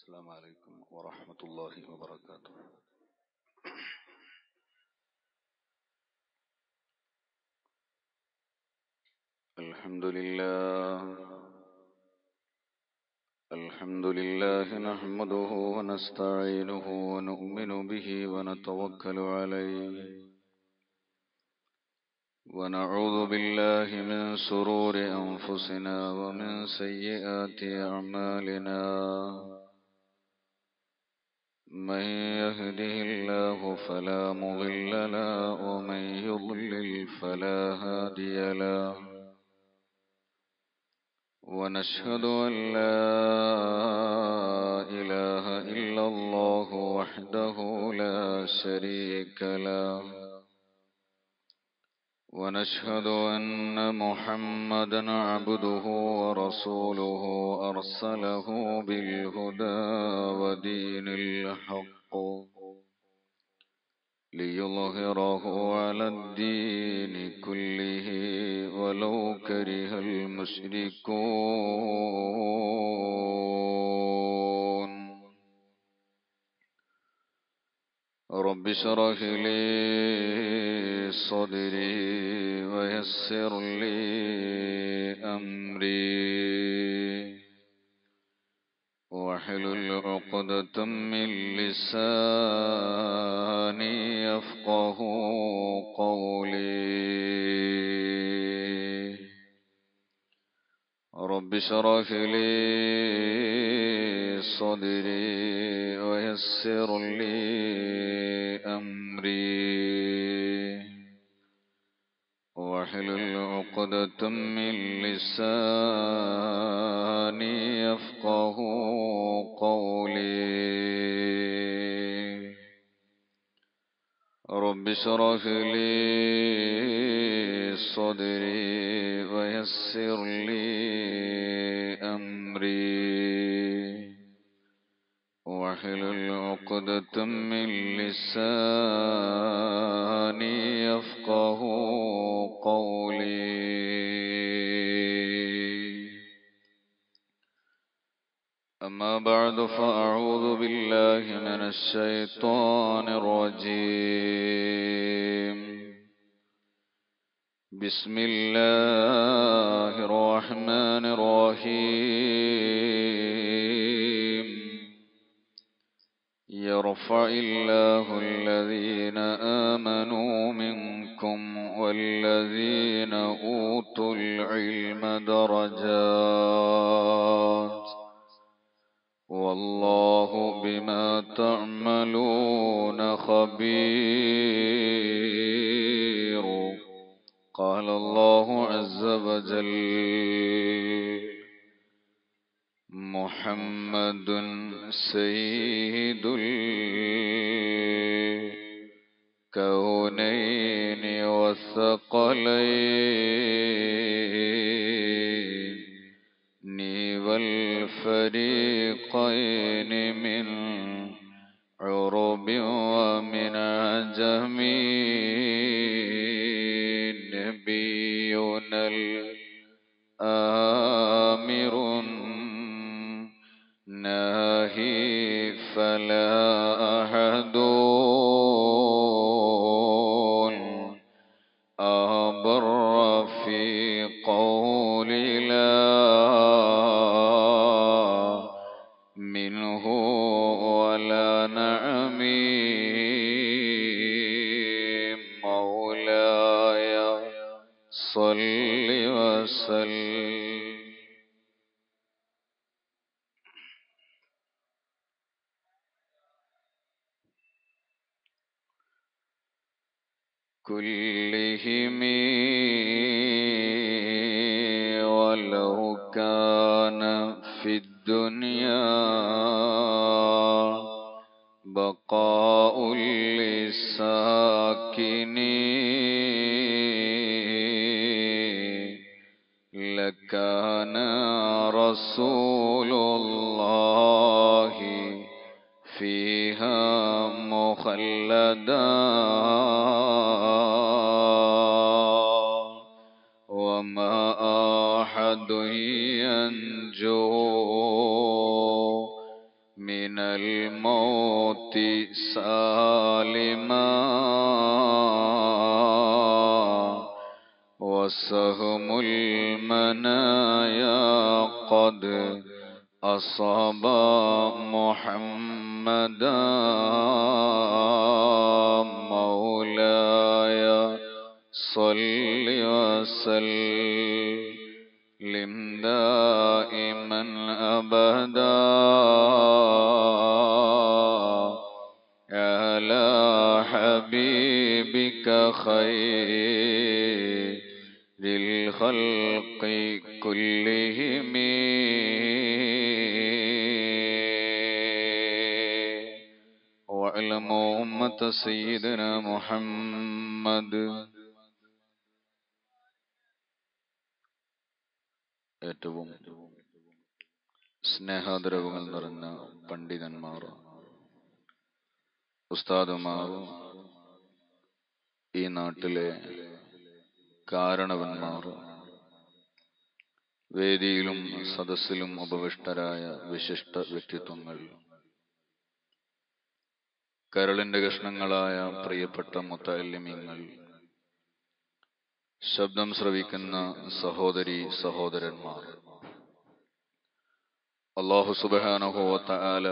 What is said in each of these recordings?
السلام عليكم ورحمة الله وبركاته الحمد لله الحمد لله نحمده ونستعينه ونؤمن به ونتوكل عليه ونعوذ بالله من سرور أنفسنا ومن سيئات أعمالنا من يهده الله فلا مضل له ومن يضلل فلا هادي له ونشهد أن لا إله إلا الله وحده لا شريك له ونشهد أن محمدا عبده ورسوله أرسله بالهدى ودين الحق ليظهره على الدين كله ولو كره المشركون رب اشرح لي صدري ويسر لي أمري واحلل عقدة من لساني يفقه قولي رب اشرح لي صدري ويسر لي أمري واحلل عقدة من لساني يفقه قولي رب اشرح لي صدري ويسر لي أمري واحلل عقدة من لساني يفقه قولي أما بعد فأعوذ بالله من الشيطان الرجيم بسم الله الرحمن الرحيم يرفع الله الذين آمنوا منكم والذين أوتوا العلم درجات والله بما تعملون خبير قال الله عز وجل محمد سيد الكونين والثقلين والفريقين من عرب ومن عجم نبينا الآمر ناهي فلا أحد أبر في قول لا منه ولا نعم مولاي صل وسلم كلهم ولو كان في الدنيا بقاء للساكنين لكان رسول الله فيها مخلدا وما أحد ينجو من الموت سالما وسهم المنايا قد أصاب محمدا مولاي صل وسلم دائما أبدا على حبيبك خير للخلق كلهم واعلموا أمة سيدنا محمد ഏറ്റവും സ്നേഹാദരവുകൾ നിറഞ്ഞ പണ്ഡിതന്മാർ ഉസ്താദുമാർ ഈ നാട്ടിലെ കാരണവന്മാർ വേദിയിലും സദസ്സിലും ഉപവിഷ്ടരായ വിശിഷ്ട വ്യക്തിത്വങ്ങൾ കരളിന്റെ കഷ്ണങ്ങളായ പ്രിയപ്പെട്ട മുത്തല്ലിമിങ്ങൾ ശബ്ദം ശ്രവിക്കുന്ന സഹോദരി സഹോദരന്മാർ അള്ളാഹു സുബാനുഭവത്ത ആല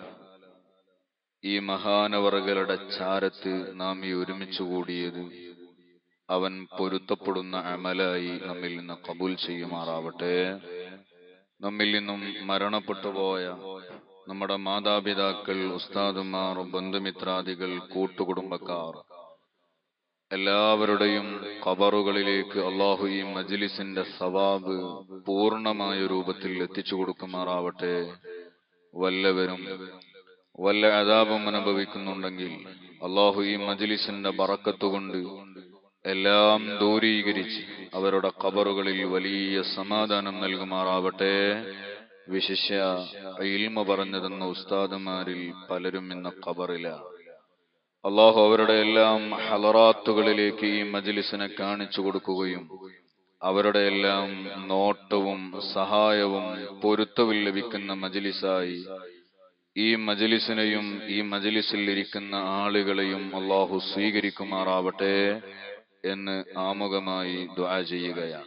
ഈ മഹാനവറുകളുടെ ചാരത്ത് നാം ഈ ഒരുമിച്ച് കൂടിയത് അവൻ പൊരുത്തപ്പെടുന്ന അമലായി നമ്മിൽ നിന്ന് കബൂൽ ചെയ്യുമാറാവട്ടെ നമ്മിൽ നിന്നും മരണപ്പെട്ടു പോയ നമ്മുടെ മാതാപിതാക്കൾ ഉസ്താദുമാർ ബന്ധുമിത്രാദികൾ കൂട്ടുകുടുംബക്കാർ എല്ലാവരുടെയും ഖബറുകളിലേക്ക് അള്ളാഹു ഈ മജ്ലിസിന്റെ സവാബ് പൂർണ്ണമായ രൂപത്തിൽ എത്തിച്ചു കൊടുക്കുമാറാവട്ടെ വല്ലവരും വല്ല അതാപം അനുഭവിക്കുന്നുണ്ടെങ്കിൽ അള്ളാഹു ഈ മജ്ലിസിന്റെ ബറക്കത്തുകൊണ്ട് എല്ലാം ദൂരീകരിച്ച് അവരുടെ ഖബറുകളിൽ വലിയ സമാധാനം നൽകുമാറാവട്ടെ വിശിഷ്യ ഇൽമ പറഞ്ഞു തന്ന ഉസ്താദുമാരിൽ പലരും ഇന്ന് ഖബറില അള്ളാഹു അവരുടെ എല്ലാം ഹലറാത്തുകളിലേക്ക് ഈ മജ്ലിസിനെ കാണിച്ചു കൊടുക്കുകയും അവരുടെ എല്ലാം നോട്ടവും സഹായവും പൊരുത്തവും ലഭിക്കുന്ന മജ്ലിസായി ഈ മജ്ലിസിനെയും ഈ മജ്ലിസിൽ ഇരിക്കുന്ന ആളുകളെയും അള്ളാഹു സ്വീകരിക്കുമാറാവട്ടെ എന്ന് ആമുഖമായി ദ്വാ ചെയ്യുകയാണ്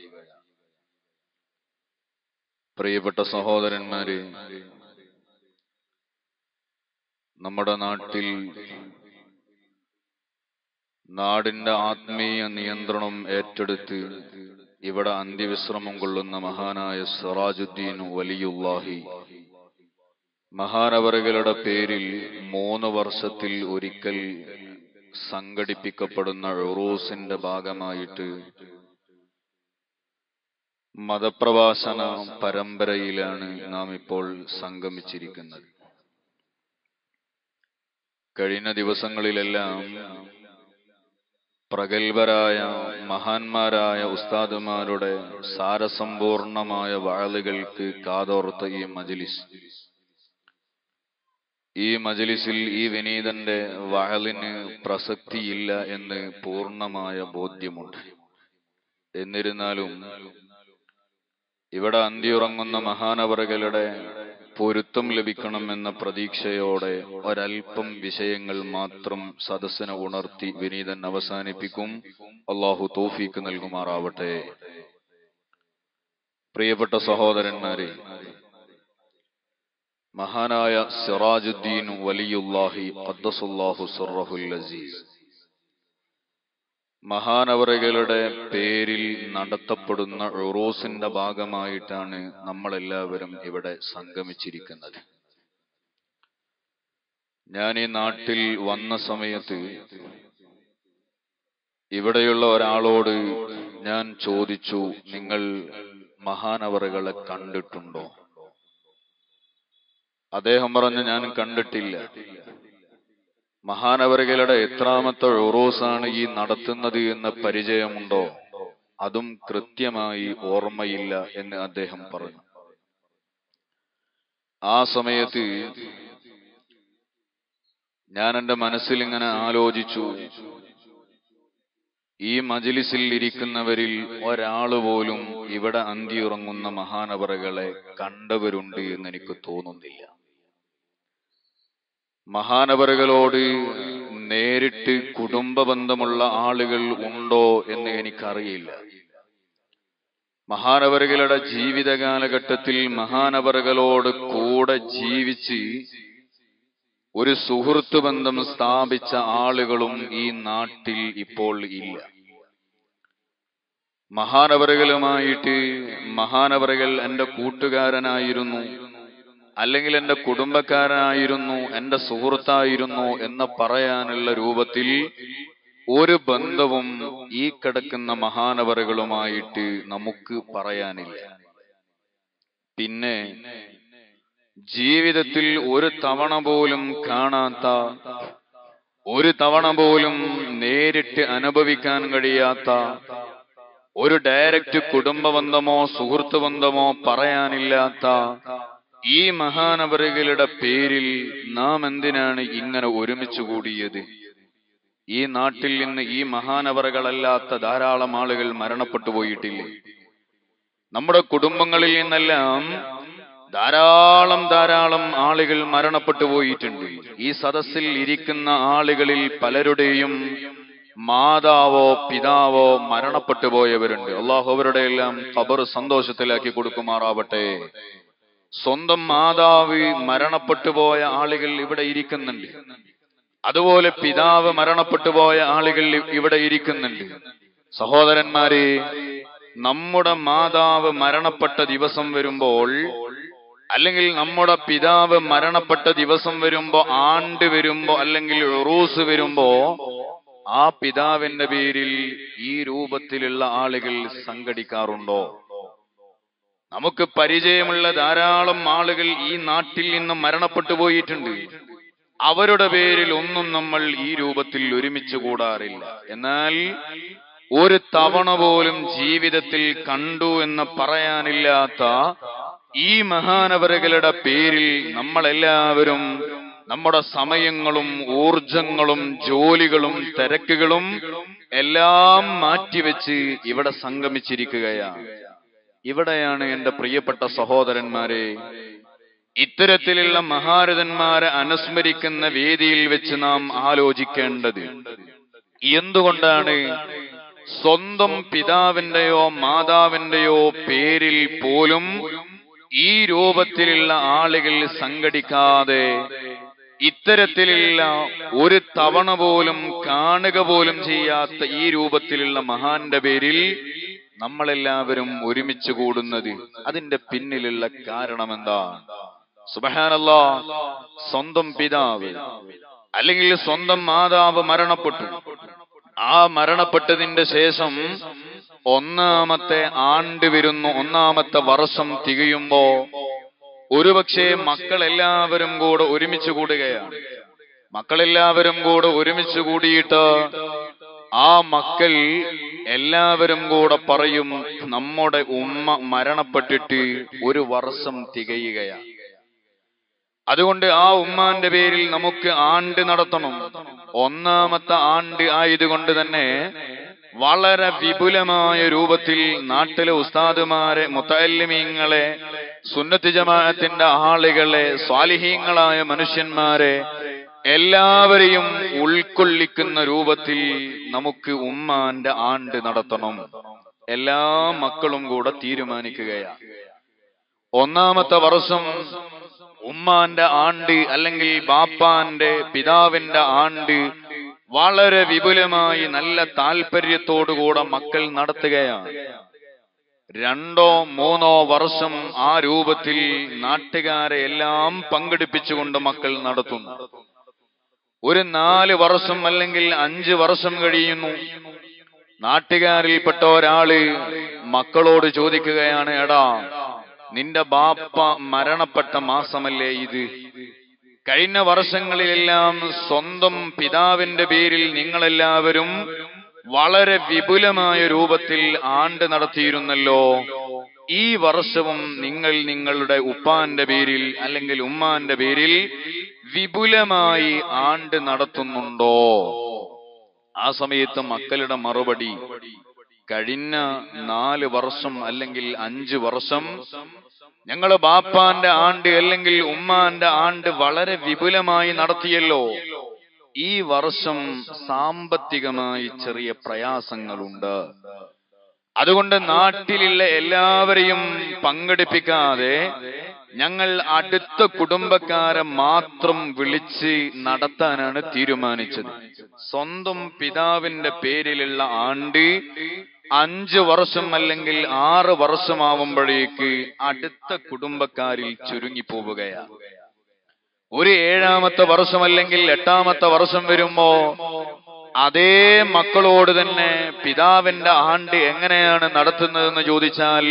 പ്രിയപ്പെട്ട സഹോദരന്മാരെ നമ്മുടെ നാട്ടിൽ നാടിന്റെ ആത്മീയ നിയന്ത്രണം ഏറ്റെടുത്ത് ഇവിടെ അന്ത്യവിശ്രമം കൊള്ളുന്ന മഹാനായ സിറാജുദ്ദീൻ വലിയുല്ലാഹി മഹാനവറുകളുടെ പേരിൽ മൂന്ന് വർഷത്തിൽ ഒരിക്കൽ സംഘടിപ്പിക്കപ്പെടുന്ന ഉറൂസിന്റെ ഭാഗമായിട്ട് മതപ്രഭാഷണ പരമ്പരയിലാണ് നാം ഇപ്പോൾ സംഗമിച്ചിരിക്കുന്നത് കഴിഞ്ഞ ദിവസങ്ങളിലെല്ലാം പ്രഗത്ഭരായ മഹാന്മാരായ ഉസ്താദുമാരുടെ സാരസമ്പൂർണമായ വാളുകൾക്ക് കാതോർത്ത ഈ മജ്ലിസ് ഈ മജ്ലിസിൽ ഈ വിനീതന്റെ വഹലിന് പ്രസക്തിയില്ല എന്ന് പൂർണ്ണമായ ബോധ്യമുണ്ട് എന്നിരുന്നാലും ഇവിടെ അന്തിയുറങ്ങുന്ന മഹാനവറുകളുടെ പൊരുത്തം ലഭിക്കണം എന്ന പ്രതീക്ഷയോടെ ഒരൽപ്പം വിഷയങ്ങൾ മാത്രം സദസ്സിനെ ഉണർത്തി വിനീതൻ അവസാനിപ്പിക്കും അള്ളാഹു തോഫീക്ക് നൽകുമാറാവട്ടെ പ്രിയപ്പെട്ട സഹോദരന്മാരെ മഹാനായ സിറാജുദ്ദീൻ വലിയുല്ലാഹി ഖദ്ദസുല്ലാഹു സുറഹുൽ അസീസ് മഹാനവറുകളുടെ പേരിൽ നടത്തപ്പെടുന്ന ഉറൂസിന്റെ ഭാഗമായിട്ടാണ് നമ്മളെല്ലാവരും ഇവിടെ സംഗമിച്ചിരിക്കുന്നത് ഞാൻ ഈ നാട്ടിൽ വന്ന സമയത്ത് ഇവിടെയുള്ള ഒരാളോട് ഞാൻ ചോദിച്ചു നിങ്ങൾ മഹാനവറുകളെ കണ്ടിട്ടുണ്ടോ അദ്ദേഹം പറഞ്ഞു ഞാൻ കണ്ടിട്ടില്ല മഹാനവറുകളുടെ എത്രാമത്തെ ഉറൂസാണ് ഈ നടത്തുന്നത് എന്ന പരിചയമുണ്ടോ അതും കൃത്യമായി ഓർമ്മയില്ല എന്ന് അദ്ദേഹം പറഞ്ഞു ആ സമയത്ത് ഞാൻ എന്റെ മനസ്സിൽ ഇങ്ങനെ ആലോചിച്ചു ഈ മജിലിസിൽ ഇരിക്കുന്നവരിൽ ഒരാള് പോലും ഇവിടെ അന്തിയുറങ്ങുന്ന മഹാനവറുകളെ കണ്ടവരുണ്ട് എന്ന് എനിക്ക് തോന്നുന്നില്ല മഹാനവറുകളോട് നേരിട്ട് കുടുംബ ബന്ധമുള്ള ആളുകൾ ഉണ്ടോ എന്ന് എനിക്കറിയില്ല മഹാനവറുകളുടെ ജീവിത കാലഘട്ടത്തിൽ മഹാനവറുകളോട് കൂടെ ജീവിച്ച് ഒരു സുഹൃത്ത് ബന്ധം സ്ഥാപിച്ച ആളുകളും ഈ നാട്ടിൽ ഇപ്പോൾ ഇല്ല മഹാനവറുകളുമായിട്ട് മഹാനവറുകൾ എന്റെ കൂട്ടുകാരനായിരുന്നു അല്ലെങ്കിൽ എന്റെ കുടുംബക്കാരനായിരുന്നു എന്റെ സുഹൃത്തായിരുന്നു എന്ന് പറയാനുള്ള രൂപത്തിൽ ഒരു ബന്ധവും ഈ കിടക്കുന്ന മഹാനവറുകളുമായിട്ട് നമുക്ക് പറയാനില്ല പിന്നെ ജീവിതത്തിൽ ഒരു തവണ പോലും കാണാത്ത ഒരു തവണ പോലും നേരിട്ട് അനുഭവിക്കാൻ കഴിയാത്ത ഒരു ഡയറക്റ്റ് കുടുംബ ബന്ധമോ സുഹൃത്ത് ബന്ധമോ പറയാനില്ലാത്ത ഈ മഹാനവറുകളുടെ പേരിൽ നാം എന്തിനാണ് ഇങ്ങനെ ഒരുമിച്ച് കൂടിയത് ഈ നാട്ടിൽ നിന്ന് ഈ മഹാനവറുകളല്ലാത്ത ധാരാളം ആളുകൾ മരണപ്പെട്ടു പോയിട്ടില്ലേ നമ്മുടെ കുടുംബങ്ങളിൽ നിന്നെല്ലാം ധാരാളം ധാരാളം ആളുകൾ മരണപ്പെട്ടു പോയിട്ടുണ്ട് ഈ സദസ്സിൽ ഇരിക്കുന്ന ആളുകളിൽ പലരുടെയും മാതാവോ പിതാവോ മരണപ്പെട്ടു പോയവരുണ്ട് അള്ളാഹു അവരുടെ എല്ലാം ഖബർ സന്തോഷത്തിലാക്കി കൊടുക്കുമാറാവട്ടെ സ്വന്തം മാതാവ് മരണപ്പെട്ടു പോയ ആളുകൾ ഇവിടെ ഇരിക്കുന്നുണ്ട് അതുപോലെ പിതാവ് മരണപ്പെട്ടു പോയ ആളുകൾ ഇവിടെ ഇരിക്കുന്നുണ്ട് സഹോദരന്മാരെ നമ്മുടെ മാതാവ് മരണപ്പെട്ട ദിവസം വരുമ്പോൾ അല്ലെങ്കിൽ നമ്മുടെ പിതാവ് മരണപ്പെട്ട ദിവസം വരുമ്പോ ആണ്ട് വരുമ്പോ അല്ലെങ്കിൽ ഉറൂസ് വരുമ്പോ ആ പിതാവിന്റെ പേരിൽ ഈ രൂപത്തിലുള്ള ആളുകൾ സംഘടിക്കാറുണ്ടോ നമുക്ക് പരിചയമുള്ള ധാരാളം ആളുകൾ ഈ നാട്ടിൽ നിന്ന് മരണപ്പെട്ടു പോയിട്ടുണ്ട് അവരുടെ പേരിൽ ഒന്നും നമ്മൾ ഈ രൂപത്തിൽ ഒരുമിച്ച് കൂടാറില്ല എന്നാൽ ഒരു തവണ പോലും ജീവിതത്തിൽ കണ്ടു എന്ന് പറയാനില്ലാത്ത ഈ മഹാനവറുകളുടെ പേരിൽ നമ്മളെല്ലാവരും നമ്മുടെ സമയങ്ങളും ഊർജങ്ങളും ജോലികളും തിരക്കുകളും എല്ലാം മാറ്റിവെച്ച് ഇവിടെ സംഗമിച്ചിരിക്കുകയാണ് ഇവിടെയാണ് എന്റെ പ്രിയപ്പെട്ട സഹോദരന്മാരെ ഇത്തരത്തിലുള്ള മഹാരഥന്മാരെ അനുസ്മരിക്കുന്ന വേദിയിൽ വെച്ച് നാം ആലോചിക്കേണ്ടത് എന്തുകൊണ്ടാണ് സ്വന്തം പിതാവിന്റെയോ മാതാവിന്റെയോ പേരിൽ പോലും ഈ രൂപത്തിലുള്ള ആളുകൾ സംഘടിക്കാതെ ഇത്തരത്തിലുള്ള ഒരു തവണ പോലും കാണുക പോലും ചെയ്യാത്ത ഈ രൂപത്തിലുള്ള മഹാന്റെ പേരിൽ നമ്മളെല്ലാവരും ഒരുമിച്ച് കൂടുന്നത് അതിന്റെ പിന്നിലുള്ള കാരണമെന്താ സുബഹാനല്ലാ സ്വന്തം പിതാവ് അല്ലെങ്കിൽ സ്വന്തം മാതാവ് മരണപ്പെട്ടു ആ മരണപ്പെട്ടതിന്റെ ശേഷം ഒന്നാമത്തെ ആണ്ട് വരുന്നു ഒന്നാമത്തെ വർഷം തികയുമ്പോ ഒരുപക്ഷെ മക്കളെല്ലാവരും കൂടെ ഒരുമിച്ച് കൂടുകയാണ് മക്കളെല്ലാവരും കൂടെ ഒരുമിച്ച് കൂടിയിട്ട് ആ മക്കൾ എല്ലാവരും കൂടെ പറയും നമ്മുടെ ഉമ്മ മരണപ്പെട്ടിട്ട് ഒരു വർഷം തികയുകയാണ് അതുകൊണ്ട് ആ ഉമ്മാന്റെ പേരിൽ നമുക്ക് ആണ്ട് നടത്തണം ഒന്നാമത്തെ ആണ്ട് ആയതുകൊണ്ട് തന്നെ വളരെ വിപുലമായ രൂപത്തിൽ നാട്ടിലെ ഉസ്താദുമാരെ മുത്തല്ലിമീങ്ങളെ സുന്നത്ത് ജമാഅത്തിന്റെ ആളുകളെ സ്വാലിഹീങ്ങളായ മനുഷ്യന്മാരെ എല്ലാവരെയും ഉൾക്കൊള്ളിക്കുന്ന രൂപത്തിൽ നമുക്ക് ഉമ്മാന്റെ ആണ്ട് നടത്തണം എല്ലാ മക്കളും കൂടെ തീരുമാനിക്കുകയാണ് ഒന്നാമത്തെ വർഷം ഉമ്മാന്റെ ആണ്ട് അല്ലെങ്കിൽ ബാപ്പാന്റെ പിതാവിന്റെ ആണ്ട് വളരെ വിപുലമായി നല്ല താല്പര്യത്തോടുകൂടെ മക്കൾ നടത്തുകയാണ് രണ്ടോ മൂന്നോ വർഷം ആ രൂപത്തിൽ നാട്ടുകാരെ എല്ലാം പങ്കെടുപ്പിച്ചുകൊണ്ട് മക്കൾ നടത്തുന്നു ഒരു നാല് വർഷം അല്ലെങ്കിൽ അഞ്ച് വർഷം കഴിയുന്നു നാട്ടുകാരിൽപ്പെട്ട ഒരാള് മക്കളോട് ചോദിക്കുകയാണ് എടാ നിന്റെ ബാപ്പ മരണപ്പെട്ട മാസമല്ലേ ഇത് കഴിഞ്ഞ വർഷങ്ങളിലെല്ലാം സ്വന്തം പിതാവിന്റെ പേരിൽ നിങ്ങളെല്ലാവരും വളരെ വിപുലമായ രൂപത്തിൽ ആണ്ട് നടത്തിയിരുന്നല്ലോ ഈ വർഷവും നിങ്ങൾ നിങ്ങളുടെ ഉപ്പാന്റെ പേരിൽ അല്ലെങ്കിൽ ഉമ്മാന്റെ പേരിൽ വിപുലമായി ആണ്ട് നടത്തുന്നുണ്ടോ ആ സമയത്ത് മക്കളുടെ മറുപടി കഴിഞ്ഞ നാല് വർഷം അല്ലെങ്കിൽ അഞ്ച് വർഷം ഞങ്ങള് ബാപ്പാന്റെ ആണ്ട് അല്ലെങ്കിൽ ഉമ്മാന്റെ ആണ്ട് വളരെ വിപുലമായി നടത്തിയല്ലോ ഈ വർഷം സാമ്പത്തികമായി ചെറിയ പ്രയാസങ്ങളുണ്ട് അതുകൊണ്ട് നാട്ടിലുള്ള എല്ലാവരെയും പങ്കെടുപ്പിക്കാതെ ഞങ്ങൾ അടുത്ത കുടുംബക്കാരെ മാത്രം വിളിച്ച് നടത്താനാണ് തീരുമാനിച്ചത് സ്വന്തം പിതാവിന്റെ പേരിലുള്ള ആണ്ട് അഞ്ച് വർഷം അല്ലെങ്കിൽ ആറ് വർഷമാവുമ്പോഴേക്ക് അടുത്ത കുടുംബക്കാരിൽ ചുരുങ്ങിപ്പോവുകയാണ് ഒരു ഏഴാമത്തെ വർഷം അല്ലെങ്കിൽ എട്ടാമത്തെ വർഷം വരുമ്പോ അതേ മക്കളോട് തന്നെ പിതാവിന്റെ ആണ്ട് എങ്ങനെയാണ് നടത്തുന്നതെന്ന് ചോദിച്ചാൽ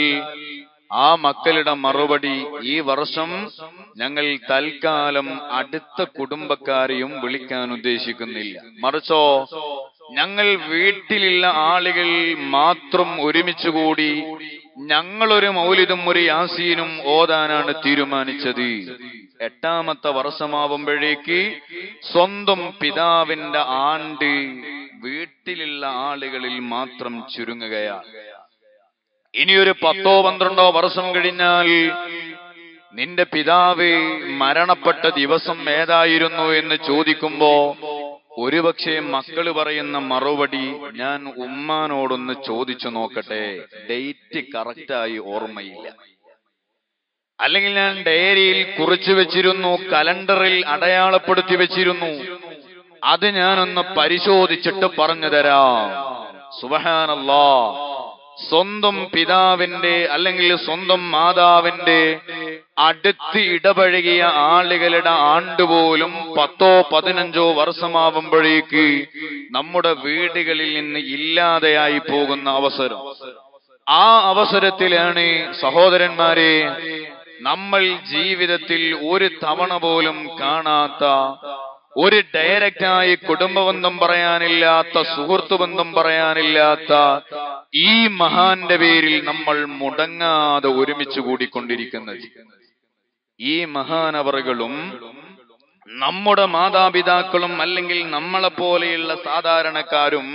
ആ മക്കളുടെ മറുപടി ഈ വർഷം ഞങ്ങൾ തൽക്കാലം അടുത്ത കുടുംബക്കാരെയും വിളിക്കാൻ ഉദ്ദേശിക്കുന്നില്ല മറിച്ചോ ഞങ്ങൾ വീട്ടിലുള്ള ആളുകൾ മാത്രം ഒരുമിച്ചുകൂടി ഞങ്ങളൊരു മൗലിതും ഒരു യാസീനും ഓതാനാണ് തീരുമാനിച്ചത് എട്ടാമത്തെ വർഷമാവുമ്പോഴേക്ക് സ്വന്തം പിതാവിന്റെ ആണ്ട് വീട്ടിലുള്ള ആളുകളിൽ മാത്രം ചുരുങ്ങുകയാണ് ഇനിയൊരു പത്തോ പന്ത്രണ്ടോ വർഷം കഴിഞ്ഞാൽ നിന്റെ പിതാവ് മരണപ്പെട്ട ദിവസം ഏതായിരുന്നു എന്ന് ചോദിക്കുമ്പോ ഒരുപക്ഷെ മക്കള് പറയുന്ന മറുപടി ഞാൻ ഉമ്മാനോടൊന്ന് ചോദിച്ചു നോക്കട്ടെ ഡേറ്റ് കറക്റ്റായി ഓർമ്മയില്ല അല്ലെങ്കിൽ ഞാൻ ഡയറിയിൽ കുറിച്ചു വെച്ചിരുന്നു കലണ്ടറിൽ അടയാളപ്പെടുത്തി വെച്ചിരുന്നു അത് ഞാനൊന്ന് പരിശോധിച്ചിട്ട് പറഞ്ഞു തരാം സുബഹാനല്ലാ സ്വന്തം പിതാവിന്റെ അല്ലെങ്കിൽ സ്വന്തം മാതാവിന്റെ അടുത്ത് ഇടപഴകിയ ആളുകളുടെ ആണ്ടുപോലും പത്തോ പതിനഞ്ചോ വർഷമാവുമ്പോഴേക്ക് നമ്മുടെ വീടുകളിൽ നിന്ന് ഇല്ലാതെയായി പോകുന്ന അവസരം ആ അവസരത്തിലാണ് സഹോദരന്മാരെ നമ്മൾ ജീവിതത്തിൽ ഒരു തവണ പോലും കാണാത്ത ഒരു ഡയറക്റ്റായി കുടുംബബന്ധം പറയാനില്ലാത്ത സുഹൃത്തു ബന്ധം പറയാനില്ലാത്ത ഈ മഹാന്റെ പേരിൽ നമ്മൾ മുടങ്ങാതെ ഒരുമിച്ച് കൂടിക്കൊണ്ടിരിക്കുന്നത് ഈ മഹാനവറുകളും നമ്മുടെ മാതാപിതാക്കളും അല്ലെങ്കിൽ നമ്മളെ പോലെയുള്ള സാധാരണക്കാരും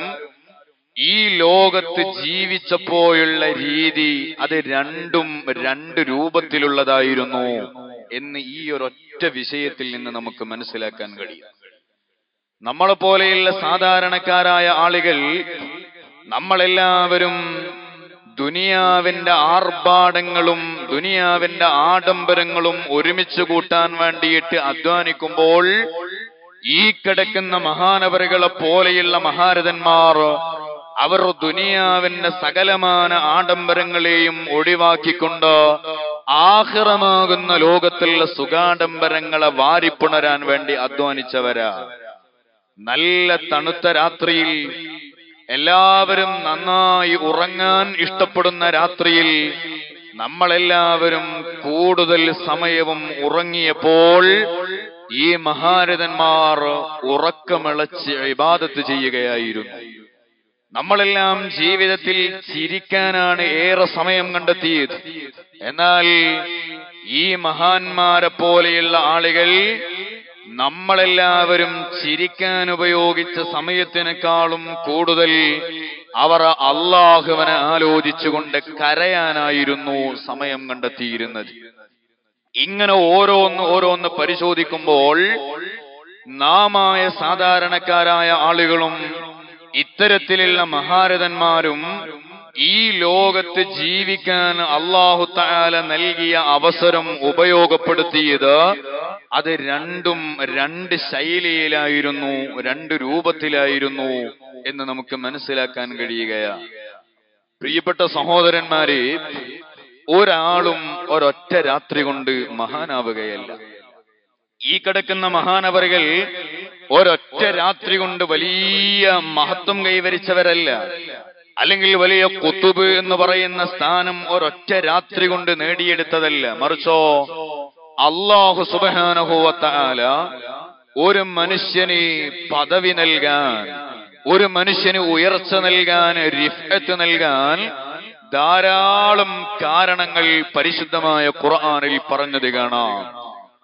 ഈ ലോകത്ത് ജീവിച്ചപ്പോഴുള്ള രീതി അത് രണ്ടും രണ്ട് രൂപത്തിലുള്ളതായിരുന്നു എന്ന് ഈ ഒരൊറ്റ വിഷയത്തിൽ നിന്ന് നമുക്ക് മനസ്സിലാക്കാൻ കഴിയും നമ്മളെ പോലെയുള്ള സാധാരണക്കാരായ ആളുകൾ നമ്മളെല്ലാവരും ദുനിയാവിന്റെ ആർഭാടങ്ങളും ദുനിയാവിന്റെ ആഡംബരങ്ങളും ഒരുമിച്ച് കൂട്ടാൻ വേണ്ടിയിട്ട് അധ്വാനിക്കുമ്പോൾ ഈ കിടക്കുന്ന മഹാനവറുകളെ പോലെയുള്ള മഹാരഥന്മാർ അവർ ദുനിയാവിന്റെ സകലമാന ആഡംബരങ്ങളെയും ഒഴിവാക്കിക്കൊണ്ട് ആഹ്റമാകുന്ന ലോകത്തുള്ള സുഖാഡംബരങ്ങളെ വാരിപ്പുണരാൻ വേണ്ടി അധ്വാനിച്ചവരാ നല്ല തണുത്ത രാത്രിയിൽ എല്ലാവരും നന്നായി ഉറങ്ങാൻ ഇഷ്ടപ്പെടുന്ന രാത്രിയിൽ നമ്മളെല്ലാവരും കൂടുതൽ സമയവും ഉറങ്ങിയപ്പോൾ ഈ മഹാരഥന്മാർ ഉറക്കമിളച്ച് ഇബാദത്ത് ചെയ്യുകയായിരുന്നു നമ്മളെല്ലാം ജീവിതത്തിൽ ചിരിക്കാനാണ് ഏറെ സമയം കണ്ടെത്തിയത് എന്നാൽ ഈ മഹാന്മാരെ പോലെയുള്ള ആളുകൾ നമ്മളെല്ലാവരും ചിരിക്കാൻ ഉപയോഗിച്ച സമയത്തിനേക്കാളും കൂടുതൽ അവർ അള്ളാഹുവിനെ ആലോചിച്ചുകൊണ്ട് കരയാനായിരുന്നു സമയം കണ്ടെത്തിയിരുന്നത് ഇങ്ങനെ ഓരോന്ന് ഓരോന്ന് പരിശോധിക്കുമ്പോൾ നാമായ സാധാരണക്കാരായ ആളുകളും ഇത്തരത്തിലുള്ള മഹാരഥന്മാരും ഈ ലോകത്ത് ജീവിക്കാൻ അള്ളാഹു താല നൽകിയ അവസരം ഉപയോഗപ്പെടുത്തിയത് അത് രണ്ടും രണ്ട് ശൈലിയിലായിരുന്നു രണ്ട് രൂപത്തിലായിരുന്നു എന്ന് നമുക്ക് മനസ്സിലാക്കാൻ കഴിയുകയാണ് പ്രിയപ്പെട്ട സഹോദരന്മാരെ ഒരാളും ഒരൊറ്റ രാത്രി കൊണ്ട് മഹാനാവുകയല്ല ഈ കിടക്കുന്ന മഹാനവറുകൾ ഒരൊറ്റ രാത്രി കൊണ്ട് വലിയ മഹത്വം കൈവരിച്ചവരല്ല അല്ലെങ്കിൽ വലിയ കുത്തുബ് എന്ന് പറയുന്ന സ്ഥാനം ഒരൊറ്റ രാത്രി കൊണ്ട് നേടിയെടുത്തതല്ല മറിച്ചോ അള്ളാഹു സുബാനഹുവത്താല ഒരു മനുഷ്യന് പദവി നൽകാൻ ഒരു മനുഷ്യന് ഉയർച്ച നൽകാൻ റിഫത്ത് നൽകാൻ ധാരാളം കാരണങ്ങൾ പരിശുദ്ധമായ ഖുർആനിൽ പറഞ്ഞത് കാണാം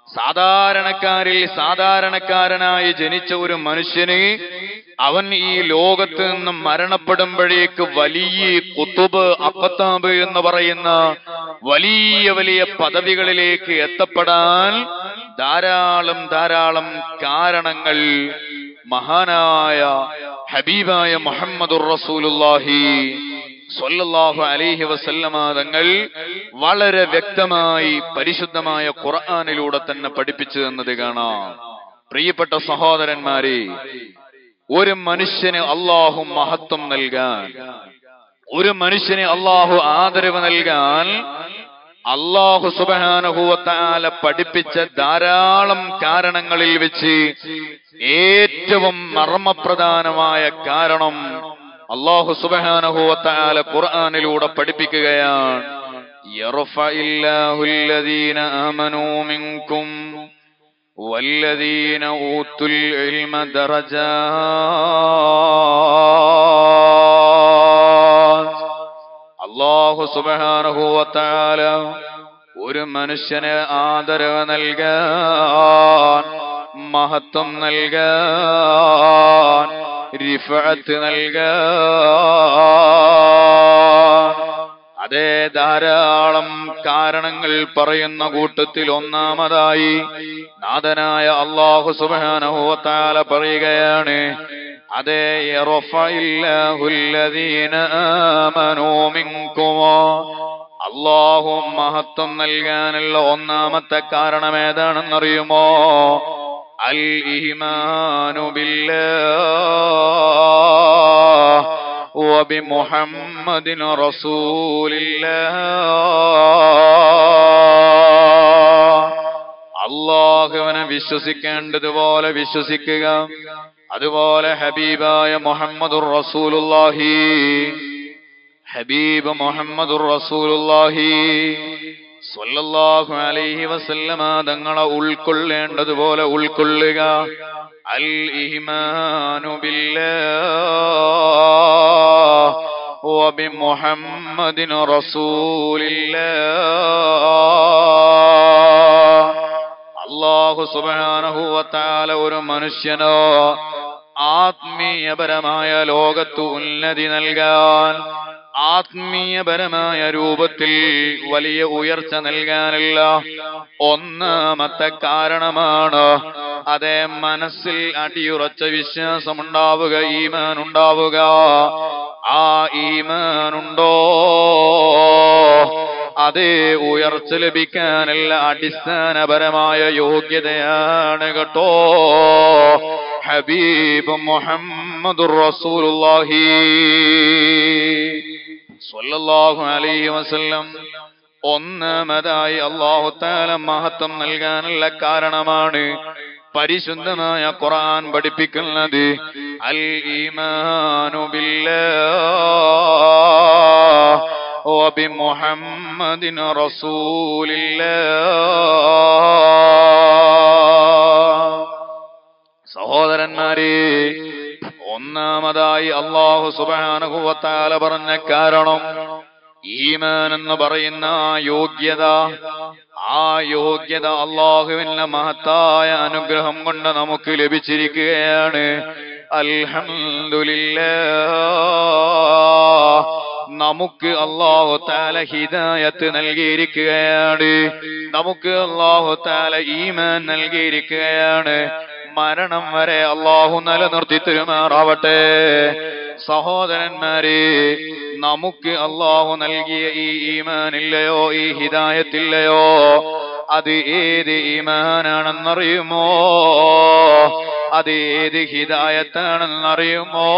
സാധാരണക്കാരിൽ സാധാരണക്കാരനായി ജനിച്ച ഒരു മനുഷ്യന് അവൻ ഈ ലോകത്ത് നിന്നും മരണപ്പെടുമ്പോഴേക്ക് വലിയ കുത്തുബ് അക്കത്താബ് എന്ന് പറയുന്ന വലിയ വലിയ പദവികളിലേക്ക് എത്തപ്പെടാൻ ധാരാളം ധാരാളം കാരണങ്ങൾ മഹാനായ ഹബീബായ മുഹമ്മദുർ റസൂലുള്ളാഹി സ്വല്ലല്ലാഹു അലൈഹി വസല്ലമ തങ്ങൾ വളരെ വ്യക്തമായി പരിശുദ്ധമായ ഖുർആനിലൂടെ തന്നെ പഠിപ്പിച്ചു തന്നത് കാണാം പ്രിയപ്പെട്ട സഹോദരന്മാരെ ഒരു മനുഷ്യന് അള്ളാഹു മഹത്വം നൽകാൻ ഒരു മനുഷ്യന് അള്ളാഹു ആദരവ് നൽകാൻ അള്ളാഹു സുബാനുഭൂവത്താല പഠിപ്പിച്ച ധാരാളം കാരണങ്ങളിൽ വെച്ച് ഏറ്റവും മർമ്മപ്രധാനമായ കാരണം അള്ളാഹു സുബാനുഭൂവത്താല ഖുർആാനിലൂടെ പഠിപ്പിക്കുകയാണ് يرفع الله الذين آمنوا منكم والذين أوتوا العلم درجات അള്ളാഹു സുബാനുഭൂവത്താല ഒരു മനുഷ്യന് ആദരവ് നൽകാൻ മഹത്വം നൽകാൻ റിഫഅത്ത് നൽകാൻ അതേ ധാരാളം കാരണങ്ങൾ പറയുന്ന കൂട്ടത്തിൽ ഒന്നാമതായി നാഥനായ അള്ളാഹു സുബാനുഭവത്താല പറയുകയാണ് അതേ യറഫഇല്ലാഹുല്ലദീന ആമനൂ മിൻകുമോ അള്ളാഹു മഹത്വം നൽകാനുള്ള ഒന്നാമത്തെ കാരണം ഏതാണെന്നറിയുമോ അൽ ഈമാനു ബില്ലാഹ് وبمحمد رسول الله അള്ളാഹുവിനെ വിശ്വസിക്കേണ്ടതുപോലെ വിശ്വസിക്കുക അതുപോലെ ഹബീബായ മുഹമ്മദുർ റസൂലുള്ളാഹി ഹബീബ് മുഹമ്മദുർ റസൂലുള്ളാഹി സ്വല്ലല്ലാഹു അലൈഹി വസല്ലമ തങ്ങളെ ഉൾക്കൊള്ളേണ്ടതുപോലെ ഉൾക്കൊള്ളുക അൽ ഈമാനു ബില്ലാഹ് وبمحمد رسول الله അള്ളാഹു സുബാനഹുവത്താല ഒരു മനുഷ്യനോ ആത്മീയപരമായ ലോകത്ത് ഉന്നതി നൽകാൻ ആത്മീയപരമായ രൂപത്തിൽ വലിയ ഉയർച്ച നൽകാനുള്ള ഒന്നാമത്തെ കാരണമാണ് അതേ മനസ്സിൽ അടിയുറച്ച വിശ്വാസമുണ്ടാവുക ഈമാൻ ഉണ്ടാവുക ആ ഈമാനുണ്ടോ അതേ ഉയർച്ച ലഭിക്കാനുള്ള അടിസ്ഥാനപരമായ യോഗ്യതയാണ് കേട്ടോ ഹബീബ് മുഹമ്മദുർ റസൂലുള്ളാഹി സ്വല്ലല്ലാഹു അലൈഹി വസല്ലം ഒന്നാമതായി അള്ളാഹു താല മഹത്വം നൽകാനുള്ള കാരണമാണ് പരിശുദ്ധമായ ഖുർആൻ പഠിപ്പിക്കുന്നത് അൽ ഈമാനു ബില്ലാഹ് وبمحمد رسول الله സഹോദരന്മാരെ ഒന്നാമതായി അള്ളാഹു സുബാനുഭവത്താല പറഞ്ഞ കാരണം ഈമാൻ എന്ന് പറയുന്ന ആ യോഗ്യത ആ യോഗ്യത അള്ളാഹുവിന്റെ മഹത്തായ അനുഗ്രഹം കൊണ്ട് നമുക്ക് ലഭിച്ചിരിക്കുകയാണ് അൽഹംദുലില്ലാ നമുക്ക് അള്ളാഹു താല ഹിദായത്ത് നൽകിയിരിക്കുകയാണ് നമുക്ക് അള്ളാഹു താല ഈമാൻ നൽകിയിരിക്കുകയാണ് മരണം വരെ അള്ളാഹു നിലനിർത്തി തരുമാറാവട്ടെ സഹോദരന്മാരെ നമുക്ക് അള്ളാഹു നൽകിയ ഈ ഈമാനില്ലയോ ഈ ഹിദായത്തില്ലയോ അത് ഏത് ഈമാനാണെന്നറിയുമോ അത് ഏത് ഹിദായത്താണെന്നറിയുമോ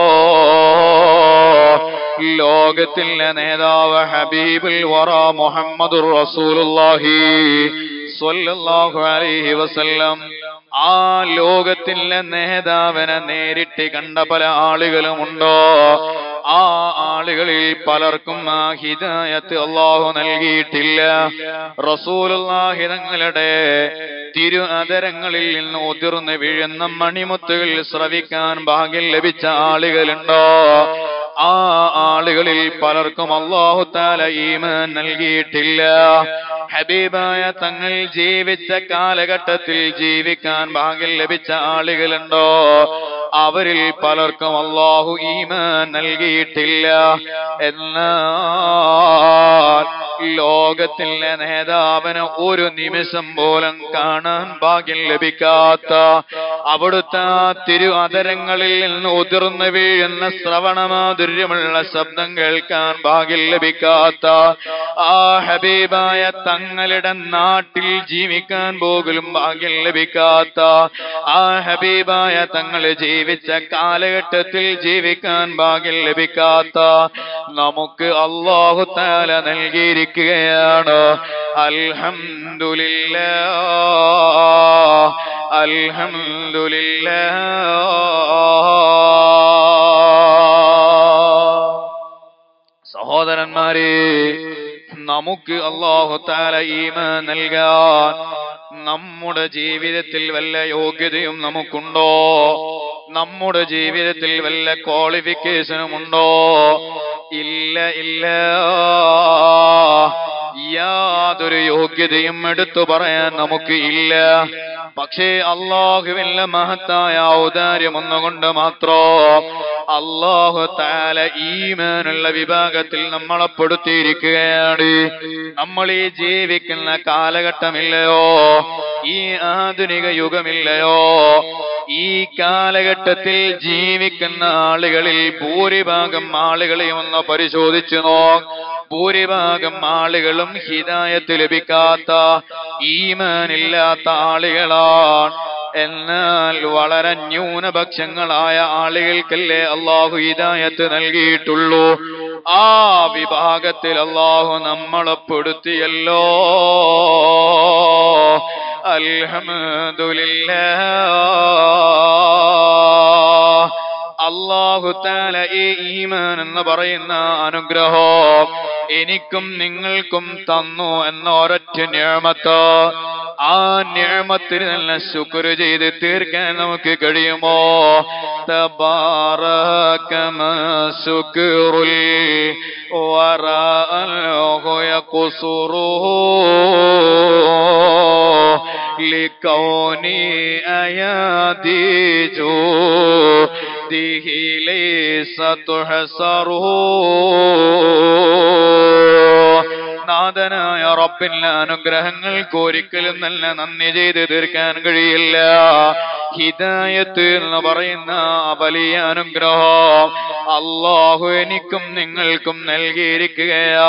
ലോകത്തിലെ നേതാവ് ഹബീബുൽ വറ മുഹമ്മദുർ റസൂലുള്ളാഹി സ്വല്ലല്ലാഹു അലൈഹി വസല്ലം ആ ലോകത്തിലെ നേതാവിനെ നേരിട്ട് കണ്ട പല ആളുകളുമുണ്ടോ ആ ആളുകളിൽ പലർക്കും ആ ഹിദായത്ത് അള്ളാഹു നൽകിയിട്ടില്ല റസൂലുള്ളാഹി തങ്ങളുടെ തിരു അതരങ്ങളിൽ നിന്ന് ഉതിർന്ന് വീഴുന്ന മണിമുത്തുകൾ ശ്രവിക്കാൻ ഭാഗ്യം ലഭിച്ച ആളുകളുണ്ടോ ആ ആളുകൾ ആളുകളിൽ പലർക്കും അള്ളാഹു താല ഈമാൻ നൽകിയിട്ടില്ല ഹബീബായ തങ്ങൾ ജീവിച്ച കാലഘട്ടത്തിൽ ജീവിക്കാൻ ഭാഗ്യം ലഭിച്ച ആളുകളുണ്ടോ അവരിൽ പലർക്കും അള്ളാഹു ഈമാൻ നൽകിയിട്ടില്ല എന്നാൽ ലോകത്തിലെ നേതാവിന് ഒരു നിമിഷം പോലും കാണാൻ ഭാഗ്യം ലഭിക്കാത്ത അവിടുത്തെ ആ തിരു അതരങ്ങളിൽ നിന്ന് ഉതിർന്നു വീഴുന്ന ശ്രവണമാധുര്യമുള്ള ശബ്ദം കേൾക്കാൻ ഭാഗ്യം ലഭിക്കാത്ത ആ ഹബീബായ തങ്ങളുടെ നാട്ടിൽ ജീവിക്കാൻ പോകലും ഭാഗ്യം ലഭിക്കാത്ത ആ ഹബീബായ തങ്ങൾ ജീവിച്ച കാലഘട്ടത്തിൽ ജീവിക്കാൻ ഭാഗ്യം ലഭിക്കാത്ത നമുക്ക് അള്ളാഹു താല നൽകിയിരിക്കുകയാണ് അൽഹംദുലില്ല അൽഹംദുലില്ല സഹോദരന്മാരെ നമുക്ക് അള്ളാഹു താല ഈമ നൽകാൻ നമ്മുടെ ജീവിതത്തിൽ വല്ല യോഗ്യതയും നമുക്കുണ്ടോ നമ്മുടെ ജീവിതത്തിൽ വല്ല ക്വാളിഫിക്കേഷനും ഉണ്ടോ ഇല്ല ഇല്ല യാതൊരു യോഗ്യതയും എടുത്തു പറയാൻ നമുക്ക് ഇല്ല പക്ഷേ അള്ളാഹുവില്ല മഹത്തായ ഔദാര്യം ഒന്നുകൊണ്ട് മാത്രോ അള്ളാഹു താല ഈമാനുള്ള വിഭാഗത്തിൽ നമ്മളെ പെടുത്തിയിരിക്കുകയാണ് നമ്മൾ ഈ ജീവിക്കുന്ന കാലഘട്ടമില്ലയോ ഈ ആധുനിക യുഗമില്ലയോ ഈ കാലഘട്ടത്തിൽ ജീവിക്കുന്ന ആളുകളിൽ ഭൂരിഭാഗം ആളുകളെയും ഒന്ന് പരിശോധിച്ചു നോ ഭൂരിഭാഗം ആളുകളും ഹിതായത്ത് ലഭിക്കാത്ത ഈമാനില്ലാത്ത ആളുകളാണ് എന്നാൽ വളരെ ന്യൂനപക്ഷങ്ങളായ ആളുകൾക്കല്ലേ അള്ളാഹു ഹിദായത്ത് നൽകിയിട്ടുള്ളൂ ആ വിഭാഗത്തിൽ അള്ളാഹു നമ്മളെ പെടുത്തിയല്ലോ അൽഹംദുലില്ലാ അള്ളാഹു താല ഈ ഈമാൻ എന്ന് പറയുന്ന അനുഗ്രഹം എനിക്കും നിങ്ങൾക്കും തന്നു എന്ന ഒരൊറ്റ ഞാമത്ത് ആ ഞാമത്തിന് നല്ല ശുക്ർ ചെയ്ത് തീർക്കാൻ നമുക്ക് കഴിയുമോ തബാറകമ ശുക്രുൽ വറഅൽഹു യഖ്സുറുഹു لكوني أيادي جوده ليس تحصره നാഥനായ റബ്ബിന്റെ അനുഗ്രഹങ്ങൾക്ക് ഒരിക്കലും നല്ല നന്ദി ചെയ്ത് തീർക്കാൻ കഴിയില്ല ഹിദായത്ത് എന്ന് പറയുന്ന ആ വലിയ അനുഗ്രഹം അള്ളാഹു എനിക്കും നിങ്ങൾക്കും നൽകിയിരിക്കുകയാ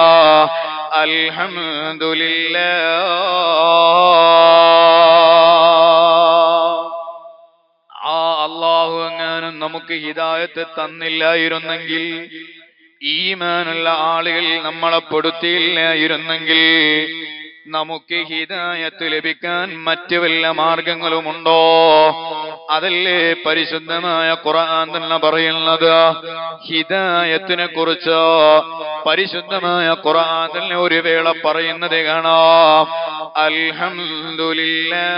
അൽഹംദുലില്ലാ ആ അള്ളാഹു എങ്ങാനും നമുക്ക് ഹിദായത്ത് തന്നില്ലായിരുന്നെങ്കിൽ ഈമാനുള്ള ആളുകൾ നമ്മളെ പെടുത്തിയില്ലായിരുന്നെങ്കിൽ നമുക്ക് ഹിദായത്ത് ലഭിക്കാൻ മറ്റു വല്ല മാർഗങ്ങളുമുണ്ടോ അതല്ലേ പരിശുദ്ധമായ ഖുർആൻ തന്നെ പറയുന്നത് ഹിദായത്തിനെ കുറിച്ച് പരിശുദ്ധമായ ഖുർആൻ തന്നെ ഒരു വേള പറയുന്നത് കാണാം അൽഹംദുലില്ലാ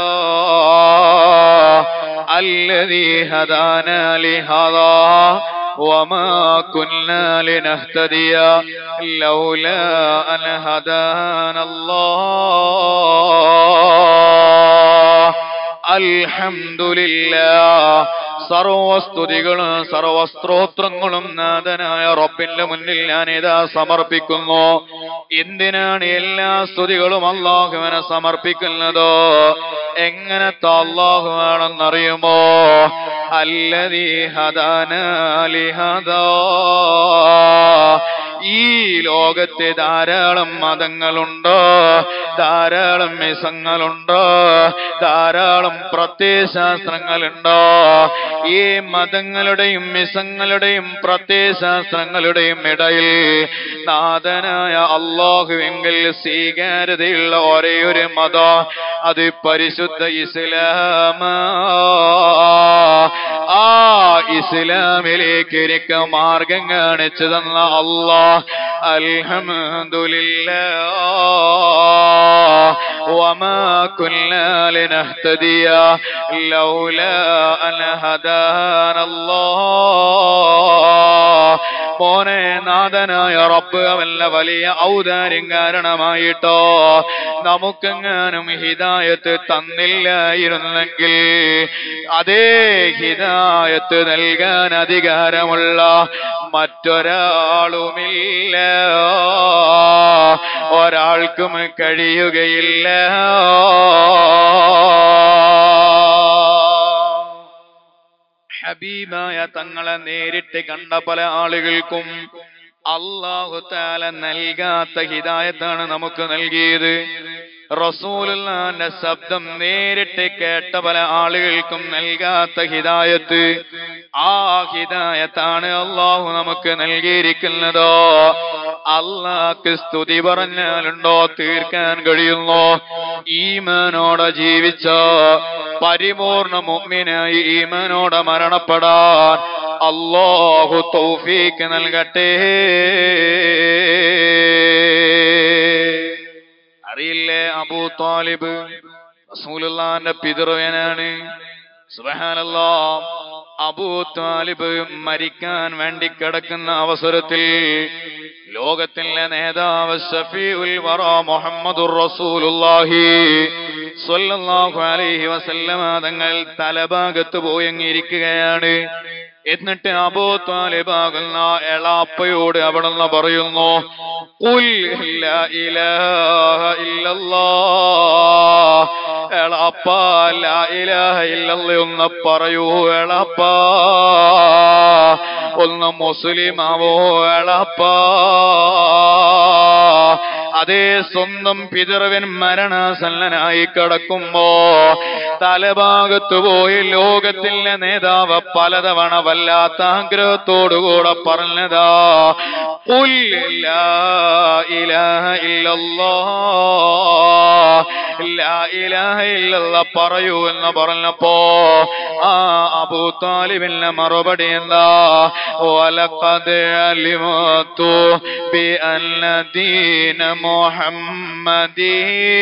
الذي هدانا لهذا وما كنا لنهتدي لولا أن هدانا الله الحمد لله സർവസ്തുതികളും സർവസ്ത്രോത്രങ്ങളും നാഥനായ റബ്ബിന്റെ മുന്നിൽ ഞാനിതാ സമർപ്പിക്കുന്നു എന്തിനാണ് എല്ലാ സ്തുതികളും അള്ളാഹുവിനെ സമർപ്പിക്കുന്നത് എങ്ങനത്തെ അള്ളാഹുവാണെന്നറിയുമോ അല്ലതീ ഹദാനാലിഹദാ ഈ ലോകത്തെ ധാരാളം മതങ്ങളുണ്ട് ധാരാളം മിസങ്ങളുണ്ട് ധാരാളം പ്രത്യയശാസ്ത്രങ്ങളുണ്ട് ഈ മതങ്ങളുടെയും മിസങ്ങളുടെയും പ്രത്യയശാസ്ത്രങ്ങളുടെയും ഇടയിൽ നാഥനായ അള്ളാഹുവെങ്കിൽ സ്വീകാര്യതയുള്ള ഒരേ ഒരു മതം അത് പരിശുദ്ധ ഇസ്ലാമ ആ ഇസ്ലാമിലേക്ക് എനിക്ക് മാർഗം കാണിച്ചു തന്ന അള്ളാഹ് അൽഹംദുലില്ലാ وما كنا لنهتدي لولا أن هدانا الله മോനെ നാഥനായ റബ്ബ് അവല്ല വലിയ ഔദാര്യം കാരണമായിട്ടോ നമുക്കെങ്ങാനും ഹിദായത്ത് തന്നില്ലായിരുന്നെങ്കിൽ അതേ ഹിദായത്ത് നൽകാൻ അധികാരമുള്ള മറ്റൊരാളുമില്ല ഒരാൾക്കും കഴിയുകയില്ല ഹബീബായ തങ്ങളെ നേരിട്ട് കണ്ട പല ആളുകൾക്കും അള്ളാഹു താല നൽകാത്ത ഹിദായത്താണ് നമുക്ക് നൽകിയത് റസൂലുള്ളാന്റെ ശബ്ദം നേരിട്ട് കേട്ട പല ആളുകൾക്കും നൽകാത്ത ഹിദായത്ത് ആ ഹിദായത്താണ് അള്ളാഹു നമുക്ക് നൽകിയിരിക്കുന്നതോ അള്ളാഹ്ക്ക് സ്തുതി പറഞ്ഞാലുണ്ടോ തീർക്കാൻ കഴിയുന്നോ ഈമാനോടെ ജീവിച്ച പരിപൂർണ മുമ്മിനായി ഈമാനോടെ മരണപ്പെടാൻ അള്ളാഹു തൗഫീക്ക് നൽകട്ടെ അറിയില്ലേ അബൂ താലിബ് റസൂലുള്ളാന്റെ പിതൃവനാണ് സുബ്ഹാനല്ലാ അബൂ താലിബ് മരിക്കാൻ വേണ്ടി കിടക്കുന്ന അവസരത്തിൽ ലോകത്തിലെ നേതാവ് ഷഫീഉൽ വറ മുഹമ്മദുർ റസൂലുള്ളാഹി സ്വല്ലല്ലാഹു അലൈഹി വസല്ലമ തങ്ങൾ തലഭാഗത്ത് പോയങ്ങിയിരിക്കുകയാണ് എന്നിട്ട് അബൂ താലിബാകുന്ന എളാപ്പയോട് അവിടുന്ന് പറയുന്നു "ഖുൽ ലാ ഇലാഹ ഇല്ലല്ലാഹ്." എളാപ്പ ലാ ഇലാഹ ഇല്ലല്ലാഹ് ഒന്ന് പറയൂ എളാപ്പ ഒന്ന് മുസ്ലിം ആവോ എളാപ്പ അതേ സ്വന്തം പിതൃവൻ മരണസന്നനായി കിടക്കുമ്പോ തലഭാഗത്ത് പോയി ലോകത്തിലെ നേതാവ് പലതവണ വല്ലാത്ത ആഗ്രഹത്തോടുകൂടെ പറഞ്ഞതാ "ഖുൽ ലാ ഇലാഹ ഇല്ലല്ലാഹ് ലാ ഇലാഹ ഇല്ലല്ലാഹ് പറയൂ എന്ന് പറഞ്ഞപ്പോ ആ അബൂ താലിബിന്റെ മറുപടി എന്താ വലഖദ് അലിമതു ബി അന്ന ദീന മുഹമ്മദി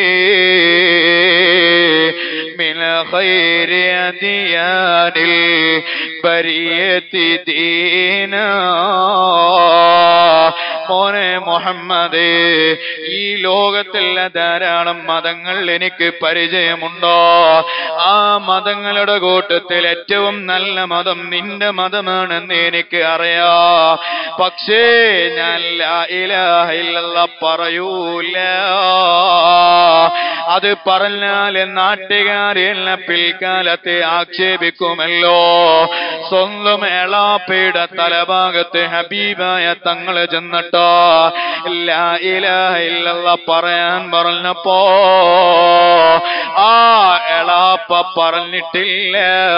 من خير أديان البرية دينا മോനെ മുഹമ്മദേ ഈ ലോകത്തിലെ ധാരാളം മതങ്ങൾ എനിക്ക് പരിചയമുണ്ടോ ആ മതങ്ങളുടെ കൂട്ടത്തിൽ ഏറ്റവും നല്ല മതം നിന്റെ മതമാണെന്ന് എനിക്ക് അറിയാ പക്ഷേ ഞാൻ ലാ ഇലാഹ ഇല്ലല്ലാഹ് പറയൂല അത് പറഞ്ഞാൽ നാട്ടുകാരെല്ലാം പിൽക്കാലത്തെ ആക്ഷേപിക്കുമല്ലോ സ്വന്തം എളാപ്പയുടെ തലഭാഗത്ത് ഹബീബായ തങ്ങള് ചെന്നിട്ടോ ലാ ഇലാഹ ഇല്ലല്ലാഹ് പറയാൻ പറഞ്ഞപ്പോ ആ എളാപ്പ പറഞ്ഞിട്ടില്ല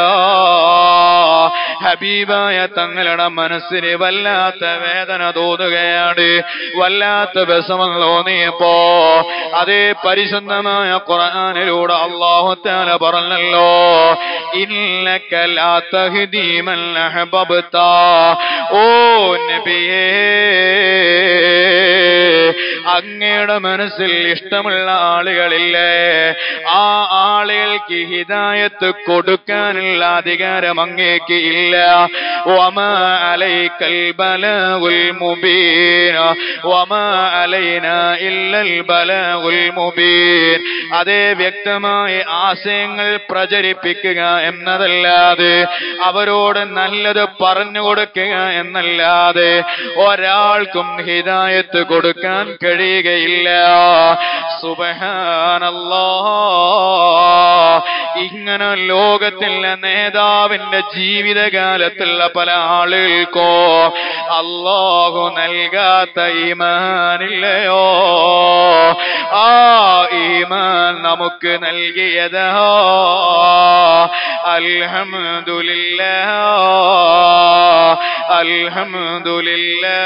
ഹബീബായ തങ്ങളുടെ മനസ്സിന് വല്ലാത്ത വേദന തോന്നുകയാണ് വല്ലാത്ത വിഷമം തോന്നിയപ്പോ അതേ പരിശുദ്ധമായ ഖുർആനിലൂടെ അല്ലാഹു തആല പറഞ്ഞല്ലോ ഇന്നക ലാ തഹ്ദീ മൻ അഹ്ബബ്ത ഓ നബിയേ അങ്ങയുടെ മനസ്സിൽ ഇഷ്ടമുള്ള ആളുകളില്ലേ ആ ആളുകൾക്ക് ഹിദായത്ത് കൊടുക്കാനുള്ള അധികാരം അങ്ങേക്ക് ഇല്ല വമാ അലൈക്കൽ ബലാഗുൽ മുബീൻ വമാ അലൈന ഇല്ലൽ ബലാഗുൽ മുബീൻ അതേ വ്യക്തമായ ആശയങ്ങൾ പ്രചരിപ്പിക്കുക എന്നതല്ലാതെ അവരോട് നല്ലത് പറഞ്ഞു കൊടുക്കുക എന്നല്ലാതെ ഒരാൾക്കും ഹിദായത്ത് കൊടുക്കാൻ കഴിയുകയില്ല സുബഹാനല്ലാ ഇങ്ങനെ ലോകത്തിലെ നേതാവിന്റെ ജീവിതകാലത്തുള്ള പല ആളുകൾക്കോ അള്ളാഹു നൽകാത്ത ഈമാനില്ലയോ ആ ഈമാൻ നമുക്ക് നൽകിയതോ അൽഹംദുലില്ലാ അൽഹംദുലില്ലാ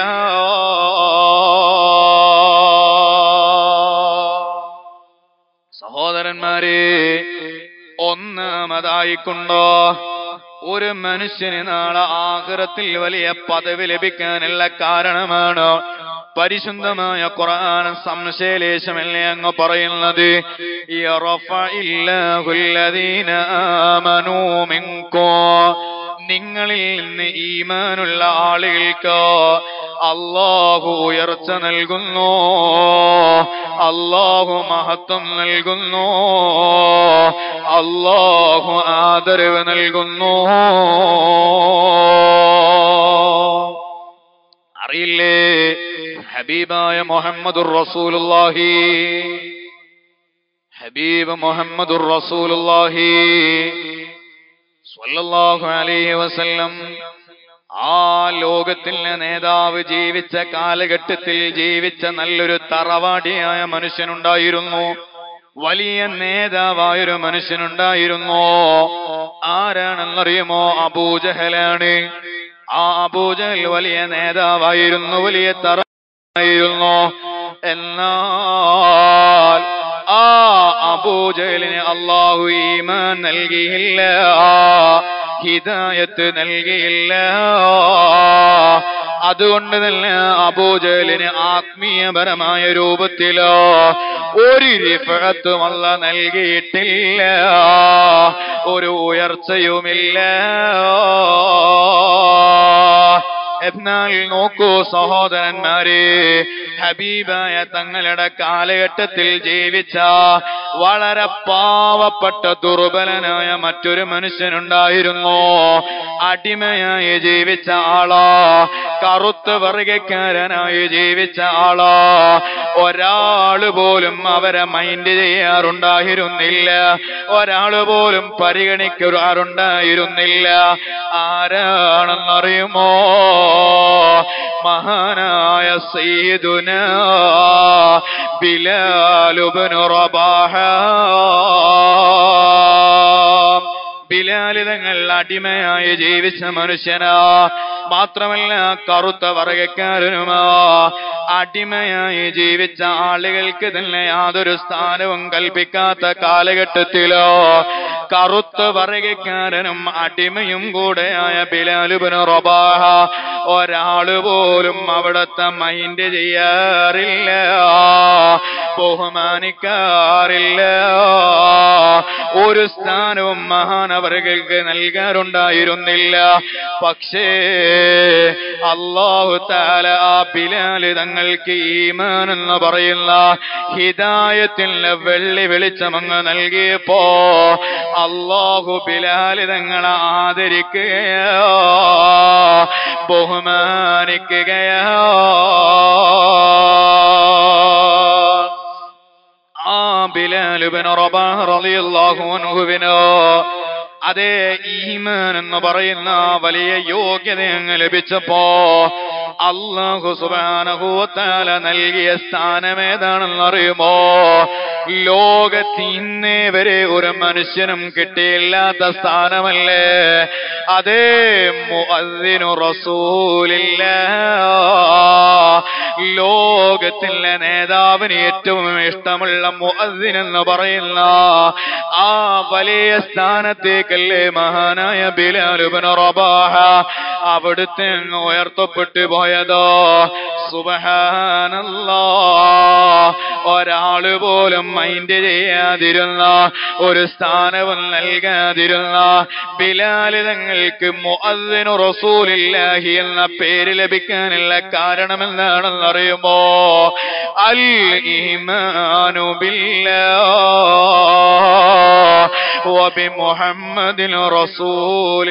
സഹോദരന്മാരെ ഒന്നാമതായിക്കൊണ്ടോ ഒരു മനുഷ്യന് നാളെ ആഹ്റത്തിൽ വലിയ പദവി ലഭിക്കാനുള്ള കാരണമാണ് പരിശുദ്ധമായ ഖുർആൻ സംശയലേശമല്ലേ അങ്ങ് പറയുന്നത് യറഫഇല്ലാഹുല്ലദീന ആമനൂ മിൻകും നിങ്ങളിൽ നിന്ന് ഈമാനുള്ള ആളുകൾക്ക് അള്ളാഹു ഉയർച്ച നൽകുന്നു അള്ളാഹു മഹത്വം നൽകുന്നു അള്ളാഹു ആദരവ് നൽകുന്നു അറിയില്ലേ ഹബീബായ മുഹമ്മദുർ റസൂലുള്ളാഹി ഹബീബ് മുഹമ്മദുർ റസൂലുള്ളാഹി സ്വല്ലല്ലാഹു അലൈഹി വസല്ലം ആ ലോകത്തിലെ നേതാവ് ജീവിച്ച കാലഘട്ടത്തിൽ ജീവിച്ച നല്ലൊരു തറവാടിയായ മനുഷ്യനുണ്ടായിരുന്നു വലിയ നേതാവായൊരു മനുഷ്യനുണ്ടായിരുന്നു ആരാണെന്നറിയുമോ അബൂജഹലാണ് ആ അബൂജഹൽ വലിയ നേതാവായിരുന്നു വലിയ തറവായിരുന്നു എന്നാൽ ആ അബൂജഹലിന് അള്ളാഹു ഈമാൻ നൽകിയില്ല ഹിദായത്ത് നൽകിയില്ല അതുകൊണ്ട് തന്നെ അബൂജഹലിന് ആത്മീയപരമായ രൂപത്തിലോ ഒരു റിഫത്തും അല്ല നൽകിയിട്ടില്ല ഒരു ഉയർച്ചയുമില്ല എന്നാൽ നോക്കൂ സഹോദരന്മാരെ ഹബീബായ തങ്ങളുടെ കാലഘട്ടത്തിൽ ജീവിച്ച വളരെ പാവപ്പെട്ട ദുർബലനായ മറ്റൊരു മനുഷ്യനുണ്ടായിരുന്നു അടിമയായി ജീവിച്ച ആളാ കറുത്ത വർഗക്കാരനായി ജീവിച്ച ആളാ ഒരാള് പോലും അവരെ മൈൻഡ് ചെയ്യാറുണ്ടായിരുന്നില്ല ഒരാള് പോലും പരിഗണിക്കാറുണ്ടായിരുന്നില്ല ആരാണെന്നറിയുമോ മഹാനായ സയ്യിദുന ബിലാലുബനു റബാഹ ബിലാല് തങ്ങൾ അടിമയായി ജീവിച്ച മനുഷ്യനാ മാത്രമല്ല കറുത്ത വർഗക്കാരനുമാ അടിമയായി ജീവിച്ച ആളുകൾക്ക് തന്നെ യാതൊരു സ്ഥാനവും കൽപ്പിക്കാത്ത കാലഘട്ടത്തിലോ കറുത്ത വർഗക്കാരനും അടിമയും കൂടെയായ ബിലാലുബിന് റബാഹ ഒരാള് പോലും അവിടത്തെ മൈൻഡ് ചെയ്യാറില്ല ബഹുമാനിക്കാറില്ല ഒരു സ്ഥാനവും മഹാനവറുകൾക്ക് നൽകാറുണ്ടായിരുന്നില്ല പക്ഷേ അള്ളാഹു താല ആ ബിലാല് തങ്ങൾക്ക് ഈമാൻ എന്ന് പറയുന്ന ഹിദായത്തിന് വെള്ളി വെളിച്ചമങ്ങ് നൽകിയപ്പോ അള്ളാഹു ബിലാല് തങ്ങളെ ആദരിക്കുകയോ ബഹുമാനിക്കുകയോ ആ ബിലാലുബിന് റബാഹ് റളിയല്ലാഹു അൻഹുവിനോ അതേ ഈമാൻ എന്ന് പറയുന്ന വലിയ യോഗ്യത അങ്ങ് ലഭിച്ചപ്പോ അള്ളാഹു സുബാനഹുത്താല നൽകിയ സ്ഥാനം ഏതാണെന്നറിയുമോ ലോകത്ത് ഇന്നേ വരെ ഒരു മനുഷ്യനും കിട്ടിയില്ലാത്ത സ്ഥാനമല്ലേ അതേ മുഅദ്ദിനു റസൂലില്ല ലോകത്തിലെ നേതാവിന് ഏറ്റവും ഇഷ്ടമുള്ള മുഅദ്ദിൻ എന്ന് പറയുന്ന ആ വലിയ സ്ഥാനത്തേക്കല്ലേ മഹാനായ ബിലാലുബിന് റബാഹ അവിടുത്തെ അങ്ങ് ഉയർത്തപ്പെട്ടു പോയതോ സുബഹാനല്ലാ ഒരാള് പോലും മൈൻഡ് ചെയ്യാതിരുന്ന ഒരു സ്ഥാനവും നൽകാതിരുന്ന ബിലാല് തങ്ങൾക്ക് മുഅദ്ദിനു റസൂലില്ലാഹി എന്ന പേര് ലഭിക്കാനുള്ള കാരണം എന്താണെന്നറിയുമോ അൽ ഈമാനു ബില്ലാ وبمحمد رسول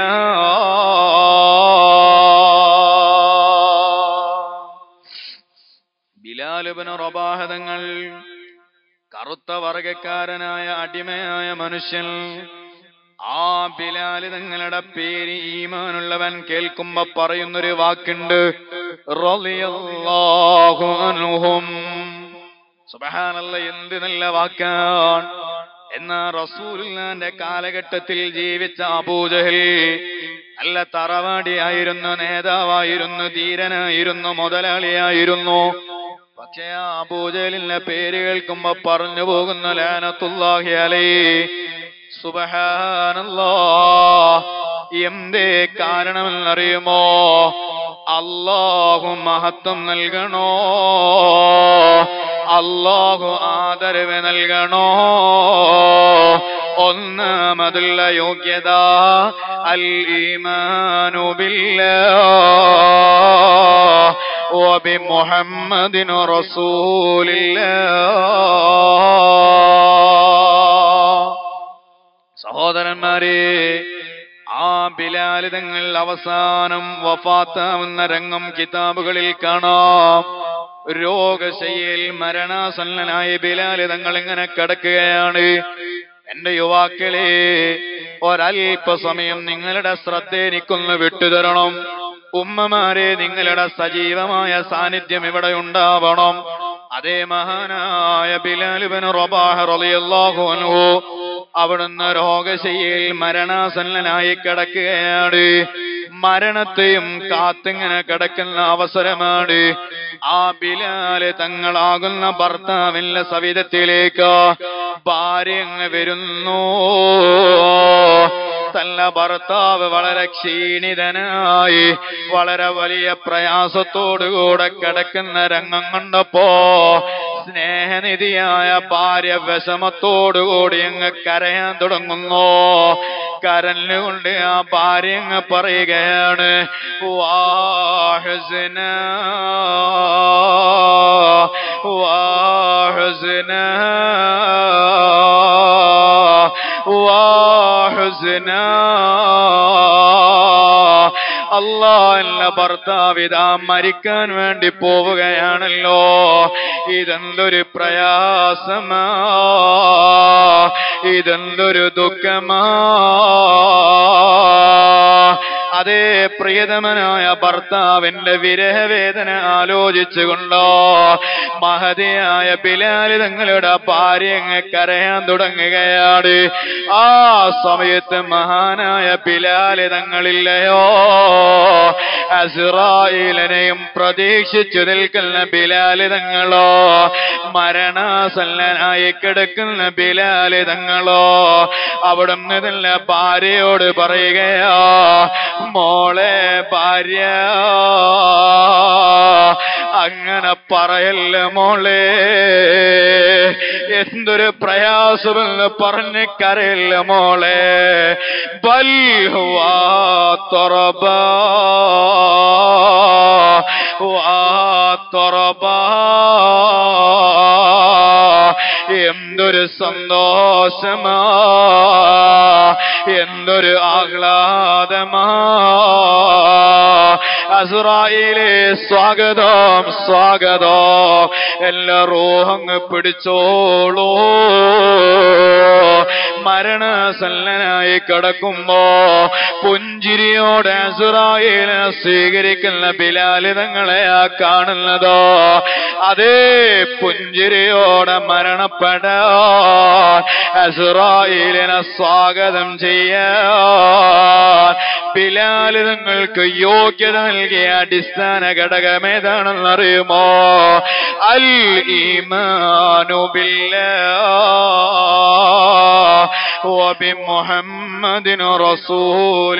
الله ബിലാലുബിന് റബാഹതങ്ങൾ കറുത്ത വർഗക്കാരനായ അടിമയായ മനുഷ്യൻ ആ ബിലാല് തങ്ങളുടെ പേര് ഈമാനുള്ളവൻ കേൾക്കുമ്പോ പറയുന്നൊരു വാക്കുണ്ട് റളിയല്ലാഹു അൻഹും സുബ്ഹാനല്ല എന്ത് നല്ല വാക്കാണ് എന്നാ റസൂലുള്ളാന്റെ കാലഘട്ടത്തിൽ ജീവിച്ച അബൂജഹൽ നല്ല തറവാടിയായിരുന്നു നേതാവായിരുന്നു ധീരനായിരുന്നു മുതലാളിയായിരുന്നു പക്ഷേ ആ അബൂജഹലിന്റെ പേര് കേൾക്കുമ്പോ പറഞ്ഞു പോകുന്ന ലാനത്തുല്ലാഹി അലൈ സുബഹാനല്ലാ എന്തേ കാരണമെന്നറിയുമോ അള്ളാഹു മഹത്വം നൽകണോ അള്ളാഹു ആദരവ് നൽകണോ ഒന്നാമതുള്ള യോഗ്യത അൽ ഈമാനു ബില്ലാഹ് وبمحمد رسول الله സഹോദരന്മാരെ ആ ബിലാൽ തങ്ങൾ അവസാനം വഫാത്താവുന്ന രംഗം കിതാബുകളിൽ കാണാം രോഗശയ്യയിൽ മരണാസന്നനായ ബിലാൽ തങ്ങൾ ഇങ്ങനെ കിടക്കുകയാണ് എന്റെ യുവാക്കളെ ഒരല്പസമയം നിങ്ങളുടെ ശ്രദ്ധ എനിക്കൊന്ന് വിട്ടുതരണം ഉമ്മമാരെ നിങ്ങളുടെ സജീവമായ സാന്നിധ്യം ഇവിടെ ഉണ്ടാവണം അതേ മഹാനായ ബിലാലുബൻ റബാഹ് റളിയല്ലാഹു അൻഹു അവിടുന്ന് രോഗശയ്യയിൽ മരണാസന്നനായി കിടക്കുകയാണ് മരണത്തെയും കാത്തിങ്ങനെ കിടക്കുന്ന അവസരമാണ് ആ ബിലാല് തങ്ങളാകുന്ന ഭർത്താവിന്റെ സവിധത്തിലേക്ക് ഭാര്യ അങ്ങ് വരുന്നു തല്ല ഭർത്താവ് വളരെ ക്ഷീണിതനായി വളരെ വലിയ പ്രയാസത്തോടുകൂടെ കിടക്കുന്ന രംഗം കണ്ടപ്പോ സ്നേഹനിധിയായ ഭാര്യ വിഷമത്തോടുകൂടി അങ്ങ് കരയാൻ തുടങ്ങുന്നു കരഞ്ഞുകൊണ്ട് ആ ഭാര്യ അങ്ങ് പറയുകയാണ് വാഹസന വാഹസന വാഹസന അല്ലാ എന്ന ഭർത്താവിതാ മരിക്കാൻ വേണ്ടി പോവുകയാണല്ലോ ഇതെന്തൊരു പ്രയാസമാ ഇതെന്തൊരു ദുഃഖമാ അതേ പ്രിയതമനായ ഭർത്താവിന്റെ വിരഹവേദന ആലോചിച്ചുകൊണ്ടോ മഹതിയായ ബിലാല് തങ്ങളുടെ ഭാര്യ അങ്ങ് കരയാൻ തുടങ്ങുകയാണ് ആ സമയത്ത് മഹാനായ ബിലാല് തങ്ങളില്ലയോ അസിറായിലനെയും പ്രതീക്ഷിച്ചു നിൽക്കുന്ന ബിലാല് തങ്ങളോ മരണാസന്നനായി കിടക്കുന്ന ബിലാല് തങ്ങളോ അവിടുന്ന് തന്നെ ഭാര്യയോട് പറയുകയാ മോളെ ഭാര്യ അങ്ങനെ പറയല്ല മോളെ എന്തൊരു പ്രയാസമെന്ന് പറഞ്ഞ് കരയില്ല മോളെ ബൽഹുവാ തൊറബ തൊറബ എന്തൊരു സന്തോഷമാ എന്തൊരു ആഹ്ലാദമാ അസുറായിലെ സ്വാഗതം സ്വാഗതം എല്ലാ റോഹങ്ങ് പിടിച്ചോളൂ മരണസല്ലനായി കിടക്കുമ്പോ പുഞ്ചിരിയോടെ അസുറായിലെ സ്വീകരിക്കുന്ന ബിലാലിതങ്ങളെ ആ കാണുന്നതോ അതേ പുഞ്ചിരിയോടെ മരണപ്പെടാ അസുറായിലിനെ സ്വാഗതം ചെയ്യാൻ ബിലാലിതങ്ങൾക്ക് യോഗ്യത നൽകിയ അടിസ്ഥാന ഘടകം ഏതാണെന്നറിയുമോ അൽ ഈമാനു وبمحمد رسول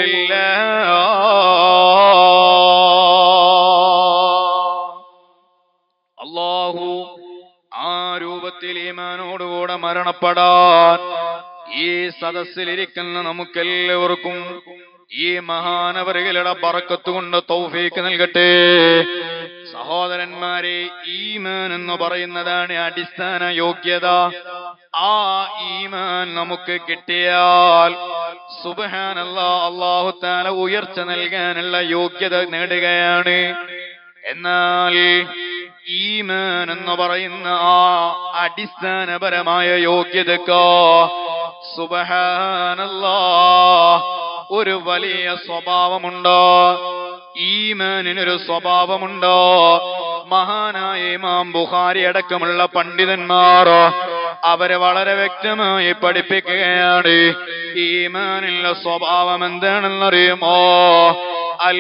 الله അള്ളാഹു ആ രൂപത്തിൽ ഈമാനോടുകൂടെ മരണപ്പെടാൻ ഈ സദസ്സിലിരിക്കുന്ന നമുക്കെല്ലാവർക്കും ഈ മഹാനവറുകളുടെ പറക്കത്ത് കൊണ്ട് തൗഫീക്ക് നൽകട്ടെ സഹോദരന്മാരെ ഈമാൻ എന്ന് പറയുന്നതാണ് അടിസ്ഥാന യോഗ്യത ആ ഈമാൻ നമുക്ക് കിട്ടിയാൽ സുബഹാനല്ല അള്ളാഹു താല ഉയർച്ച നൽകാനുള്ള യോഗ്യത നേടുകയാണ് എന്നാൽ ഈമാൻ എന്ന് പറയുന്ന ആ അടിസ്ഥാനപരമായ യോഗ്യതക്കോ സുബഹാനല്ലാ ഒരു വലിയ സ്വഭാവമുണ്ടോ ഈമാനിനൊരു സ്വഭാവമുണ്ടോ മഹാനായ ഇമാം ബുഖാരി അടക്കമുള്ള പണ്ഡിതന്മാർ അവരെ വളരെ വ്യക്തമായി പഠിപ്പിക്കുകയാണ് ഈമാനിലുള്ള സ്വഭാവം എന്താണെന്നറിയുമോ അൽ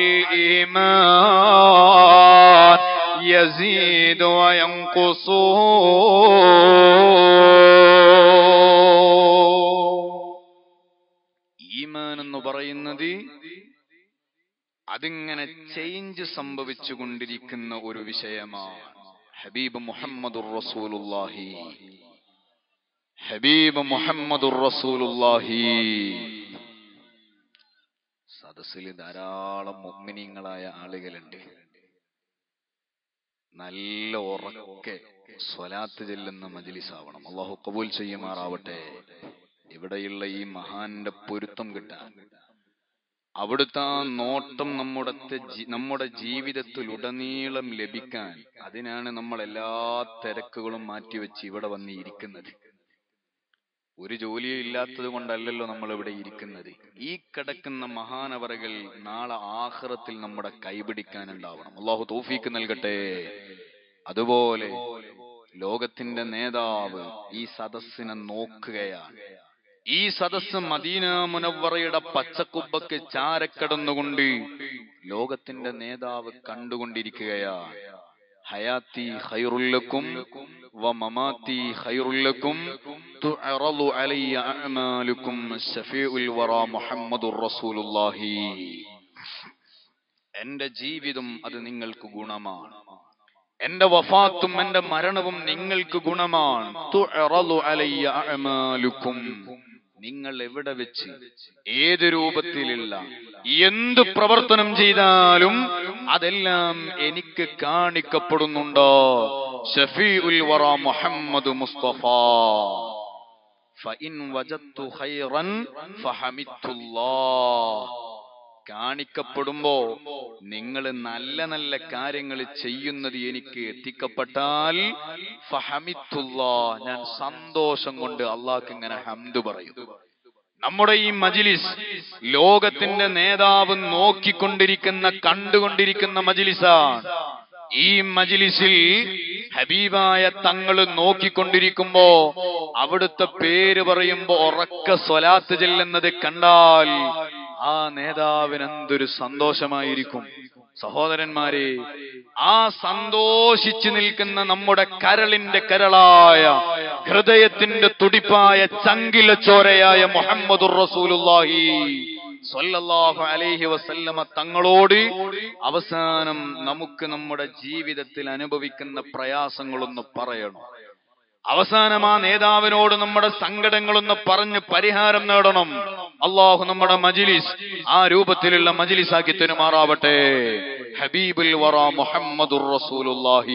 ഈമാൻ യസീദു വയൻഖുസൂ ഈമാൻ എന്ന് പറയുന്നത് അതിങ്ങനെ ചേഞ്ച് സംഭവിച്ചു കൊണ്ടിരിക്കുന്ന ഒരു വിഷയമാണ് ഹബീബ് മുഹമ്മദുർ റസൂലുള്ളാഹി ഹബീബ് മുഹമ്മദുർ റസൂലുള്ളാഹി സദസ്സിൽ ധാരാളം മുഗ്മിനീങ്ങളായ ആളുകളുണ്ട് നല്ല ഉറക്കെ സ്വലാത്ത് ചെല്ലുന്ന മജിലിസ് ആവണം അള്ളാഹു കബൂൽ ചെയ്യുമാറാവട്ടെ ഇവിടെയുള്ള ഈ മഹാന്റെ പൊരുത്തം കിട്ടാൻ അവിടുത്തെ ആ നോട്ടം നമ്മുടെ ജി- നമ്മുടെ ജീവിതത്തിൽ ഉടനീളം ലഭിക്കാൻ അതിനാണ് നമ്മൾ എല്ലാ തിരക്കുകളും മാറ്റിവെച്ച് ഇവിടെ വന്ന് ഇരിക്കുന്നത് ഒരു ജോലിയും ഇല്ലാത്തത് കൊണ്ടല്ലല്ലോ നമ്മൾ ഇവിടെ ഇരിക്കുന്നത് ഈ കിടക്കുന്ന മഹാനവറകൾ നാളെ ആഹ്റത്തിൽ നമ്മുടെ കൈപിടിക്കാനുണ്ടാവണം അള്ളാഹു തോഫീക്ക് നൽകട്ടെ അതുപോലെ ലോകത്തിന്റെ നേതാവ് ഈ സദസ്സിനെ നോക്കുകയാണ് ഈ സദസ്സ് മദീന മുനവറയുടെ പച്ചക്കുಬ್ಬക്ക് ചാരക്കടന്നുകൊണ്ട് ലോകത്തിന്റെ നേതാവ് കണ്ടുകൊണ്ടിരിക്കുകയാണ് ഹയാത്തി ഖൈറുല്ലക്കും വ മമാത്തി ഖൈറുല്ലക്കും തുഅറദു അലയ്യ അഅമാലുക്കും ശഫീഉൽ വറ മുഹമ്മദുർ റസൂലുള്ളാഹി എന്റെ ജീവിതം അത് നിങ്ങൾക്ക് ഗുണമാണ് എന്റെ വഫാത്തും എന്റെ മരണവും നിങ്ങൾക്ക് ഗുണമാണ് തുഅറദു അലയ്യ അഅമാലുക്കും നിങ്ങൾ എവിടെ വെച്ച് ഏത് രൂപത്തിലുള്ള എന്ത് പ്രവർത്തനം ചെയ്താലും അതെല്ലാം എനിക്ക് കാണിക്കപ്പെടുന്നുണ്ടോ ഷഫീഉൽ വറ മുഹമ്മദ് മുസ്തഫ ഫഇൻ വജത്തു ഖൈറൻ ഫഹമിത്തുല്ലാഹ് കാണിക്കപ്പെടുമ്പോ നിങ്ങൾ നല്ല നല്ല കാര്യങ്ങൾ ചെയ്യുന്നത് എനിക്ക് എത്തിക്കപ്പെട്ടാൽ ഫഹമിത്തുല്ലാ ഞാൻ സന്തോഷം കൊണ്ട് അള്ളാഹ്ക്ക് ഇങ്ങനെ ഹംദ് പറയും നമ്മുടെ ഈ മജിലിസ് ലോകത്തിന്റെ നേതാവ് നോക്കിക്കൊണ്ടിരിക്കുന്ന കണ്ടുകൊണ്ടിരിക്കുന്ന മജിലിസാണ് ഈ മജിലിസിൽ ഹബീബായ തങ്ങൾ നോക്കിക്കൊണ്ടിരിക്കുമ്പോ അവിടുത്തെ പേര് പറയുമ്പോ ഉറക്ക സ്വലാത്ത് ചെല്ലുന്നത് കണ്ടാൽ ആ നേതാവിന് എന്തൊരു സന്തോഷമായിരിക്കും സഹോദരന്മാരെ ആ സന്തോഷിച്ചു നിൽക്കുന്ന നമ്മുടെ കരളിന്റെ കരളായ ഹൃദയത്തിന്റെ തുടിപ്പായ ചങ്കില ചോരയായ മുഹമ്മദുർ റസൂലുള്ളാഹി സ്വല്ലല്ലാഹു അലൈഹി വസല്ലമ തങ്ങളോട് അവസാനം നമുക്ക് നമ്മുടെ ജീവിതത്തിൽ അനുഭവിക്കുന്ന പ്രയാസങ്ങളൊന്ന് പറയണം അവസാനം ആ നേതാവിനോട് നമ്മുടെ സങ്കടങ്ങളൊന്ന് പറഞ്ഞ് പരിഹാരം നേടണം അള്ളാഹു നമ്മുടെ മജിലിസ് ആ രൂപത്തിലുള്ള മജിലിസാക്കി തെരുമാറാവട്ടെ ഹബീബുൽ വറ മുഹമ്മദുർ റസൂലുള്ളാഹി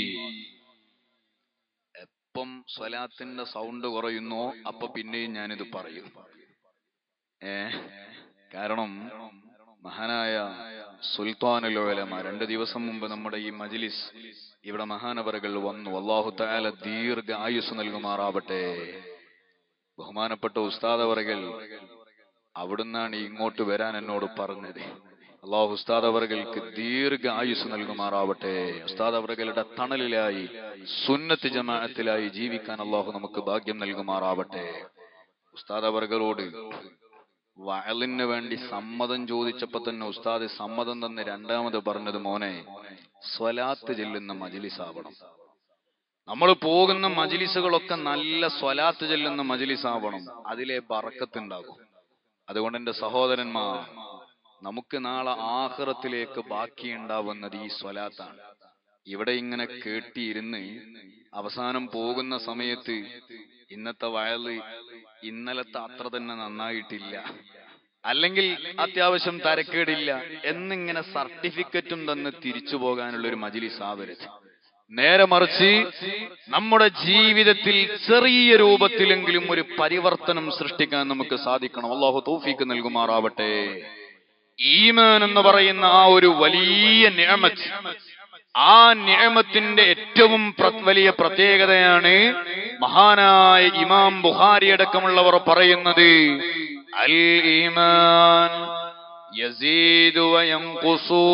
എപ്പം സ്വലാത്തിന്റെ സൗണ്ട് കുറയുന്നോ അപ്പൊ പിന്നെയും ഞാനിത് പറയും ഏ കാരണം മഹാനായ സുൽത്താനുലോലമ രണ്ട് ദിവസം മുമ്പ് നമ്മുടെ ഈ മജിലിസ് ഇവിടെ മഹാനവറുകൾ വന്നു അള്ളാഹു താല ദീർഘ ആയുസ് നൽകുമാറാവട്ടെ ബഹുമാനപ്പെട്ട ഉസ്താദ് അവറുകൾ അവിടുന്നാണ് ഇങ്ങോട്ട് വരാൻ എന്നോട് പറഞ്ഞത് അള്ളാഹു ഉസ്താദ് അവറുകൾക്ക് ദീർഘ ആയുസ് നൽകുമാറാവട്ടെ ഉസ്താദ് അവറുകളുടെ തണലിലായി സുന്നത്ത് ജമാഅത്തിലായി ജീവിക്കാൻ അള്ളാഹു നമുക്ക് ഭാഗ്യം നൽകുമാറാവട്ടെ ഉസ്താദ് അവറുകളോട് വയലിന് വേണ്ടി സമ്മതം ചോദിച്ചപ്പോ തന്നെ ഉസ്താദ് സമ്മതം തന്ന് രണ്ടാമത് പറഞ്ഞത് മോനെ സ്വലാത്ത് ചെല്ലുന്ന മജിലിസാവണം നമ്മൾ പോകുന്ന മജിലിസുകളൊക്കെ നല്ല സ്വലാത്ത് ചെല്ലുന്ന മജിലിസാവണം അതിലെ ബറക്കത്തുണ്ടാകും അതുകൊണ്ട് എന്റെ സഹോദരന്മാർ നമുക്ക് നാളെ ആഹ്റത്തിലേക്ക് ബാക്കിയുണ്ടാവുന്നത് ഈ സ്വലാത്താണ് ഇവിടെ ഇങ്ങനെ കേട്ടിയിരുന്ന് അവസാനം പോകുന്ന സമയത്ത് ഇന്നത്തെ വയല് ഇന്നലത്തെ അത്ര തന്നെ നന്നായിട്ടില്ല അല്ലെങ്കിൽ അത്യാവശ്യം തരക്കേടില്ല എന്നിങ്ങനെ സർട്ടിഫിക്കറ്റും തന്ന് തിരിച്ചു പോകാനുള്ള ഒരു മജിലിസ് ആവരുത് നേരെ മറിച്ച് നമ്മുടെ ജീവിതത്തിൽ ചെറിയ രൂപത്തിലെങ്കിലും ഒരു പരിവർത്തനം സൃഷ്ടിക്കാൻ നമുക്ക് സാധിക്കണം അള്ളാഹു തൗഫീക്ക് നൽകുമാറാവട്ടെ ഈമാൻ എന്ന് പറയുന്ന ആ ഒരു വലിയ നിയമത്ത് ആ നിയമത്തിന്റെ ഏറ്റവും പ്ര- വലിയ പ്രത്യേകതയാണ് മഹാനായ ഇമാം ബുഖാരി അടക്കമുള്ളവർ പറയുന്നത് അൽ ഈമാൻ യസീദു വയംഖുസൂ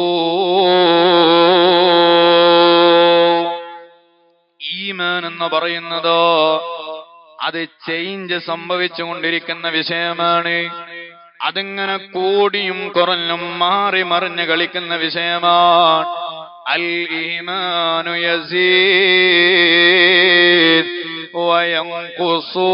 ഈമാൻ എന്ന് പറയുന്നത് അത് ചേഞ്ച് സംഭവിച്ചുകൊണ്ടിരിക്കുന്ന വിഷയമാണ് അതിങ്ങനെ കൂടിയും കുറഞ്ഞും മാറി മറിഞ്ഞ് കളിക്കുന്ന വിഷയമാണ് അൽ ഈമാനു യസീദ് വയംഖുസൂ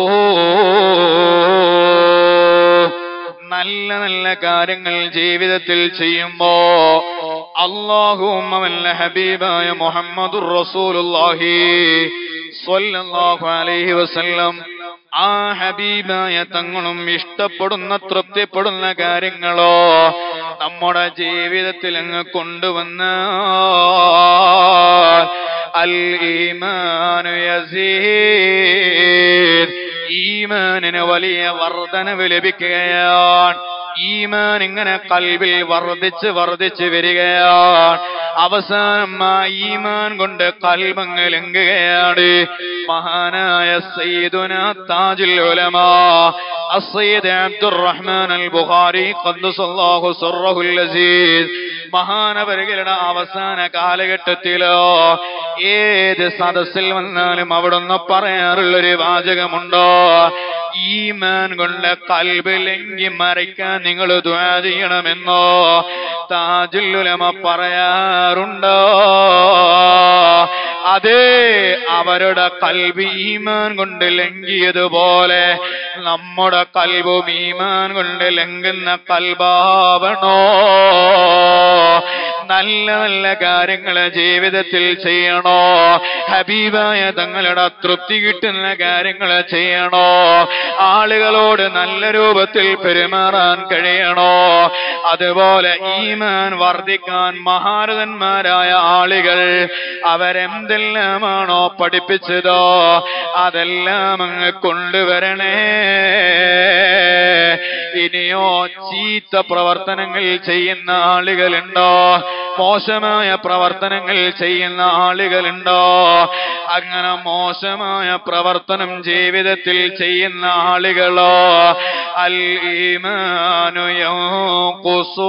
നല്ല നല്ല കാര്യങ്ങൾ ജീവിതത്തിൽ ചെയ്യുമ്പോ അള്ളാഹുവും അവന്റെ ഹബീബായ മുഹമ്മദുർ റസൂലുള്ളാഹി സ്വല്ലല്ലാഹു അലൈഹി വസല്ലം ആ ഹബീബായ തങ്ങളും ഇഷ്ടപ്പെടുന്ന തൃപ്തിപ്പെടുന്ന കാര്യങ്ങളോ നമ്മുടെ ജീവിതത്തിൽ അങ്ങ് കൊണ്ടുവന്ന അൽ ഈമാനു യസീദ് ഈമാനിന് വലിയ വർധനവ് ലഭിക്കുകയാണ് ഈമാൻ ഇങ്ങനെ കൽവിൽ വർദ്ധിച്ച് വർദ്ധിച്ച് വരികയാണ് അവസാനം ആ ഈമാൻ കൊണ്ട് കൽബങ്ങ് ലംഘുകയാണ് മഹാനായ സയ്യിദുന താജുൽ ഉലമാ السيد عبد الرحمن البخاري قدس الله سره العزيز മഹാനവരുകളുടെ അവസാന കാലഘട്ടത്തിലോ ഏത് സദസ്സിൽ വന്നാലും അവിടുന്ന് പറയാറുള്ളൊരു വാചകമുണ്ടോ ഈമാൻ കൊണ്ട് കൽബ് ലംഘി മറിക്കാൻ നിങ്ങൾ ദ്വാ ചെയ്യണമെന്നോ താജുല്ലുലമ പറയാറുണ്ടോ അതേ അവരുടെ കൽബ് ഈമാൻ കൊണ്ട് ലംഘിയതുപോലെ നമ്മുടെ കൽബും ഈമാൻ കൊണ്ട് ലംഘുന്ന കൽബാവണോ നല്ല നല്ല കാര്യങ്ങൾ ജീവിതത്തിൽ ചെയ്യണോ ഹബീബായ തങ്ങളുടെ തൃപ്തി കിട്ടുന്ന കാര്യങ്ങൾ ചെയ്യണോ ആളുകളോട് നല്ല രൂപത്തിൽ പെരുമാറാൻ കഴിയണോ അതുപോലെ ഈമാൻ വർദ്ധിക്കാൻ മഹാരഥന്മാരായ ആളുകൾ അവരെന്തെല്ലാമാണോ പഠിപ്പിച്ചതോ അതെല്ലാം അങ്ങ് കൊണ്ടുവരണേ ഇനിയോ ചീത്ത പ്രവർത്തനങ്ങൾ ചെയ്യുന്ന ആളുകളുണ്ടോ മോശമായ പ്രവർത്തനങ്ങൾ ചെയ്യുന്ന ആളുകളുണ്ടോ അങ്ങനെ മോശമായ പ്രവർത്തനം ജീവിതത്തിൽ ചെയ്യുന്ന ആളുകളോ അൽ ഈമാനു യൻഖുസൂ.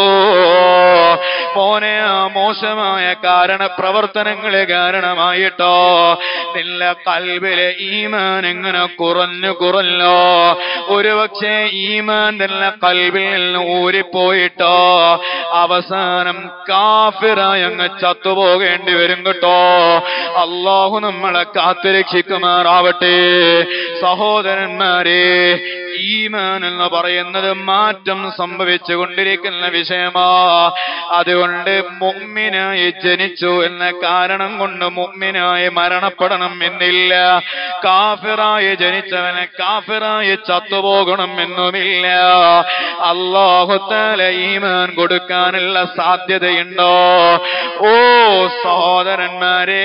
മോനെ ആ മോശമായ കാരണ പ്രവർത്തനങ്ങളെ കാരണമായിട്ടോ നില്ല കൽബിലെ ഈമാൻ എങ്ങനെ കുറഞ്ഞു കുറഞ്ഞോ ഒരുപക്ഷെ ഈമാൻ തന്നെ കൽബിൽ നിന്ന് ഊരിപ്പോയിട്ടോ അവസാനം കാഫിറായി അങ്ങ് ചത്തുപോകേണ്ടി വരും കേട്ടോ അള്ളാഹു നമ്മളെ കാത്തുരക്ഷിക്കുമാറാവട്ടെ സഹോദരന്മാരെ ഈമാൻ എന്ന് പറയുന്നത് മാറ്റം സംഭവിച്ചു കൊണ്ടിരിക്കുന്ന വിഷയമാ അതുകൊണ്ട് മുമ്മിനായി ജനിച്ചു എന്ന കാരണം കൊണ്ട് മുമ്മിനായി മരണപ്പെടണം എന്നില്ല കാഫിറായി ജനിച്ചവന് കാഫിറായി ചത്തുപോകണം എന്നുമില്ല അള്ളാഹുത്താല ഈമാൻ കൊടുക്കാനുള്ള സാധ്യതയുണ്ടോ ഓ സഹോദരന്മാരെ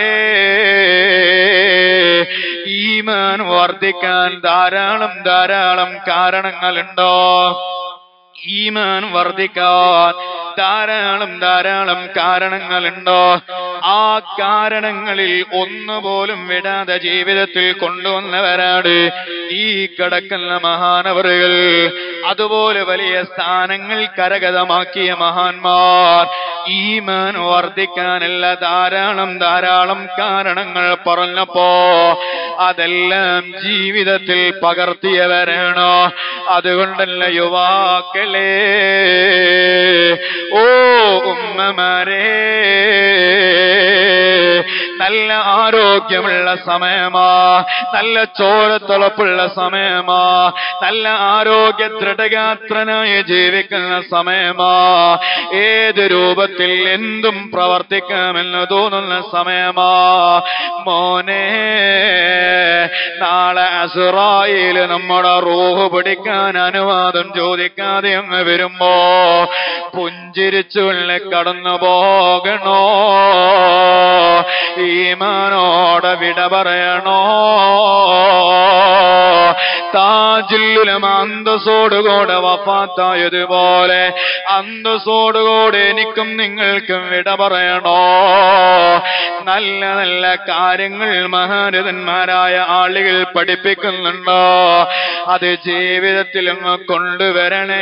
ഈമാൻ വർദ്ധിക്കാൻ ധാരാളം ധാരാളം കാരണങ്ങളുണ്ടോ ഈമാൻ വർദ്ധിക്കാൻ ധാരാളം ധാരാളം കാരണങ്ങളുണ്ടോ ആ കാരണങ്ങളിൽ ഒന്നുപോലും വിടാതെ ജീവിതത്തിൽ കൊണ്ടുവന്നവരാണ് ഈ കിടക്കുന്ന മഹാനവറുകൾ അതുപോലെ വലിയ സ്ഥാനങ്ങൾ കരഗതമാക്കിയ മഹാന്മാർ ഈമാൻ വർദ്ധിക്കാനുള്ള ധാരാളം ധാരാളം കാരണങ്ങൾ പറഞ്ഞപ്പോ അതെല്ലാം ജീവിതത്തിൽ പകർത്തിയവരാണോ അതുകൊണ്ടല്ല യുവാക്കളെ ഓ ഉമ്മമാരെ നല്ല ആരോഗ്യമുള്ള സമയമാ നല്ല ചോരത്തുളപ്പുള്ള സമയമാ നല്ല ആരോഗ്യ ദൃഢഗാത്രനായി ജീവിക്കുന്ന സമയമാ ഏത് രൂപത്തിൽ എന്തും പ്രവർത്തിക്കാമെന്ന് തോന്നുന്ന സമയമാ മോനെ നാളെ അസുറായിൽ നമ്മുടെ റൂഹ് പിടിക്കാൻ അനുവാദം ചോദിക്കാതെ അങ്ങ് വരുമ്പോ പുഞ്ചിരിച്ചുള്ള കടന്നു പോകണോ ഈമാനോടെ വിട പറയണോ താജില്ലുലം അന്തസ്സോടുകൂടെ വഫാത്തായതുപോലെ അന്തസ്സോടുകൂടെ എനിക്കും നിങ്ങൾക്കും വിട പറയണോ നല്ല നല്ല കാര്യങ്ങൾ മഹാരഥന്മാരായ ആളുകൾ പഠിപ്പിക്കുന്നുണ്ടോ അത് ജീവിതത്തിൽ അങ്ങ് കൊണ്ടുവരണേ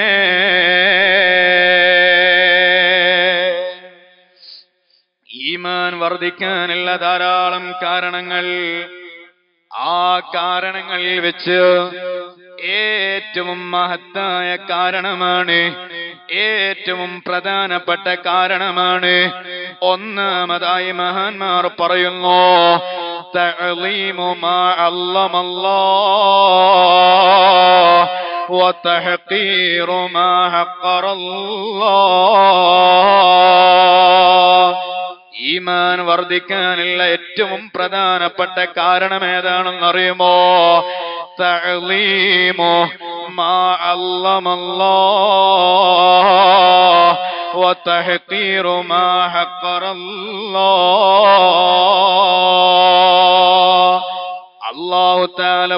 ഈമാൻ വർദ്ധിക്കാനുള്ള ധാരാളം കാരണങ്ങൾ ആ കാരണങ്ങളിൽ വെച്ച് ഏറ്റവും മഹത്തായ കാരണമാണ് ഏറ്റവും പ്രധാനപ്പെട്ട കാരണമാണ് ഒന്നാമതായി മഹാന്മാർ പറയുന്നു തഅലീമു മാ അല്ലമല്ലാഹ് وتحقير ما حقر الله ഈമാൻ വർദ്ധിക്കാനുള്ള ഏറ്റവും പ്രധാനപ്പെട്ട കാരണം ഏതാണെന്ന് അറിയുമോ തഅലീമു മാ അല്ലമല്ലാഹ് وتحقير ما حقر الله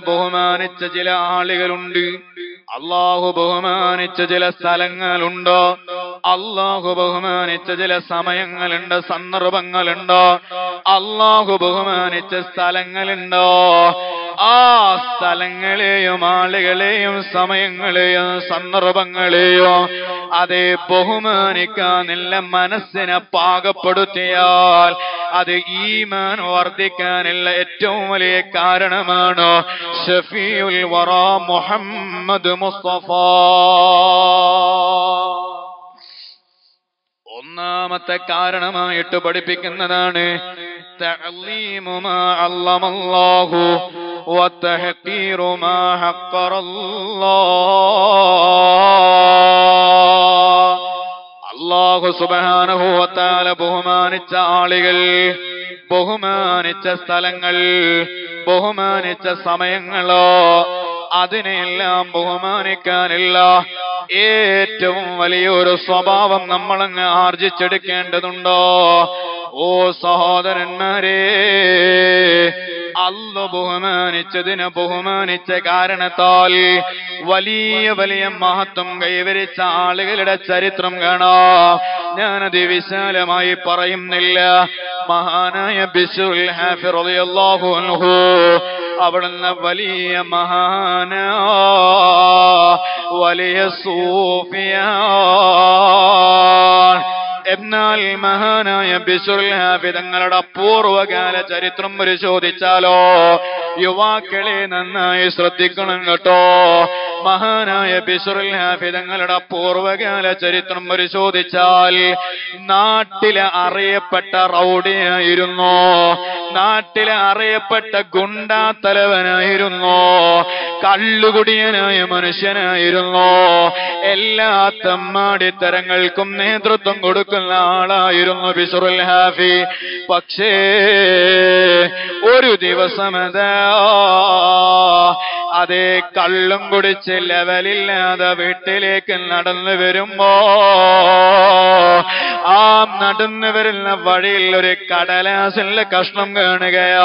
ബഹുമാനിച്ച ചില ആളുകളുണ്ട് അള്ളാഹു ബഹുമാനിച്ച ചില സ്ഥലങ്ങളുണ്ട് അള്ളാഹു ബഹുമാനിച്ച ചില സമയങ്ങളുണ്ട് സന്ദർഭങ്ങളുണ്ട് അള്ളാഹു ബഹുമാനിച്ച സ്ഥലങ്ങളുണ്ടോ ആ സ്ഥലങ്ങളെയും ആളുകളെയും സമയങ്ങളെയും സന്ദർഭങ്ങളെയും അതെ ബഹുമാനിക്കാനുള്ള മനസ്സിനെ പാകപ്പെടുത്തിയാൽ അത് ഈമാൻ വർദ്ധിക്കാനുള്ള ഏറ്റവും വലിയ കാരണമാണ് ഷഫീഉൽ വറ മുഹമ്മദ് മുസ്തഫ ഒന്നാമത്തെ കാരണമായിട്ട് പഠിപ്പിക്കുന്നതാണ് تعليم ما علم الله وتحقير ما حقر الله അള്ളാഹു സുബാനുഭവത്താല ബഹുമാനിച്ച ആളുകൾ ബഹുമാനിച്ച സ്ഥലങ്ങൾ ബഹുമാനിച്ച സമയങ്ങളോ അതിനെല്ലാം ബഹുമാനിക്കാനില്ല ഏറ്റവും വലിയൊരു സ്വഭാവം നമ്മളങ്ങ് ആർജിച്ചെടുക്കേണ്ടതുണ്ടോ ഓ സഹോദരന്മാരെ അല്ല ബഹുമാനിച്ചതിനെ ബഹുമാനിച്ച കാരണത്താൽ വലിയ വലിയ മഹത്വം കൈവരിച്ച ആളുകളുടെ ചരിത്രം കാണാം ഞാനത് വിശാലമായി പറയുന്നില്ല മഹാനായ ബിസുൽ ഹാഫിർ റളിയല്ലാഹു അൻഹു അവിടുന്ന് വലിയ മഹാന വലിയ സൂഫിയ എന്നാൽ മഹാനായ ബിസുൽ ഹാഫിദങ്ങളുടെ പൂർവകാല ചരിത്രം പരിശോധിച്ചാലോ യുവാക്കളെ നന്നായി ശ്രദ്ധിക്കണം കേട്ടോ മഹാനായ ബിസുൽ ഹാഫിദങ്ങളുടെ പൂർവകാല ചരിത്രം പരിശോധിച്ചാൽ നാട്ടിലെ അറിയപ്പെട്ട റൗഡിയായിരുന്നു നാട്ടിലെ അറിയപ്പെട്ട ഗുണ്ടാ തലവനായിരുന്നു കള്ളുകുടിയനായ മനുഷ്യനായിരുന്നു എല്ലാ തമ്മാടിത്തരങ്ങൾക്കും നേതൃത്വം കൊടുക്കുന്ന ആളായിരുന്നു ബിസുറുൽ ഹാഫി പക്ഷേ ഒരു ദിവസം അതാ അതേ കള്ളും കുടിച്ച് ലെവലില്ലാതെ വീട്ടിലേക്ക് നടന്നു വരുമ്പോ ആ നടന്നു വരുന്ന വഴിയിൽ ഒരു കടലാസിലെ കഷ്ണം കാണുകയാ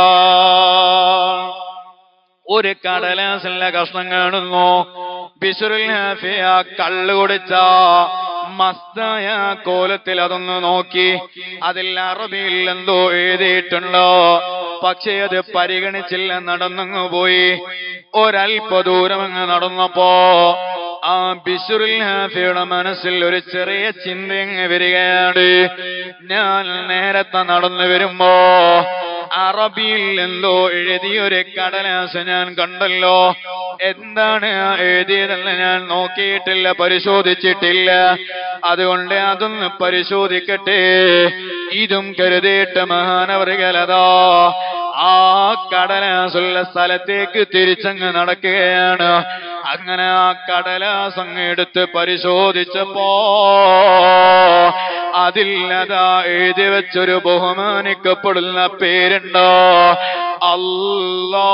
ഒരു കടലാസിലെ കഷ്ണം കാണുന്നു ബിസുറുൽ ഹാഫി ആ കള്ളു കുടിച്ച മസ്തായ കോലത്തിൽ അതൊന്ന് നോക്കി അതിൽ അറബിയിൽ എന്തോ എഴുതിയിട്ടുണ്ടോ പക്ഷേ അത് പരിഗണിച്ചില്ല നടന്നങ്ങ് പോയി ഒരൽപ്പ ദൂരം അങ്ങ് നടന്നപ്പോ ആ ബിസുറുൽ ഹാഫിയുടെ മനസ്സിൽ ഒരു ചെറിയ ചിന്തയങ്ങ് വരികയാണ് ഞാൻ നേരത്തെ നടന്നു വരുമ്പോ അറബിയിൽ എന്തോ എഴുതിയൊരു കടലാസ് ഞാൻ കണ്ടല്ലോ എന്താണ് ആ എഴുതിയതെന്ന് ഞാൻ നോക്കിയിട്ടില്ല പരിശോധിച്ചിട്ടില്ല അതുകൊണ്ട് അതൊന്ന് പരിശോധിക്കട്ടെ ഇതും കരുതിയിട്ട് മഹാനവറുകളതാ ആ കടലാസുള്ള സ്ഥലത്തേക്ക് തിരിച്ചങ്ങ് നടക്കുകയാണ് അങ്ങനെ ആ കടലാസ് അങ്ങ് എടുത്ത് പരിശോധിച്ചപ്പോ അതില്ലതാ എഴുതി വെച്ചൊരു ബഹുമാനിക്കപ്പെടുന്ന പേരുണ്ടോ അല്ലാ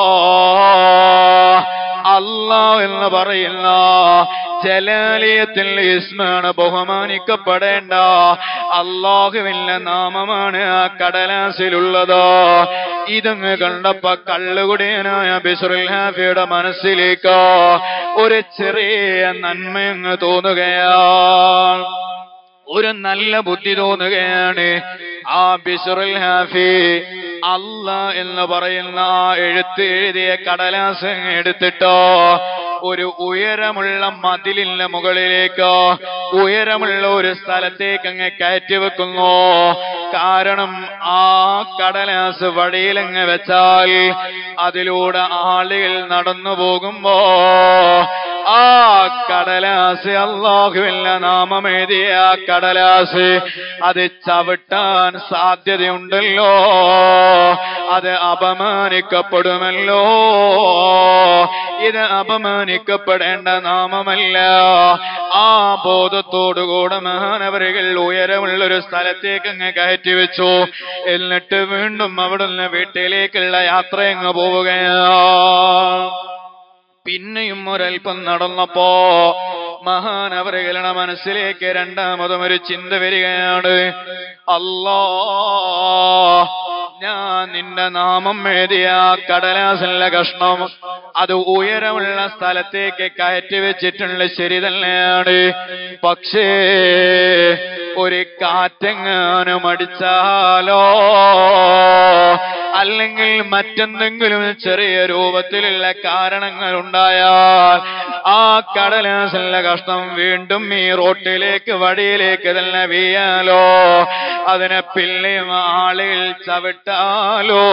അല്ലാ എന്ന് പറയുന്ന ജലാലിയത്തിൽ ഇസ്മാണ് ബഹുമാനിക്കപ്പെടേണ്ട അള്ളാഹുവിന്റെ നാമമാണ് ആ കടലാസിലുള്ളത് ഇതങ്ങ് കണ്ടപ്പോ കള്ളുകുടിയനായ ബിസുറുൽ ഹാഫിയുടെ മനസ്സിലേക്ക് ഒരു ചെറിയ നന്മയങ്ങ് തോന്നുകയാണ് ഒരു നല്ല ബുദ്ധി തോന്നുകയാണ് ആ ബിസുറുൽ ഹാഫി അല്ല എന്ന് പറയുന്ന ആ എഴുത്ത് എഴുതിയ കടലാസ് അങ്ങ് എടുത്തിട്ടോ ഒരു ഉയരമുള്ള മതിലിന്റെ മുകളിലേക്ക് ഉയരമുള്ള ഒരു സ്ഥലത്തേക്ക് അങ്ങ് കയറ്റി വെക്കുന്നു കാരണം ആ കടലാസ് വഴിയിലങ്ങ് വെച്ചാൽ അതിലൂടെ ആളുകൾ നടന്നു പോകുമ്പോ ആ കടലാസ് അള്ളാഹുവില്ല നാമം എഴുതിയ ആ കടലാസ് അത് ചവിട്ടാൻ സാധ്യതയുണ്ടല്ലോ അത് അപമാനിക്കപ്പെടുമല്ലോ ഇത് അപമാനിക്കപ്പെടേണ്ട നാമമല്ല ആ ബോധത്തോടുകൂടെ മഹാനവരുകൾ ഉയരമുള്ള ഒരു സ്ഥലത്തേക്ക് അങ്ങ് കയറ്റി വെച്ചു എന്നിട്ട് വീണ്ടും അവിടുന്ന് വീട്ടിലേക്കുള്ള യാത്ര അങ്ങ് പോവുകയാണ് പിന്നെയും ഒരൽപ്പം നടന്നപ്പോ മഹാനവറുകളുടെ മനസ്സിലേക്ക് രണ്ടാമതും ഒരു ചിന്ത വരികയാണ് അല്ലാ ഞാൻ നിന്റെ നാമം എഴുതിയ ആ കടലാസിലെ കഷ്ണം അത് ഉയരമുള്ള സ്ഥലത്തേക്ക് കയറ്റി വെച്ചിട്ടുള്ള ശരി തന്നെയാണ് പക്ഷേ ഒരു കാറ്റെങ്ങാനും അടിച്ചാലോ അല്ലെങ്കിൽ മറ്റെന്തെങ്കിലും ചെറിയ രൂപത്തിലുള്ള കാരണങ്ങൾ ഉണ്ടായാൽ ആ കടലാസിലെ കഷ്ണം വീണ്ടും ഈ റോട്ടിലേക്ക് വഴിയിലേക്ക് തന്നെ വീയാലോ അതിനെ പിള്ളയും ആളിൽ ചവിട്ടാലോ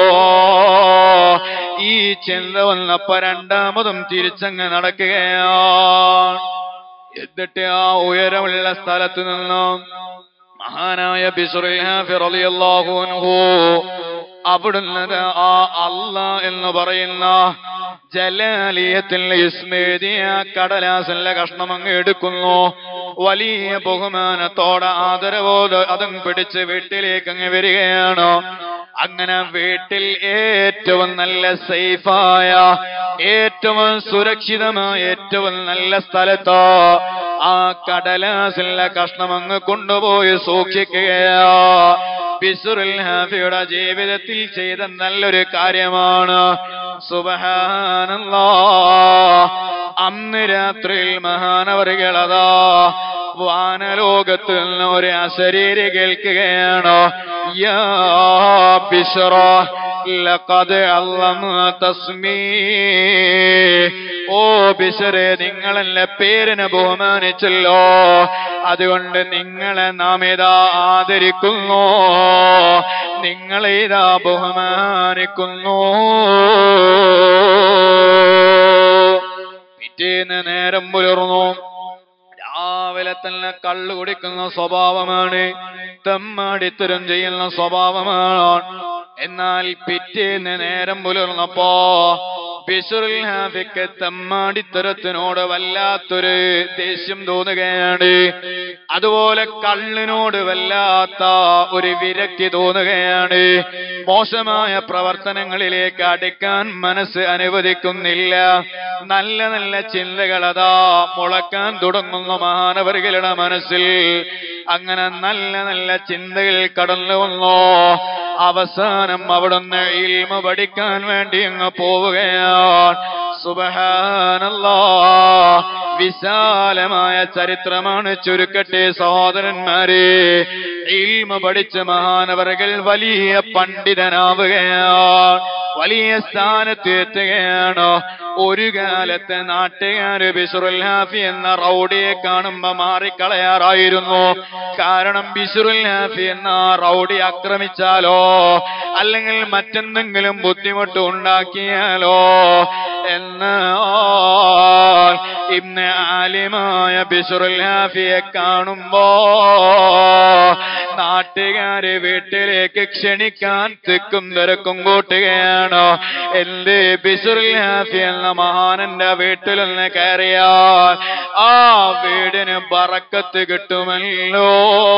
ഈ ചിന്ത വന്നപ്പോ രണ്ടാമതും തിരിച്ചങ്ങ് നടക്കുകയാണ് എന്നിട്ട് ആ ഉയരമുള്ള സ്ഥലത്ത് നിന്നും മഹാനായ ബിസുറിൽ ഹാഫിർ റളിയല്ലാഹു അൻഹു അവിടുന്ന് ആ അല്ല എന്ന് പറയുന്ന ജലാലിയത്തിൽ ഇസ്മേദിയ കടലാസിലെ കഷ്ണം അങ്ങ് എടുക്കുന്നു വലിയ ബഹുമാനത്തോടെ ആദരവോട് അതും പിടിച്ച് വീട്ടിലേക്ക് അങ്ങ് വരികയാണ് അങ്ങനെ വീട്ടിൽ ഏറ്റവും നല്ല സേഫായ ഏറ്റവും സുരക്ഷിതമായ ഏറ്റവും നല്ല സ്ഥലത്തോ ആ കടലാസിലെ കഷ്ണം അങ്ങ് കൊണ്ടുപോയി സൂക്ഷിക്കുകയാ ബിസുറുൽ ഹാഫിയുടെ ജീവിതത്തിൽ ചെയ്ത നല്ലൊരു കാര്യമാണ് സുബഹാനല്ലാ അന്ന് രാത്രിയിൽ മഹാനവറുകളതാ വാനലോകത്ത് നിന്ന് ഒരു അശരീരി കേൾക്കുകയാണ് യാ ബിശ്റ ലഖദ് അല്ലമ തസ്മീ ഓ ബിശറെ നിങ്ങൾ എന്നെ പേരിനെ ബഹുമാനിച്ചല്ലോ അതുകൊണ്ട് നിങ്ങളെ നാം ഇതാ ആദരിക്കുന്നു നിങ്ങളെ ഇതാ ബഹുമാനിക്കുന്നു പിറ്റേന്ന് നേരം പുലർന്നു രാവിലെ തന്നെ കള്ളു കുടിക്കുന്ന സ്വഭാവമാണ് തെമ്മാടിത്തരം ചെയ്യുന്ന സ്വഭാവമാണ് എന്നാൽ പിറ്റേന്ന് നേരം പുലർന്നപ്പോ ബിസുറുൽ ഹാഫിക്ക് തെമ്മാടിത്തരത്തിനോട് വല്ലാത്തൊരു ദേഷ്യം തോന്നുകയാണ് അതുപോലെ കള്ളിനോട് വല്ലാത്ത ഒരു വിരക്തി തോന്നുകയാണ് മോശമായ പ്രവർത്തനങ്ങളിലേക്ക് അടുക്കാൻ മനസ്സ് അനുവദിക്കുന്നില്ല നല്ല നല്ല ചിന്തകൾ അതാ മുളക്കാൻ തുടങ്ങുന്ന മഹാനവറുകളുടെ മനസ്സിൽ അങ്ങനെ നല്ല നല്ല ചിന്തകൾ കടന്നു വന്നു അവസാനം അവിടുന്ന് ഇൽമ പഠിക്കാൻ വേണ്ടി അങ്ങ് പോവുകയാണ് സുബഹാനല്ലാ വിശാലമായ ചരിത്രമാണ് ചുരുക്കട്ടെ സഹോദരന്മാരെ ഇൽമ പഠിച്ച മഹാനവറുകൾ വലിയ പണ്ഡിതനാവുകയാണ് വലിയ സ്ഥാനത്ത് എത്തുകയാണ് ഒരു കാലത്ത് നാട്ടുകാര് ബിസുറുൽ ഹാഫി എന്ന റൗഡിയെ കാണുമ്പോ മാറിക്കളയാറായിരുന്നു കാരണം ബിസുറുൽ ഹാഫി എന്ന റൗഡി ആക്രമിച്ചാലോ അല്ലെങ്കിൽ മറ്റെന്തെങ്കിലും ബുദ്ധിമുട്ട് ഉണ്ടാക്കിയാലോ എന്ന് ഇന്ന് ആലിമായ ബിസുറുൽ ഹാഫിയെ കാണുമ്പോ നാട്ടുകാര് വീട്ടിലേക്ക് ക്ഷണിക്കാൻ തിക്കും തിരക്കും കൂട്ടുകയാണ് എന്ത് ബിസുറുൽ ഹാഫി എന്ന മഹാനന്റെ വീട്ടിൽ നിന്ന് കയറിയാൽ ആ വീടിന് ബറക്കത്ത് കിട്ടുമല്ലോ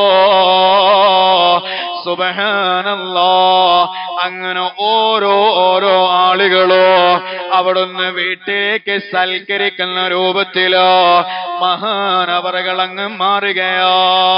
സുബഹാനല്ലോ അങ്ങനെ ഓരോ ഓരോ ആളുകളോ അവിടുന്ന് വീട്ടിലേക്ക് സൽക്കരിക്കുന്ന രൂപത്തിലോ മഹാനവറുകൾ അങ്ങ് മാറുകയോ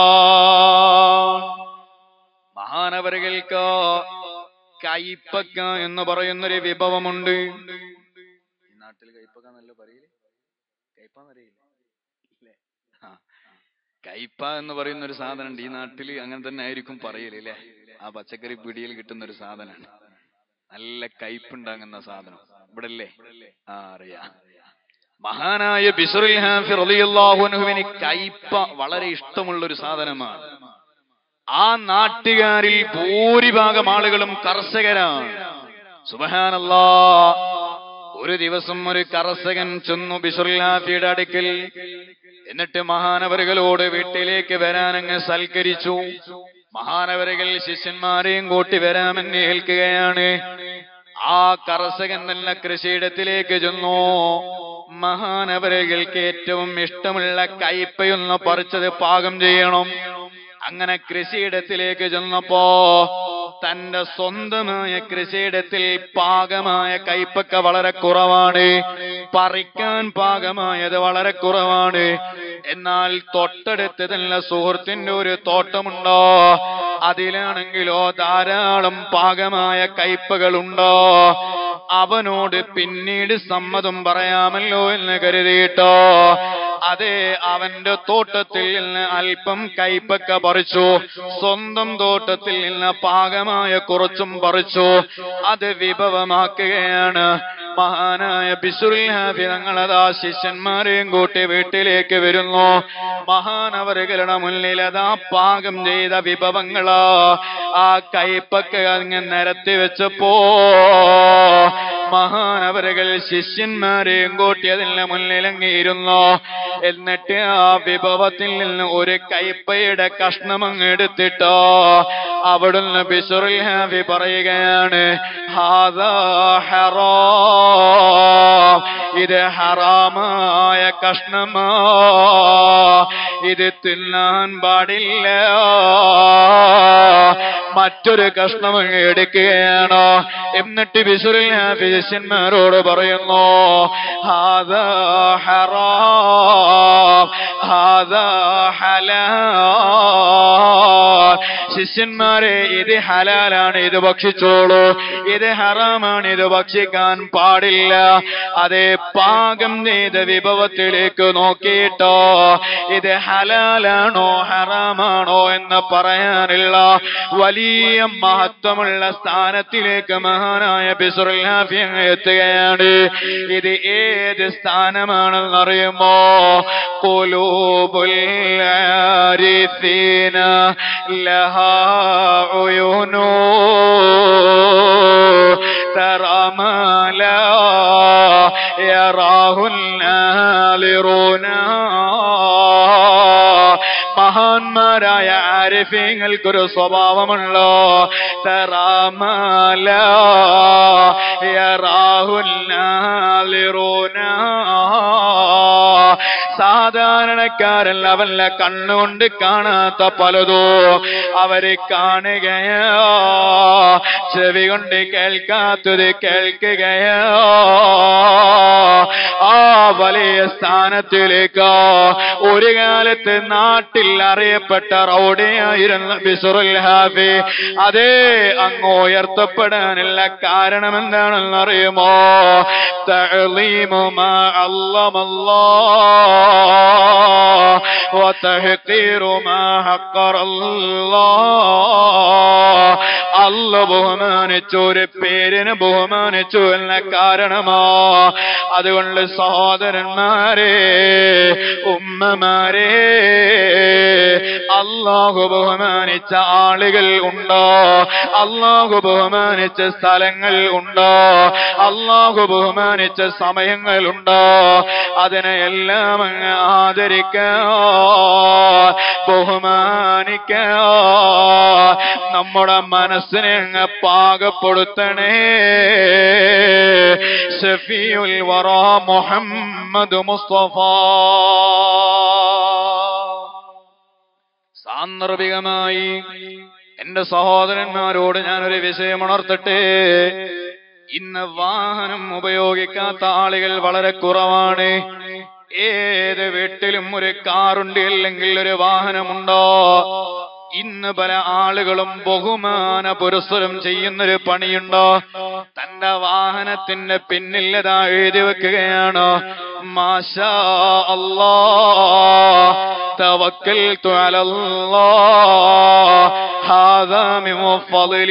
മഹാനവറുകൾക്ക് കൈപ്പക്ക എന്ന് പറയുന്നൊരു വിഭവമുണ്ട് ഈ നാട്ടിൽ കൈപ്പക്ക നല്ല പറയില്ലേ കൈപ്പാന്നറിയില്ലേ ഇല്ലേ? ആ. കൈപ്പ എന്ന് പറയുന്ന ഒരു സാധനം ഉണ്ട് ഈ നാട്ടിൽ അങ്ങനെ തന്നെ ആയിരിക്കും പറയല് അല്ലേ ആ പച്ചക്കറി പിടിയിൽ കിട്ടുന്ന ഒരു സാധനമാണ് നല്ല കയ്പുണ്ടാകുന്ന സാധനം ഇവിടെ അല്ലേ ആ അറിയാം മഹാനായ ബിസുറുൽ ഹാഫി റളിയല്ലാഹു അൻഹുവിന് കയ്പ വളരെ ഇഷ്ടമുള്ള ഒരു സാധനമാണ് ആ നാട്ടുകാരിൽ ഭൂരിഭാഗം ആളുകളും കർഷകരാണ് സുബഹാനല്ലാ ഒരു ദിവസം ഒരു കർഷകൻ ചെന്നു ബിസുറുൽ ഹാഫിയുടെ അടുക്കൽ എന്നിട്ട് മഹാനവറുകളോട് വീട്ടിലേക്ക് വരാനങ്ങ് സൽക്കരിച്ചു മഹാനവറുകൾ ശിഷ്യന്മാരെയും കൂട്ടി വരാമെന്ന് ഏൽക്കുകയാണ് ആ കർഷകൻ തന്നെ കൃഷിയിടത്തിലേക്ക് ചെന്നു മഹാനവറുകൾക്ക് ഏറ്റവും ഇഷ്ടമുള്ള കയ്പയൊന്ന് പറിച്ചത് പാകം ചെയ്യണം അങ്ങനെ കൃഷിയിടത്തിലേക്ക് ചെന്നപ്പോ തന്റെ സ്വന്തമായ കൃഷിയിടത്തിൽ പാകമായ കയ്പക്ക വളരെ കുറവാണ് പറിക്കാൻ പാകമായത് വളരെ കുറവാണ് എന്നാൽ തൊട്ടടുത്ത് തന്നെ സുഹൃത്തിന്റെ ഒരു തോട്ടമുണ്ടോ അതിലാണെങ്കിലോ ധാരാളം പാകമായ കയ്പകളുണ്ടോ അവനോട് പിന്നീട് സമ്മതം പറയാമല്ലോ എന്ന് കരുതിയിട്ടോ അതെ അവന്റെ തോട്ടത്തിൽ നിന്ന് അല്പം കൈപ്പക്ക പറിച്ചു സ്വന്തം തോട്ടത്തിൽ നിന്ന് പാകമായ കുറച്ചും പറിച്ചു അത് വിഭവമാക്കുകയാണ് മഹാനായ ബിസുൽഹാബി തങ്ങളതാ ശിഷ്യന്മാരെയും കൂട്ടി വീട്ടിലേക്ക് വരുന്നു മഹാനവറുകളുടെ മുന്നിൽ അതാ പാകം ചെയ്ത വിഭവങ്ങളാ ആ കൈപ്പക്ക അങ്ങ് നിരത്തി വെച്ചപ്പോ മഹാനവറുകൾ ശിഷ്യന്മാരെയും കൂട്ടി അതിന്റെ മുന്നിൽ അങ്ങിരുന്നു എന്നിട്ട് ആ വിഭവത്തിൽ നിന്ന് ഒരു കൈപ്പയുടെ കഷ്ണം അങ്ങ് എടുത്തിട്ടോ അവിടുന്ന് ബിസുറുൽ ഹാബി പറയുകയാണ് ഹാദാ ഹറാം ഇത് ഹറാമായ കഷ്ണമാ ഇത് തിന്നാൻ പാടില്ല മറ്റൊരു കഷ്ണം അങ്ങ് എടുക്കുകയാണോ എന്നിട്ട് ബിസുറിൽ ശിഷ്യന്മാരോട് പറയുന്നു ഹാദാ ഹറാം ഹാദാ ഹലാൽ ശിഷ്യന്മാരെ ഇത് ഹലാലാണ് ഇത് ഭക്ഷിച്ചോളൂ ഇത് ഹറാമാണ് ഇത് ഭക്ഷിക്കാൻ പാടില്ല അതേ പാകം ചെയ്ത വിഭവത്തിലേക്ക് നോക്കിയിട്ടോ ഇത് ഹലാലാണോ ഹറാമാണോ എന്ന് പറയാനുള്ള വലിയ മഹത്വമുള്ള സ്ഥാനത്തിലേക്ക് മഹാനായ ബിസുറുൽ എത്തുകയാണ് ഇത് ഏത് സ്ഥാനമാണെന്നറിയുമോ قلوب لها عيون ترى ما لا يراه الناظرون മഹാന്മാരായ ആരിഫീങ്ങൾക്കൊരു സ്വഭാവമുള്ളോ തറാമല യറാഹുല്ലാലിറൂന സാധാരണക്കാരല്ല അവല്ല കണ്ണുകൊണ്ട് കാണാത്ത പലതോ അവരെ കാണുകയോ ചെവി കൊണ്ട് കേൾക്കാത്തത് കേൾക്കുകയോ ആ വലിയ സ്ഥാനത്തിലേക്ക് ഒരു കാലത്ത് നാട്ടിൽ അറിയപ്പെട്ട റൗഡിയായിരുന്ന ബിസുറുൽ ഹാഫി അതേ അങ്ങ് ഉയർത്തപ്പെടാനുള്ള കാരണം എന്താണെന്ന് അറിയുമോ തഅലീമു മാ അല്ലമല്ലാഹ് وتحقير ما حقر الله അല്ല ബഹുമാനിച്ചു ഒരു പേരിന് ബഹുമാനിച്ചു എന്ന കാരണമോ അതുകൊണ്ട് സഹോദരന്മാരെ ഉമ്മമാരെ അള്ളാഹു ബഹുമാനിച്ച ആളുകൾ ഉണ്ടോ അള്ളാഹു ബഹുമാനിച്ച സ്ഥലങ്ങൾ ഉണ്ടോ അള്ളാഹു ബഹുമാനിച്ച സമയങ്ങൾ ഉണ്ടോ അതിനെ എല്ലാം അങ്ങ് ആദരിക്കോ ബഹുമാനിക്കോ നമ്മുടെ മനസ്സിനെ അങ്ങ് പാകപ്പെടുത്തണേ ഷഫീഉൽ വറ മുഹമ്മദ് മുസ്തഫ സാന്ദർഭികമായി എന്റെ സഹോദരന്മാരോട് ഞാനൊരു വിഷയം ഉണർത്തട്ടെ ഇന്ന് വാഹനം ഉപയോഗിക്കാത്ത ആളുകൾ വളരെ കുറവാണ് ഏത് വീട്ടിലും ഒരു കാറുണ്ട് അല്ലെങ്കിൽ ഒരു വാഹനമുണ്ടോ ഇന്ന് പല ആളുകളും ബഹുമാന പുരസ്സരം ചെയ്യുന്നൊരു പണിയുണ്ടോ തന്റെ വാഹനത്തിന്റെ പിന്നില്ലതാ എഴുതി വെക്കുകയാണ് മാഷാ അല്ലാ توكلت على الله هذا من فضل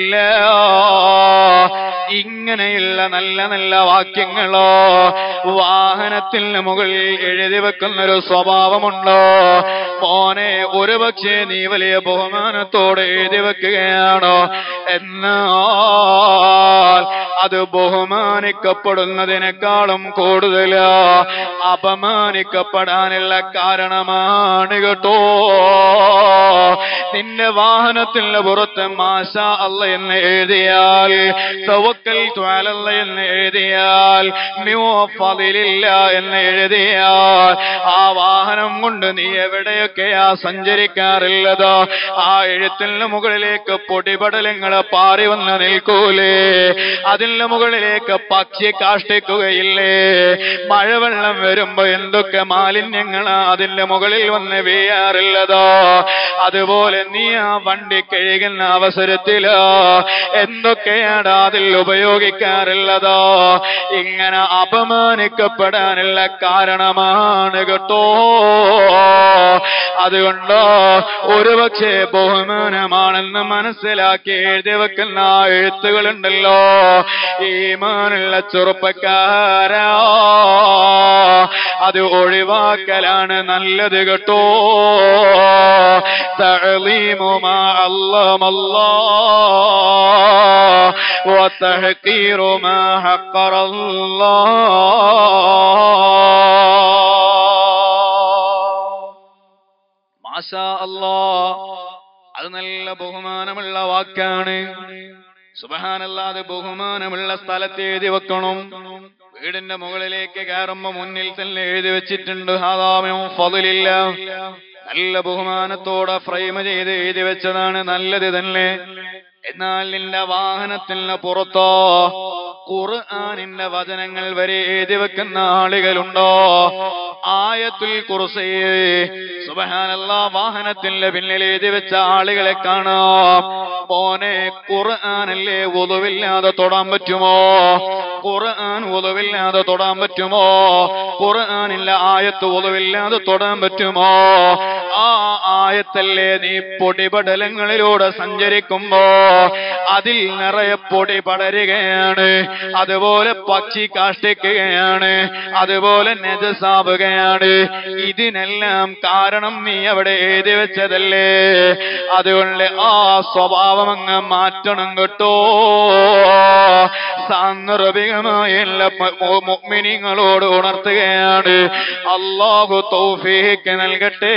الله ഇങ്ങനെയുള്ള നല്ല നല്ല വാക്യങ്ങളോ വാഹനത്തിന് മുകളിൽ എഴുതി വെക്കുന്ന ഒരു സ്വഭാവമുണ്ടോ മോനെ ഒരു പക്ഷേ നീ വലിയ ബഹുമാനത്തോടെ എഴുതി വെക്കുകയാണോ എന്നാൽ അത് ബഹുമാനിക്കപ്പെടുന്നതിനേക്കാളും കൂടുതൽ അപമാനിക്കപ്പെടാനുള്ള കാരണമാണ് കേട്ടോ നിന്റെ വാഹനത്തിന്റെ പുറത്ത് മാഷ അല്ല എന്ന് എഴുതിയാൽ തവക്കൽ ത്വാലല്ല എന്ന് എഴുതിയാൽ മില്ല എന്ന് എഴുതിയാൽ ആ വാഹനം കൊണ്ട് നീ എവിടെയൊക്കെയാ സഞ്ചരിക്കാറുള്ളത് ആ എഴുത്തിന് മുകളിലേക്ക് പൊടിപടലങ്ങൾ പാറി വന്ന് നിൽക്കൂലേ അതിൽ അതിന്റെ മുകളിലേക്ക് പക്ഷി കാഷ്ടിക്കുകയില്ലേ മഴവെള്ളം വരുമ്പോ എന്തൊക്കെ മാലിന്യങ്ങളാ അതിന്റെ മുകളിൽ വന്ന് വീഴാറുള്ളതോ അതുപോലെ നീ ആ വണ്ടി കഴുകുന്ന അവസരത്തിലോ എന്തൊക്കെയാണ് അതിൽ ഉപയോഗിക്കാറുള്ളതോ ഇങ്ങനെ അപമാനിക്കപ്പെടാനുള്ള കാരണമാണ് കേട്ടോ അതുകൊണ്ട് ഒരുപക്ഷെ ബഹുമാനമാണെന്ന് മനസ്സിലാക്കി എഴുതി വെക്കുന്ന എഴുത്തുകളുണ്ടല്ലോ ഈമാനുള്ള ചെറുപ്പക്കാരാ അത് ഒഴിവാക്കലാണ് നല്ലത് കേട്ടോ تعظيم ما علم الله وتحقير ما حقر الله മാഷാ അല്ലാ അത് നല്ല ബഹുമാനമുള്ള വാക്കാണ് സുബഹാനല്ലാതെ ബഹുമാനമുള്ള സ്ഥലത്ത് എഴുതി വെക്കണം വീടിന്റെ മുകളിലേക്ക് കയറുമ്പോ മുന്നിൽ തന്നെ എഴുതി വെച്ചിട്ടുണ്ട് ഹാദാമയോ ഫതിലില്ല നല്ല ബഹുമാനത്തോടെ ഫ്രെയിം ചെയ്ത് എഴുതി വെച്ചതാണ് നല്ലത് തന്നെ എന്നാൽ നിന്റെ വാഹനത്തിന് പുറത്തോ ഖുർആനിന്റെ വചനങ്ങൾ വരെ എഴുതി വെക്കുന്ന ആളുകളുണ്ടോ ആയത്തുൽ കുർസയെ സുബഹാനല്ല വാഹനത്തിന്റെ പിന്നിൽ എഴുതി വെച്ച ആളുകളെ കാണാം മോനെ ഖുർആനല്ലേ ഒതുവില്ലാതെ തൊടാൻ പറ്റുമോ ഖുർആൻ ഒതുവില്ലാതെ തൊടാൻ പറ്റുമോ ഖുർആനില്ല ആയത്ത് ഒതുവില്ലാതെ തൊടാൻ പറ്റുമോ ആ ആയത്തല്ലേ നീ പൊടിപടലങ്ങളിലൂടെ സഞ്ചരിക്കുമ്പോ അതിൽ നിറയെ പൊടി പടരുകയാണ് അതുപോലെ പക്ഷി കാഷ്ടിക്കുകയാണ് അതുപോലെ നെജസാവുകയാണ് ഇതിനെല്ലാം കാരണം നീ അവിടെ എഴുതി വെച്ചതല്ലേ അതുകൊണ്ട് ആ സ്വഭാവം അങ്ങ് മാറ്റണം കേട്ടോ സാന്ദർഭികമായ എല്ലാ മുഅ്മിനീങ്ങളോട് ഉണർത്തുകയാണ് അള്ളാഹു തൗഫീഖ് നൽകട്ടെ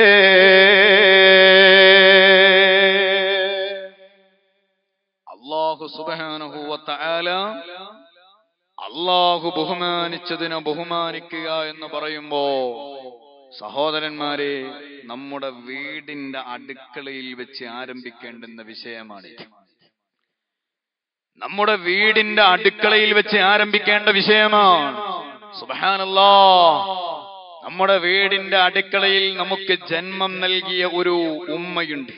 അള്ളാഹു സുബ്ഹാനഹു വ തആല അള്ളാഹു ബഹുമാനിച്ചതിനെ ബഹുമാനിക്കുക എന്ന് പറയുമ്പോ സഹോദരന്മാരെ നമ്മുടെ വീടിന്റെ അടുക്കളയിൽ വെച്ച് ആരംഭിക്കേണ്ടുന്ന വിഷയമാണിത് നമ്മുടെ വീടിന്റെ അടുക്കളയിൽ വെച്ച് ആരംഭിക്കേണ്ട വിഷയമാണ് സുബഹാനല്ലാ നമ്മുടെ വീടിന്റെ അടുക്കളയിൽ നമുക്ക് ജന്മം നൽകിയ ഒരു ഉമ്മയുണ്ട്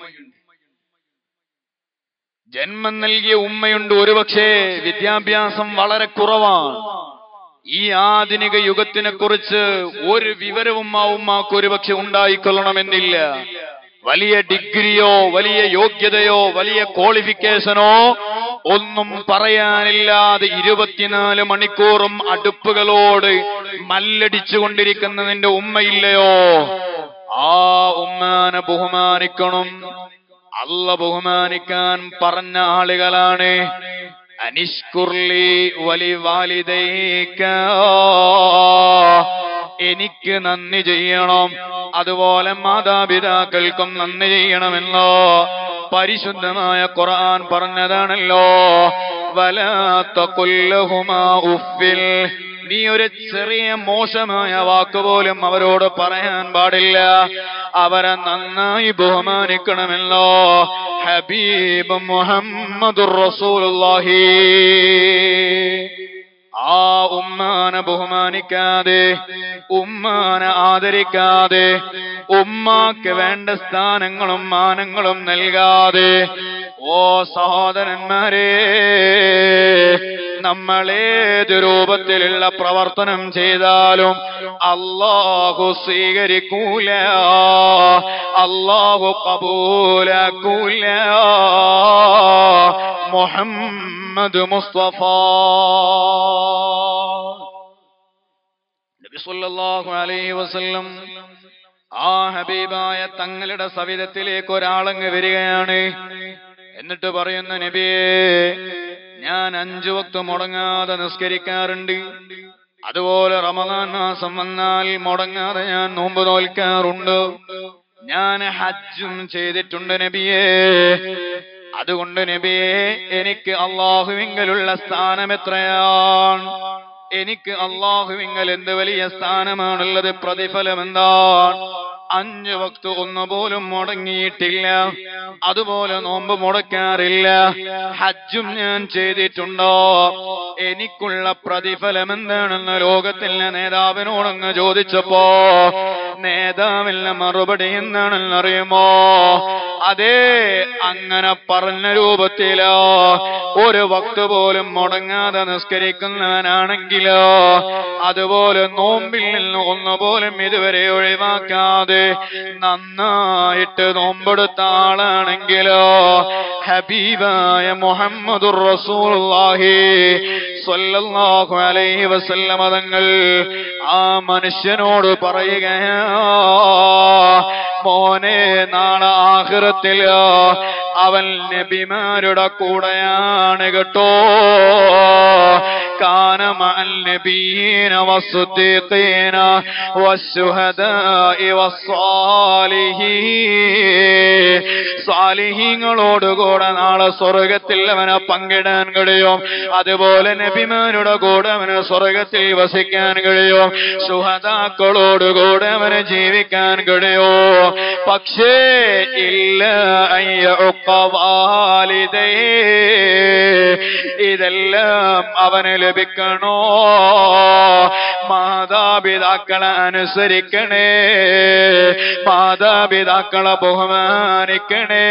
ജന്മം നൽകിയ ഉമ്മയുണ്ട് ഒരുപക്ഷെ വിദ്യാഭ്യാസം വളരെ കുറവാണ് ഈ ആധുനിക യുഗത്തിനെ കുറിച്ച് ഒരു വിവരവും ആ ഉമ്മാക്ക് ഒരുപക്ഷെ ഉണ്ടായിക്കൊള്ളണമെന്നില്ല വലിയ ഡിഗ്രിയോ വലിയ യോഗ്യതയോ വലിയ ക്വാളിഫിക്കേഷനോ ഒന്നും പറയാനില്ലാതെ ഇരുപത്തിനാല് മണിക്കൂറും അടുപ്പുകളോട് മല്ലടിച്ചു കൊണ്ടിരിക്കുന്ന നിന്റെ ഉമ്മയില്ലയോ ആ ഉമ്മാനെ ബഹുമാനിക്കണം അല്ല ബഹുമാനിക്കാൻ പറഞ്ഞ ആളുകളാണ് അനിഷ്കുർലി വലി വാലിദൈക്ക എനിക്ക് നന്ദി ചെയ്യണം അതുപോലെ മാതാപിതാക്കൾക്കും നന്ദി ചെയ്യണമെന്നോ പരിശുദ്ധമായ ഖുർആൻ പറഞ്ഞതാണല്ലോ വലാത്ത കൊല്ലഹുമാ ഉഫിൽ നീ ഒരു ചെറിയ മോശമായ വാക്കുപോലും അവരോട് പറയാൻ പാടില്ല അവരെ നന്നായി ബഹുമാനിക്കണമല്ലോ ഹബീബ് മുഹമ്മദ് റസൂലുള്ളാഹി ആ ഉമ്മാനെ ബഹുമാനിക്കാതെ ഉമ്മാനെ ആദരിക്കാതെ ഉമ്മാക്ക് വേണ്ട സ്ഥാനങ്ങളും മാനങ്ങളും നൽകാതെ ഓ സഹോദരന്മാരെ നമ്മളേത് രൂപത്തിലുള്ള പ്രവർത്തനം ചെയ്താലും അള്ളാഹു സ്വീകരിക്കൂല അള്ളാഹു കബൂലാക്കൂല മുഹമ്മദ് മുസ്തഫ നബി സല്ലല്ലാഹു അലൈഹി വസല്ലം ആ ഹബീബായ തങ്ങളുടെ സവിധത്തിലേക്ക് ഒരാളങ്ങ് വരികയാണ് എന്നിട്ട് പറയുന്ന നബിയേ ഞാൻ അഞ്ചു വക്ത് മുടങ്ങാതെ നിസ്കരിക്കാറുണ്ട് അതുപോലെ റമദാൻ മാസം വന്നാൽ മുടങ്ങാതെ ഞാൻ നോമ്പ് നോൽക്കാറുണ്ട് ഞാൻ ഹജ്ജും ചെയ്തിട്ടുണ്ട് നബിയേ അതുകൊണ്ട് നബിയെ എനിക്ക് അള്ളാഹുവിങ്കലുള്ള സ്ഥാനം എത്രയാണ് എനിക്ക് അള്ളാഹുവിങ്കൽ എന്ത് വലിയ സ്ഥാനമാണുള്ളത് പ്രതിഫലം എന്താണ് അഞ്ച് വക്ത് ഒന്നുപോലും മുടങ്ങിയിട്ടില്ല അതുപോലെ നോമ്പ് മുടക്കാറില്ല ഹജ്ജും ഞാൻ ചെയ്തിട്ടുണ്ടോ എനിക്കുള്ള പ്രതിഫലം എന്താണെന്ന് ലോകത്തിലെ നേതാവിനോടങ്ങ് ചോദിച്ചപ്പോ നേതാവിന്റെ മറുപടി എന്താണെന്ന് അറിയുമോ അതേ അങ്ങനെ പറഞ്ഞ രൂപത്തിലോ ഒരു വക്ത് പോലും മുടങ്ങാതെ നിസ്കരിക്കുന്നവനാണെങ്കിലോ അതുപോലെ നോമ്പിൽ നിന്ന് ഒന്നുപോലും ഇതുവരെ ഒഴിവാക്കാതെ നന്നായിട്ട് നോമ്പെടുത്ത ആളാണെങ്കിലോ ഹബീബായ മുഹമ്മദുർ റസൂലുള്ളാഹി സ്വല്ലല്ലാഹു അലൈഹി വസല്ലമ തങ്ങൾ ആ മനുഷ്യനോട് പറയുകയാ മോനെ നാളെ ആഖിറത്തിൽ അവൻ നബിമാരുടെ കൂടെയാണ് കേട്ടോ കാന മഅൽ നബിയീന വസ്സുദ്ദീഖീന വസ്സുഹദാഇ വസ്സാലിഹീൻ സാലിഹീങ്ങളോടുകൂടെ നാളെ സ്വർഗത്തിൽ അവനെ പങ്കിടാൻ കഴിയും അതുപോലെ നബിമാരുടെ കൂടെ അവന് സ്വർഗത്തിൽ വസിക്കാൻ കഴിയും സുഹതാക്കളോടുകൂടെ അവന് ജീവിക്കാൻ കഴിയോ പക്ഷേ ഇല്ല അയ്യുക്കവാലിതേ ഇതെല്ലാം അവന് ലഭിക്കണോ മാതാപിതാക്കളെ അനുസരിക്കണേ മാതാപിതാക്കളെ ബഹുമാനിക്കണേ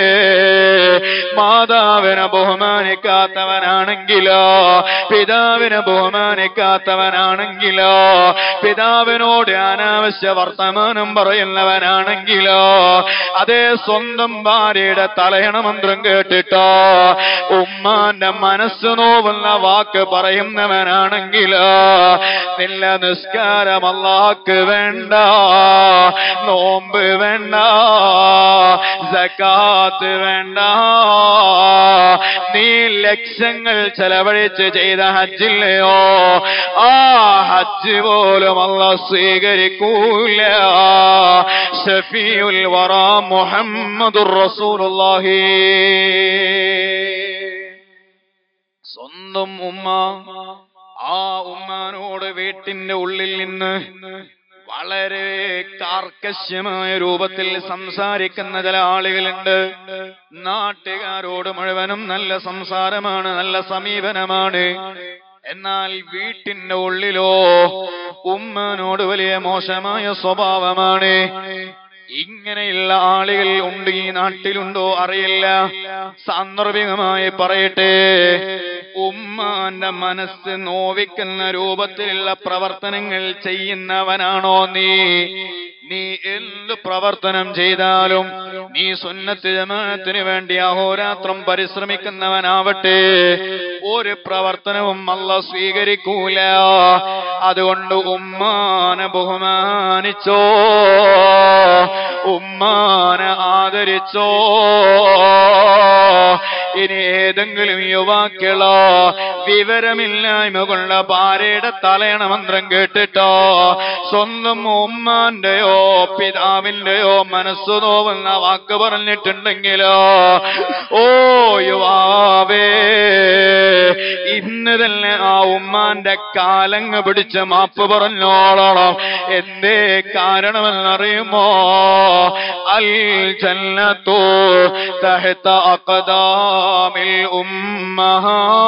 മാതാവിനെ ബഹുമാനിക്കാത്തവനാണെങ്കിലോ പിതാവിനെ ബഹുമാനിക്കാത്തവനാണെങ്കിലോ പിതാവിനോട് അനാവശ്യ വർത്തമാനം പറയുന്നവനാണെങ്കിലോ അതേ സ്വന്തം ഭാര്യയുടെ തലയണ മന്ത്രം കേട്ടിട്ടോ ഉമ്മാന്റെ മനസ്സ് നോവുന്ന വാക്ക് പറയുന്നവനാണെങ്കിലോ നില്ല നിസ്കാരം അല്ലാക്ക് വേണ്ട നോമ്പ് വേണ്ട സക്കാത്ത് വേണ്ട നീ ലക്ഷങ്ങൾ ചെലവഴിച്ച് ചെയ്ത ഹജ്ജില്ലയോ ആ ഹജ്ജ് പോലും അല്ല സ്വീകരിക്കൂല ഷഫീഉൽ വറ മുഹമ്മദുർ റസൂലുള്ളാഹി സ്വന്തം ഉമ്മ ആ ഉമ്മാനോട് വീട്ടിന്റെ ഉള്ളിൽ നിന്ന് വളരെ കാർക്കശ്യമായ രൂപത്തിൽ സംസാരിക്കുന്ന ചില ആളുകളുണ്ട് നാട്ടുകാരോട് മുഴുവനും നല്ല സംസാരമാണ് നല്ല സമീപനമാണ് എന്നാൽ വീട്ടിന്റെ ഉള്ളിലോ ഉമ്മനോട് വലിയ മോശമായ സ്വഭാവമാണ് ഇങ്ങനെയുള്ള ആളുകൾ ഉണ്ട് ഈ നാട്ടിലുണ്ടോ അറിയില്ല സാന്ദർഭികമായി പറയട്ടെ ഉമ്മാന്റെ മനസ്സ് നോവിക്കുന്ന രൂപത്തിലുള്ള പ്രവർത്തനങ്ങൾ ചെയ്യുന്നവനാണോ നീ നീ എന്ത് പ്രവർത്തനം ചെയ്താലും നീ സുന്നത്ത് ജമാഅത്തിന് വേണ്ടി അഹോരാത്രം പരിശ്രമിക്കുന്നവനാവട്ടെ ഒരു പ്രവർത്തനവും അല്ല സ്വീകരിക്കൂല അതുകൊണ്ട് ഉമ്മാനെ ബഹുമാനിച്ചോ ഉമ്മാനെ ആദരിച്ചോ ഇനി ഏതെങ്കിലും യുവാക്കളോ വിവരമില്ലായ്മ കൊണ്ട ഭാര്യയുടെ തലയണ മന്ത്രം കേട്ടിട്ടോ സ്വന്തം ഉമ്മാന്റെയോ പിതാവിന്റെയോ മനസ്സു നോവുന്ന വാക്ക് പറഞ്ഞിട്ടുണ്ടെങ്കിലോ ഓ യുവാവേ ഇന്ന് തന്നെ ആ ഉമ്മാന്റെ കാലങ്ങ് പിടിച്ച് മാപ്പ് പറഞ്ഞോളണം എന്തേ കാരണമെന്നറിയുമോ അൽ ജന്നത്തു തഹത്ത അഖദാമിൽ ഉമ്മഹ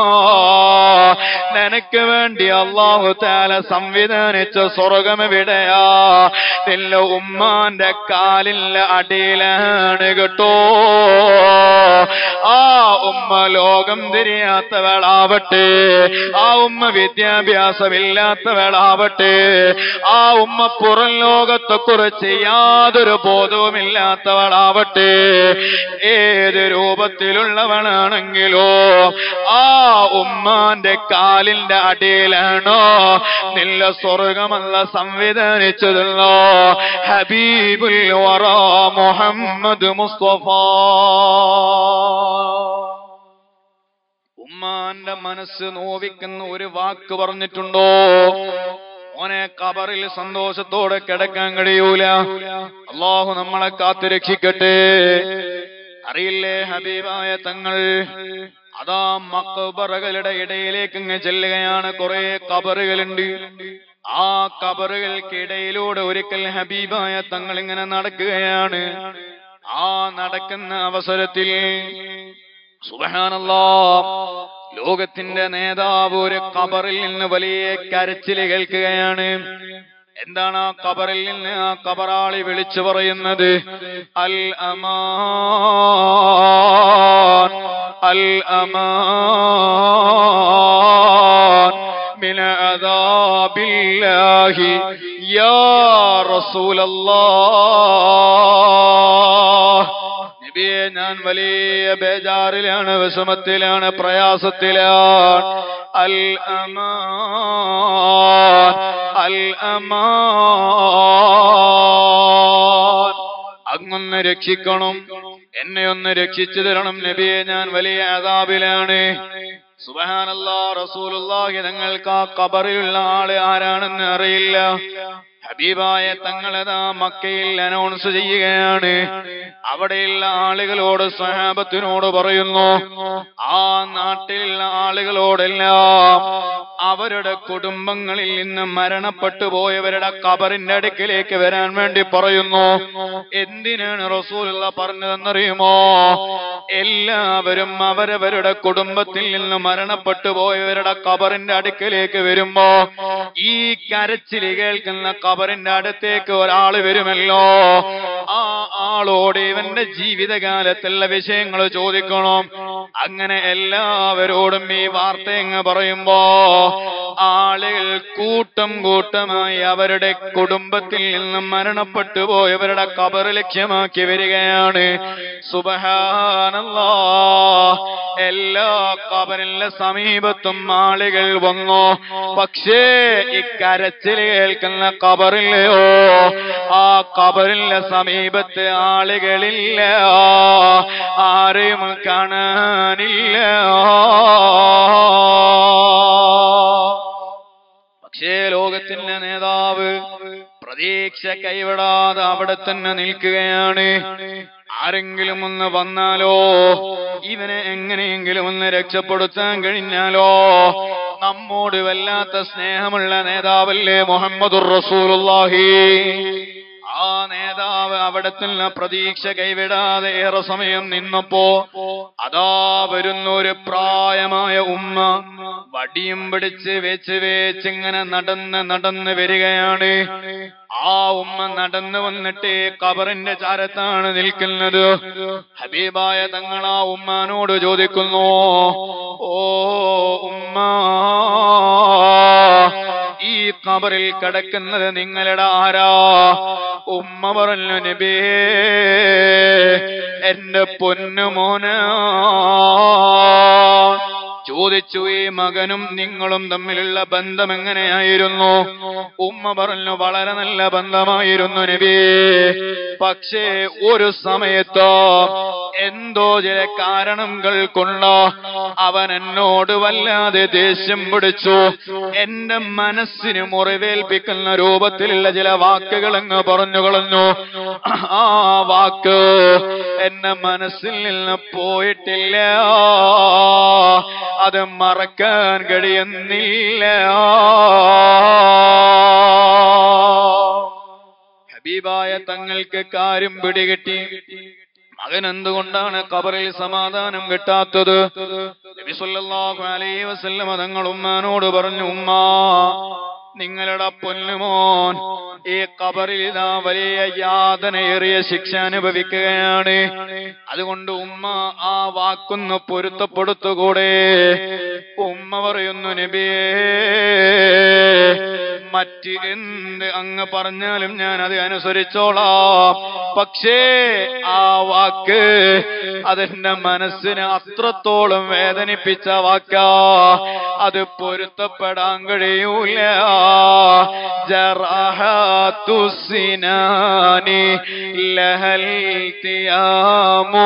നിനക്ക് വേണ്ടി അള്ളാഹു താല സംവിധാനിച്ച സ്വർഗം എവിടെയാ നില്ല ഉമ്മാന്റെ കാലിന്റെ അടിയിലാണ് കേട്ടോ ആ ഉമ്മ ലോകം തിരിയാത്തവളാവട്ടെ ആ ഉമ്മ വിദ്യാഭ്യാസമില്ലാത്തവളാവട്ടെ ആ ഉമ്മ പുറം ലോകത്തെ കുറിച്ച് യാതൊരു ബോധവുമില്ലാത്തവളാവട്ടെ ഏത് രൂപത്തിലുള്ളവളാണെങ്കിലോ ആ ഉമ്മാന്റെ കാലിന്റെ അടിയിലാണോ നില്ല സ്വർഗമല്ല സംവിധാനിച്ചതല്ലോ ഹബീബുൽ വറ മുഹമ്മദ് മുസ്തഫ ഉമ്മാന്റെ മനസ്സ് നോവിക്കുന്ന ഒരു വാക്ക് പറഞ്ഞിട്ടുണ്ടോ ഓനെ കബറിൽ സന്തോഷത്തോടെ കിടക്കാൻ കഴിയൂല അള്ളാഹു നമ്മളെ കാത്തു രക്ഷിക്കട്ടെ അറിയില്ലേ ഹബീബായ തങ്ങൾ അതാ മക്കബറകളുടെ ഇടയിലേക്ക് ഇങ്ങ് ചെല്ലുകയാണ് കുറെ കബറുകളുണ്ട് ആ കബറുകൾക്കിടയിലൂടെ ഒരിക്കൽ ഹബീബായ തങ്ങൾ ഇങ്ങനെ നടക്കുകയാണ് ആ നടക്കുന്ന അവസരത്തിൽ സുബഹാനല്ലാ ലോകത്തിന്റെ നേതാവ് ഒരു കബറിൽ നിന്ന് വലിയ കരച്ചിൽ കേൾക്കുകയാണ് എന്താണ് ആ കബറിൽ നിന്ന് ആ കബറാളി വിളിച്ചു പറയുന്നത് അൽ അമാൻ അൽ അമാൻ من عذاب الله يا رسول الله നബിയെ ഞാൻ വലിയ ബേജാറിലാണ് വിഷമത്തിലാണ് പ്രയാസത്തിലാണ് അൽ അമാൻ അൽ അമാൻ അങ്ങൊന്ന് രക്ഷിക്കണം എന്നെ ഒന്ന് രക്ഷിച്ചു തരണം നബിയെ ഞാൻ വലിയ അതാബിലാണ് സുബഹാനല്ലാ റസൂലുള്ളാഹി തങ്ങൾക്ക് ആ കബറിലുള്ള ആള് ആരാണെന്ന് അറിയില്ല ഹബീബായ തങ്ങളതാ മക്കയിൽ അനൗൺസ് ചെയ്യുകയാണ് അവിടെയുള്ള ആളുകളോട് സഹാബത്തിനോട് പറയുന്നു ആ നാട്ടിലുള്ള ആളുകളോടെല്ലാം അവരുടെ കുടുംബങ്ങളിൽ നിന്ന് മരണപ്പെട്ടു പോയവരുടെ കബറിന്റെ അടുക്കിലേക്ക് വരാൻ വേണ്ടി പറയുന്നു എന്തിനാണ് റസൂലുള്ള പറഞ്ഞതെന്നറിയുമോ എല്ലാവരും അവരവരുടെ കുടുംബത്തിൽ നിന്ന് മരണപ്പെട്ടു പോയവരുടെ കബറിന്റെ അടുക്കിലേക്ക് വരുമ്പോ ഈ കരച്ചിൽ കേൾക്കുന്ന കബറിന്റെ അടുത്തേക്ക് ഒരാൾ വരുമല്ലോ ആ ആളോട് ഇവന്റെ ജീവിതകാലത്തുള്ള വിഷയങ്ങൾ ചോദിക്കണം അങ്ങനെ എല്ലാവരോടും ഈ വാർത്ത എങ്ങ് പറയുമ്പോ ആളുകൾ കൂട്ടം കൂട്ടമായി അവരുടെ കുടുംബത്തിൽ നിന്നും മരണപ്പെട്ടു പോയവരുടെ കബർ ലക്ഷ്യമാക്കി വരികയാണ് സുബഹാനല്ലാ എല്ലാ കബറിന്റെ സമീപത്തും ആളുകൾ വന്നു പക്ഷേ ഈ കരച്ചിൽ കേൾക്കുന്ന കബറില്ലയോ ആ കബറിന്റെ സമീപത്ത് ആളുകളില്ല ആരെയും കാണാനില്ല പക്ഷേ ലോകത്തിന്റെ നേതാവ് പ്രതീക്ഷ കൈവിടാതെ അവിടെ തന്നെ നിൽക്കുകയാണ് ആരെങ്കിലും ഒന്ന് വന്നാലോ ഇവനെ എങ്ങനെയെങ്കിലും ഒന്ന് രക്ഷപ്പെടുത്താൻ കഴിഞ്ഞാലോ നമ്മോട് വല്ലാത്ത സ്നേഹമുള്ള നേതാവല്ലേ മുഹമ്മദുർ റസൂലുള്ളാഹി ആ നേതാവ് അവിടെ തന്നെ പ്രതീക്ഷ കൈവിടാതെ ഏറെ സമയം നിന്നപ്പോ അതാ വരുന്ന ഒരു പ്രായമായ ഉമ്മ വടിയും പിടിച്ച് വെച്ച് വെച്ചിങ്ങനെ നടന്ന് നടന്ന് വരികയാണ് ആ ഉമ്മ നടന്നു വന്നിട്ട് കബറിന്റെ ചാരത്താണ് നിൽക്കുന്നത് ഹബീബായ തങ്ങൾ ആ ഉമ്മാനോട് ചോദിക്കുന്നു ഓ ഉമ്മ ഈ കബറിൽ കിടക്കുന്നത് നിങ്ങളുടെ ആരാ ഉമ്മ പറഞ്ഞു നബിയേ എന്റെ പൊന്നുമോന ചോദിച്ചു ഈ മകനും നിങ്ങളും തമ്മിലുള്ള ബന്ധം എങ്ങനെയായിരുന്നു ഉമ്മ പറഞ്ഞു വളരെ നല്ല ബന്ധമായിരുന്നു നബിയേ പക്ഷേ ഒരു സമയത്തോ എന്തോ ചില കാരണങ്ങൾ കൊണ്ട് അവൻ എന്നോട് വല്ലാതെ ദേഷ്യം പിടിച്ചു എന്റെ മനസ്സിന് മുറിവേൽപ്പിക്കുന്ന രൂപത്തിലുള്ള ചില വാക്കുകൾ അങ്ങ് പറഞ്ഞു കളഞ്ഞു ആ വാക്ക് എന്റെ മനസ്സിൽ നിന്ന് പോയിട്ടില്ല അത് മറക്കാൻ കഴിയുന്നില്ല ഹബീബായ തങ്ങൾക്ക് കാര്യം പിടികിട്ടി മകൻ എന്തുകൊണ്ടാണ് കബറിൽ സമാധാനം കിട്ടാത്തത് നബി സല്ലല്ലാഹു അലൈഹി വസല്ലമ തങ്ങൾ ഉമ്മാനോട് പറഞ്ഞു ഉമ്മ നിങ്ങളുടെ പൊന്നുമോൻ ഈ കബറിൽ ഇതാ വലിയ യാതനയേറിയ ശിക്ഷ അനുഭവിക്കുകയാണ് അതുകൊണ്ട് ഉമ്മ ആ വാക്കൊന്ന് പൊരുത്തപ്പെടുത്തുകൂടെ ഉമ്മ പറയുന്നു നബിയേ മറ്റ് എന്ത് അങ്ങ് പറഞ്ഞാലും ഞാൻ അത് അനുസരിച്ചോളാം പക്ഷേ ആ വാക്ക് അതെന്റെ മനസ്സിനെ അത്രത്തോളം വേദനിപ്പിച്ച വാക്കാ അത് പൊരുത്തപ്പെടാൻ കഴിയൂല ജറഹത്തുസിനാനി ലഹൽത്തിയാമോ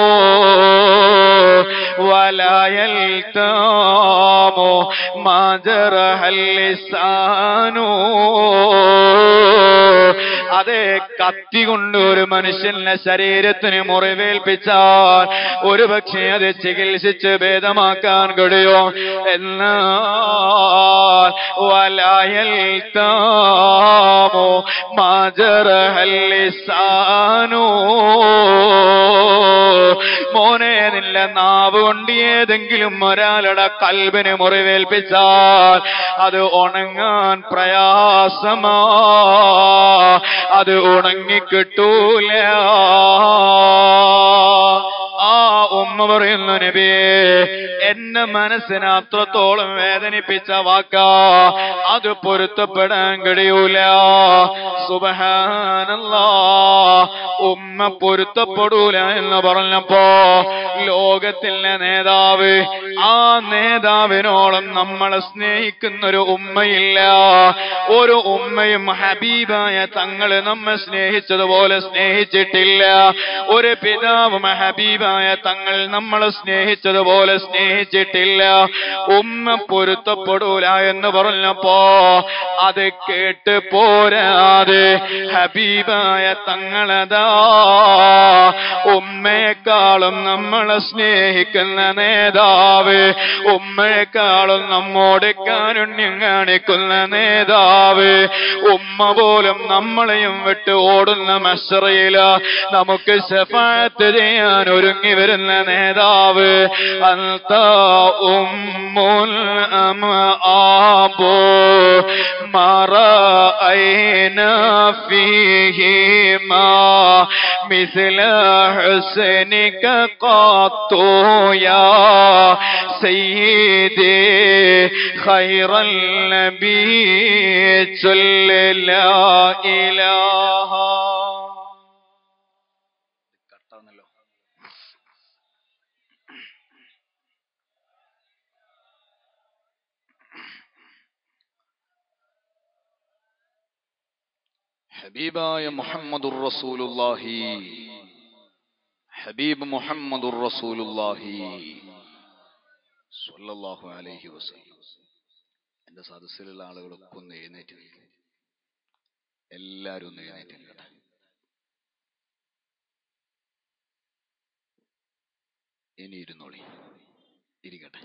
ولا يلتام ما جرح اللسان അതേ കത്തി കൊണ്ട് ഒരു മനുഷ്യന്റെ ശരീരത്തിന് മുറിവേൽപ്പിച്ചാൽ ഒരു പക്ഷേ അത് ചികിത്സിച്ച് ഭേദമാക്കാൻ കഴിയും എന്നാൽ വലായൽ താമോ മാജറഹല്ലിസാനോ മോനെ നിന്റെ നാവ് കൊണ്ട് ഏതെങ്കിലും ഒരാളുടെ കൽബിന് മുറിവേൽപ്പിച്ചാൽ അത് ഉണങ്ങാൻ പ്രയാസമാ അത് ഉണങ്ങിക്കിട്ടൂല ആ ഉമ്മ പറയുന്നു നബിയെ എന്നെ മനസ്സിനെ അത്രത്തോളം വേദനിപ്പിച്ച വാക്കാ അത് പൊരുത്തപ്പെടാൻ കഴിയൂല സുബഹാനല്ലാ ഉമ്മ പൊരുത്തപ്പെടൂല എന്ന് പറഞ്ഞപ്പോ ലോകത്തിലെ നേതാവ് ആ നേതാവിനോളം നമ്മളെ സ്നേഹിക്കുന്ന ഒരു ഉമ്മയില്ല ഒരു ഉമ്മയും ഹബീബായ തങ്ങള് നമ്മെ സ്നേഹിച്ചതുപോലെ സ്നേഹിച്ചിട്ടില്ല ഒരു പിതാവും ഹബീബായ തങ്ങൾ നമ്മളെ സ്നേഹിച്ചതുപോലെ സ്നേഹിച്ചിട്ടില്ല ഉമ്മ പൊരുത്തപ്പെടൂല എന്ന് പറഞ്ഞപ്പോ അത് കേട്ട് പോരാതെ ഹബീബായ തങ്ങളതാ ഉമ്മയെക്കാളും നമ്മളെ സ്നേഹിക്കുന്ന നേതാവ് ഉമ്മയെക്കാളും നമ്മോട് കാരുണ്യം കാണിക്കുന്ന നേതാവ് ഉമ്മ പോലും നമ്മളെയും വിട്ട് ഓടുന്ന മഷറയില നമുക്ക് ശഫാത്ത് ചെയ്യാൻ ഒരുങ്ങി വരുന്ന നേതാവ് അന്ത ഉമ്മുൽ അമ ആബോ മറ ഐന ഫീഹിമാ مثل حسنك قط يا سيدي خير النبي صل لا إله കട്ടാന്നല്ലോ ഹബീബായ മുഹമ്മദുർ റസൂലുള്ളാഹി ഹബീബ് മുഹമ്മദുർ റസൂലുള്ളാഹി സ്വല്ലല്ലാഹു അലൈഹി വസല്ലം എന്റെ സദസ്സിലുള്ള ആളുകളൊക്കെ ഒന്ന് എഴുന്നേറ്റ് നിൽക്കും എല്ലാരും ഒന്ന് എഴുന്നേറ്റ് നിൽക്കട്ടെ ഇനി ഇരുന്നോളി ഇരിക്കട്ടെ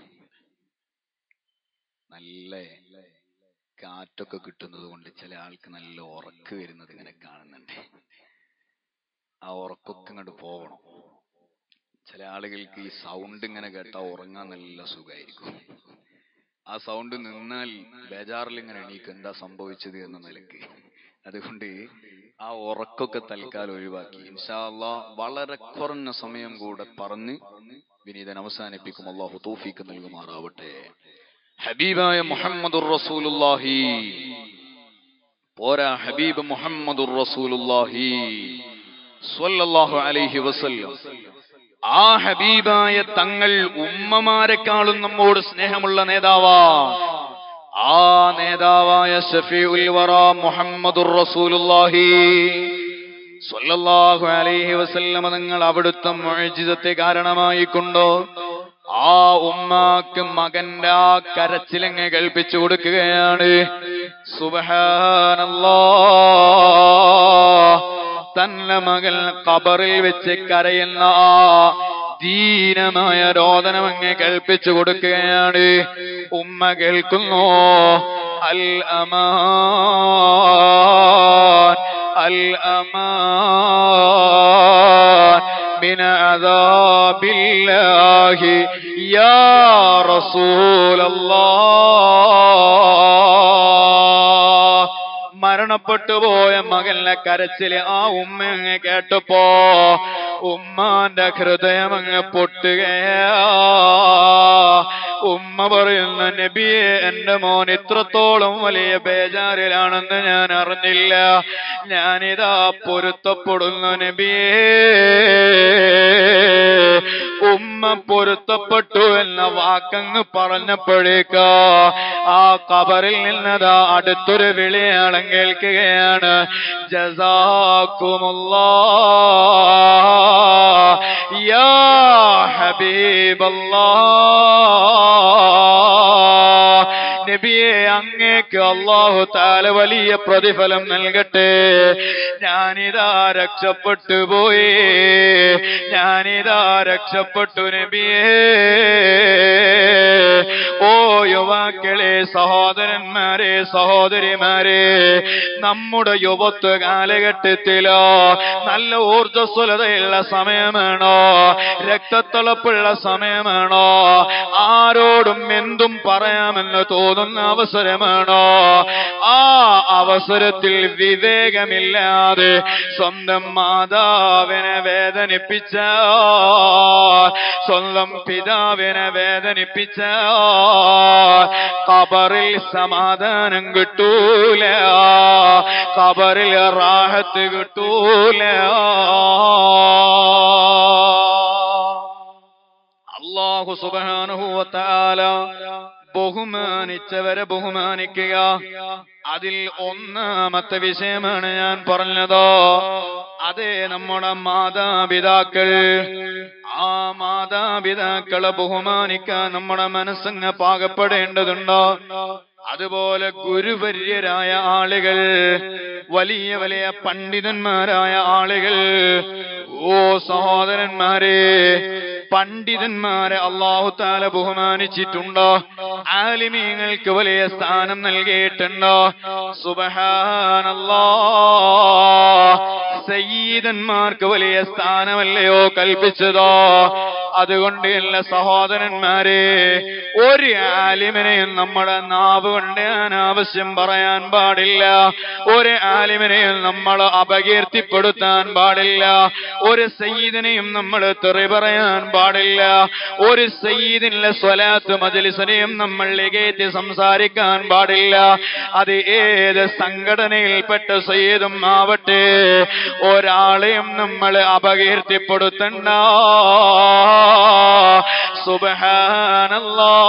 നല്ല കാറ്റൊക്കെ കിട്ടുന്നത് കൊണ്ട് ചില ആൾക്ക് നല്ല ഉറക്ക് വരുന്നത് ഇങ്ങനെ കാണുന്നുണ്ട് ആ ഉറക്കൊക്കെ ഇങ്ങോട്ട് പോകണം ചില ആളുകൾക്ക് ഈ സൗണ്ട് ഇങ്ങനെ കേട്ടാൽ ഉറങ്ങാൻ നല്ല സുഖമായിരിക്കും ആ സൗണ്ട് നിന്നാൽ ബേജാറിൽ ഇങ്ങനെ എണീക്കും എന്താ സംഭവിച്ചത് എന്ന നിലക്ക് അതുകൊണ്ട് ആ ഉറക്കൊക്കെ തൽക്കാലം ഒഴിവാക്കി ഇൻഷാ അള്ളാ വളരെ കുറഞ്ഞ സമയം കൂടെ പറഞ്ഞ് വിനീതൻ അവസാനിപ്പിക്കും അള്ളാഹു തോഫീക്ക് നൽകുമാറാവട്ടെ ഹബീബായ മുഹമ്മദുർ റസൂലുള്ളാഹി പോരാ ഹബീബ് മുഹമ്മദുർ റസൂലുള്ളാഹി സ്വല്ലല്ലാഹു അലൈഹി വസല്ലം ആ ഹബീബായ തങ്ങൾ ഉമ്മമാരെക്കാളും നമ്മോട് സ്നേഹമുള്ള നേതാവാ ആ നേതാവായ ഷഫീഉൽ വറ മുഹമ്മദുർ റസൂലുള്ളാഹി സ്വല്ലല്ലാഹു അലൈഹി വസല്ലമ നിങ്ങൾ അവിടുത്തെ മുഅ്ജിസത്തെ കാരണമായിക്കൊണ്ടോ ആ ഉമ്മാക്ക് മകന്റെ ആ കരച്ചിലങ്ങ് കേൾപ്പിച്ചു കൊടുക്കുകയാണ് സുബഹാനല്ലാ തന്നെ മകൾ കബറിൽ വെച്ച് കരയുന്ന ആ ദീനമായ രോദനം അങ്ങ് കേൾപ്പിച്ചു കൊടുക്കുകയാണ് ഉമ്മ കേൾക്കുന്നു അൽ അമാൻ അൽ അമാൻ من عذاب الله يا رسول الله മരണപ്പെട്ടു പോയ മകന്റെ കരച്ചില് ആ ഉമ്മ അങ്ങ് കേട്ടപ്പോ ഉമ്മാന്റെ ഹൃദയം അങ്ങ് പൊട്ടുകയാ ഉമ്മ പറയുന്ന നബിയെ എന്റെ മോൻ ഇത്രത്തോളം വലിയ ബേജാറിലാണെന്ന് ഞാൻ അറിഞ്ഞില്ല ഞാനിതാ പൊരുത്തപ്പെടുന്നു നബിയേ ഉമ്മ പൊരുത്തപ്പെട്ടു എന്ന വാക്കങ്ങ് പറഞ്ഞപ്പോഴേക്ക ആ കബറിൽ നിന്നതാ അടുത്തൊരു വിളിയാളം കേൾക്കുകയാണ് ജസാക്കുമുല്ലാ യാ ഹബീബല്ലാ നബിയെ അങ്ങേക്ക് അള്ളാഹു താല വലിയ പ്രതിഫലം നൽകട്ടെ ഞാനിതാ രക്ഷപ്പെട്ടു പോയി ഞാനിതാ രക്ഷപ്പെട്ടു നബിയേ ഓ യുവാക്കളെ സഹോദരന്മാരെ സഹോദരിമാരെ നമ്മുടെ യുവത്വ കാലഘട്ടത്തിലോ നല്ല ഊർജ്ജസ്വലതയുള്ള സമയമാണോ രക്തത്തിളപ്പുള്ള സമയമാണോ ആരോടും എന്തും പറയാമെന്ന് തോന്നുന്ന അവസരമാണോ ആ അവസരത്തിൽ വിവേകമില്ലാതെ സ്വന്തം മാതാവിനെ വേദനിപ്പിച്ച സ്വന്തം പിതാവിനെ വേദനിപ്പിച്ച കബറിൽ സമാധാനം കിട്ടൂല കബറിൽ റാഹത്ത് കിട്ടൂല അള്ളാഹു സുബാനുഭൂവത്താല ബഹുമാനിച്ചവരെ ബഹുമാനിക്കുക അതിൽ ഒന്നാമത്തെ വിഷയമാണ് ഞാൻ പറഞ്ഞതോ അതെ നമ്മുടെ മാതാപിതാക്കൾ ആ മാതാപിതാക്കളെ ബഹുമാനിക്കാൻ നമ്മുടെ മനസ്സങ്ങ് പാകപ്പെടേണ്ടതുണ്ടോ അതുപോലെ ഗുരുവര്യരായ ആളുകൾ വലിയ വലിയ പണ്ഡിതന്മാരായ ആളുകൾ ഓ സഹോദരന്മാരെ പണ്ഡിതന്മാരെ അള്ളാഹു താല ബഹുമാനിച്ചിട്ടുണ്ടോ ആലിമീങ്ങൾക്ക് വലിയ സ്ഥാനം നൽകിയിട്ടുണ്ടോ സുബഹാനല്ലാ സയ്യിദന്മാർക്ക് വലിയ സ്ഥാനമല്ലയോ കൽപ്പിച്ചതോ അതുകൊണ്ട് എല്ലാ സഹോദരന്മാരെ ഒരു ആലിമിനെയും നമ്മുടെ നാവ് കൊണ്ട് അനാവശ്യം പറയാൻ പാടില്ല ഒരു ആലിമിനെയും നമ്മൾ അപകീർത്തിപ്പെടുത്താൻ പാടില്ല ഒരു സയ്യിദിനെയും നമ്മൾ തെറി പറയാൻ പാടില്ല ഒരു സയ്യിദിന്റെ സ്വലാത്ത് മജലിസിനെയും നമ്മൾ ലികേറ്റ് സംസാരിക്കാൻ പാടില്ല അത് ഏത് സംഘടനയിൽപ്പെട്ട സയ്യിദും ആവട്ടെ ഒരാളെയും നമ്മൾ അപകീർത്തിപ്പെടുത്തണ്ട സുബഹാനല്ലാ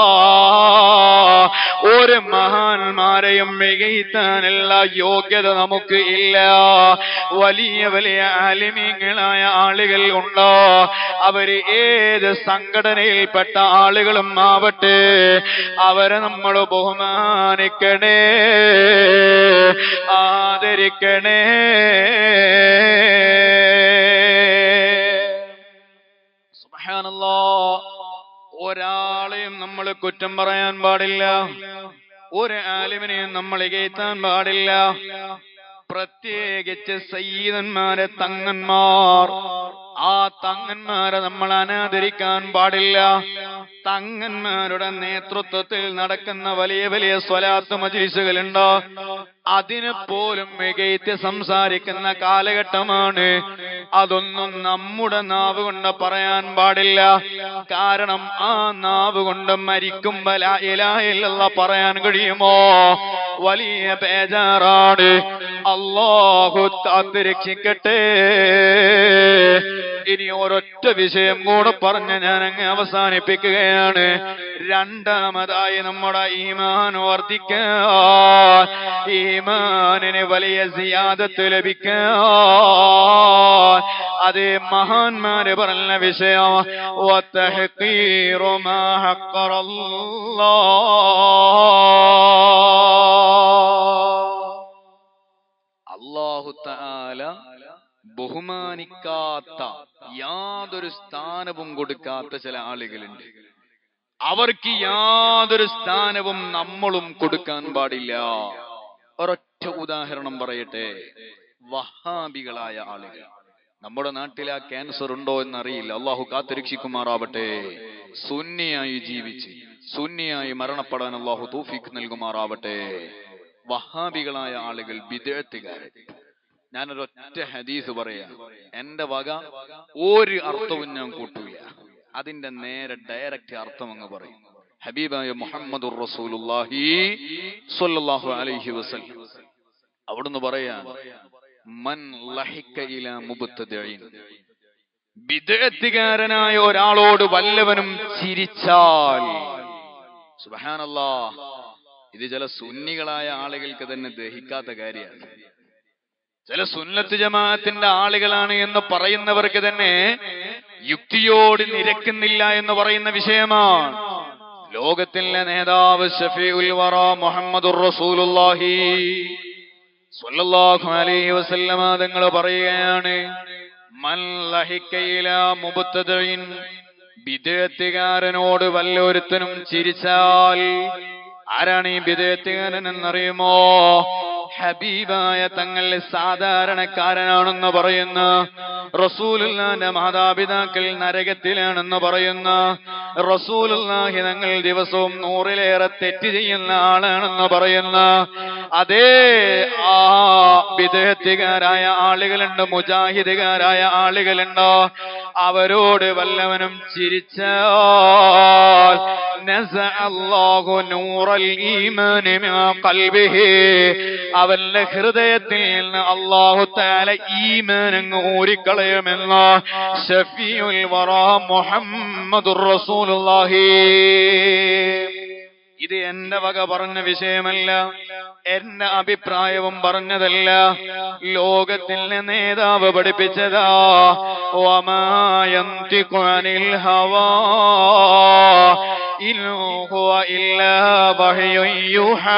ഒരു മഹാന്മാരെയും മികയ്ത്താനുള്ള യോഗ്യത നമുക്ക് ഇല്ല വലിയ വലിയ ആലിമീങ്ങളായ ആളുകൾ ഉണ്ടോ അവര് ഏത് സംഘടനയിൽപ്പെട്ട ആളുകളും ആവട്ടെ അവരെ നമ്മൾ ബഹുമാനിക്കണേ ആദരിക്കണേ സുബ്ഹാനല്ലാ ഒരാളെയും നമ്മൾ കുറ്റം പറയാൻ പാടില്ല ഒരു ആലിമിനെയും നമ്മൾ ഇകയത്താൻ പാടില്ല പ്രത്യേകിച്ച് സയ്യിദന്മാരെ തങ്ങന്മാർ ആ തങ്ങന്മാരെ നമ്മൾ അനാദരിക്കാൻ പാടില്ല തങ്ങന്മാരുടെ നേതൃത്വത്തിൽ നടക്കുന്ന വലിയ വലിയ സ്വലാത്ത് മജീസുകളുണ്ടോ അതിന് പോലും മികയറ്റ് സംസാരിക്കുന്ന കാലഘട്ടമാണ് അതൊന്നും നമ്മുടെ നാവ് കൊണ്ട് പറയാൻ പാടില്ല കാരണം ആ നാവ് കൊണ്ട് മരിക്കുമ്പോ ലാ ഇലാഹ ഇല്ലല്ലാ പറയാൻ കഴിയുമോ വലിയ ബേജാറാണ് അള്ളാഹു കാത്തിരക്ഷിക്കട്ടെ ഇനി ഒരൊറ്റ വിഷയം കൂടെ പറഞ്ഞ് ഞാൻ അങ്ങ് അവസാനിപ്പിക്കുകയാണ് രണ്ടാമതായി നമ്മുടെ ഈമാൻ വർദ്ധിക്കാൻ ഈമാനിന് വലിയ സിയാദത്ത് ലഭിക്കാൻ അത് മഹാന്മാര് പറഞ്ഞ വിഷയം وتحقير ما حقر الله അള്ളാഹു താല ബഹുമാനിക്കാത്ത യാതൊരു സ്ഥാനവും കൊടുക്കാത്ത ചില ആളുകളുണ്ട് അവർക്ക് യാതൊരു സ്ഥാനവും നമ്മളും കൊടുക്കാൻ പാടില്ല ഒരൊറ്റ ഉദാഹരണം പറയട്ടെ വഹാബികളായ ആളുകൾ നമ്മുടെ നാട്ടിൽ ആ ക്യാൻസർ ഉണ്ടോ എന്നറിയില്ല അള്ളാഹു കാത്തുരക്ഷിക്കുമാറാവട്ടെ സുന്നിയായി ജീവിച്ച് സുന്നിയായി മരണപ്പെടാൻ അള്ളാഹു തൗഫീഖ് നൽകുമാറാവട്ടെ വഹാബികളായ ആളുകൾ വിദേഹത്തുകാരൻ ഞാനൊരൊറ്റ ഹദീസ് പറയാം എന്റെ വക ഒരു അർത്ഥവും ഞാൻ കൂട്ടൂല അതിന്റെ നേരെ ഡയറക്റ്റ് അർത്ഥം അങ്ങ് പറയും ഹബീബായ മുഹമ്മദ് റസൂലുള്ളാഹി സ്വല്ലല്ലാഹു അലൈഹി വസല്ലം അവിടുന്ന് പറയാൻ മൻ ലഹിക്ക ഇല മുബത്തദഈൻ ബിദ്അത്തുകാരനായ ഒരാളോട് വല്ലവനും ചിരിച്ചാൽ സുബ്ഹാനല്ലാ ഇത് ചില സുന്നികളായ ആളുകൾക്ക് തന്നെ ദഹിക്കാത്ത കാര്യമാണ് ചില സുന്നത്ത് ജമാഅത്തിന്റെ ആളുകളാണ് എന്ന് പറയുന്നവർക്ക് തന്നെ യുക്തിയോട് നിരക്കുന്നില്ല എന്ന് പറയുന്ന വിഷയമാണ് ലോകത്തിലെ നേതാവ് ഷഫീഉൽ വറ മുഹമ്മദുർ റസൂലുള്ളാഹി സ്വല്ലല്ലാഹു അലൈഹി വസല്ലമ തങ്ങൾ പറയുകയാണ് മൻ ലഹിക്കയില മുബത്തദഇൻ വിദേഹത്തുകാരനോട് വല്ലൊരുത്തനും ചിരിച്ചാൽ ആരാണ് ഈ വിദേഹത്തുകാരൻ എന്നറിയുമോ ഹബീബായ തങ്ങൾ സാധാരണക്കാരനാണെന്ന് പറയുന്ന റസൂലുള്ളാന്റെ മാതാപിതാക്കൾ നരകത്തിലാണെന്ന് പറയുന്ന റസൂലുള്ളാഹി തങ്ങൾ ദിവസവും നൂറിലേറെ തെറ്റ് ചെയ്യുന്ന ആളാണെന്ന് പറയുന്ന അതേ ആ വിദേഹത്തുകാരായ ആളുകളുണ്ട് മുജാഹിദുകാരായ ആളുകളുണ്ട് അവരോട് വല്ലവനും ചിരിച്ചാൽ نزع الله نور الإيمان من قلبه അവന്റെ ഹൃദയത്തിൽ നിന്ന് അള്ളാഹു താല ഈമാൻ അങ്ങ് ഊരിക്കളയുമെന്ന് ഷഫീഉൽ വറ മുഹമ്മദുർ റസൂലുള്ളാഹി ഇത് എന്റെ വക പറഞ്ഞ വിഷയമല്ല എന്റെ അഭിപ്രായവും പറഞ്ഞതല്ല ലോകത്തിന്റെ നേതാവ് പഠിപ്പിച്ചതാ വമായന്തിഖുനിൽ ഹവാ ഇൻ ഹുവ ഇല്ലാ വഹ്യുൻ യുഹാ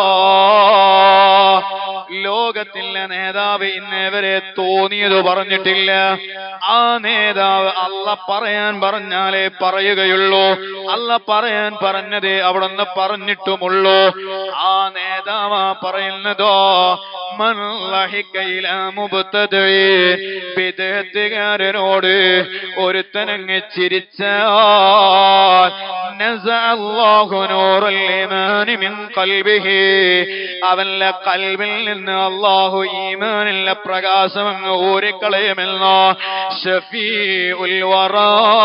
ലോകത്തിലെ നേതാവ് ഇന്നേവരെ തോന്നിയത് പറഞ്ഞിട്ടില്ല ആ നേതാവ് അല്ല പറയാൻ പറഞ്ഞാലേ പറയുകയുള്ളൂ അല്ല പറയാൻ പറഞ്ഞതേ അവിടുന്ന് പറഞ്ഞിട്ടുമുള്ളൂ ആ നേതാവ് പറയുന്നതോ വിദേഹത്തുകാരനോട് ഒരുത്തനങ്ങ് ചിരിച്ച അവന്റെ കൽവിൽ നിന്ന് അള്ളാഹു ഈമാനിലെ പ്രകാശം അങ്ങ് ഊരിക്കളയുമെന്നോ ഷഫീ ഉൽവറ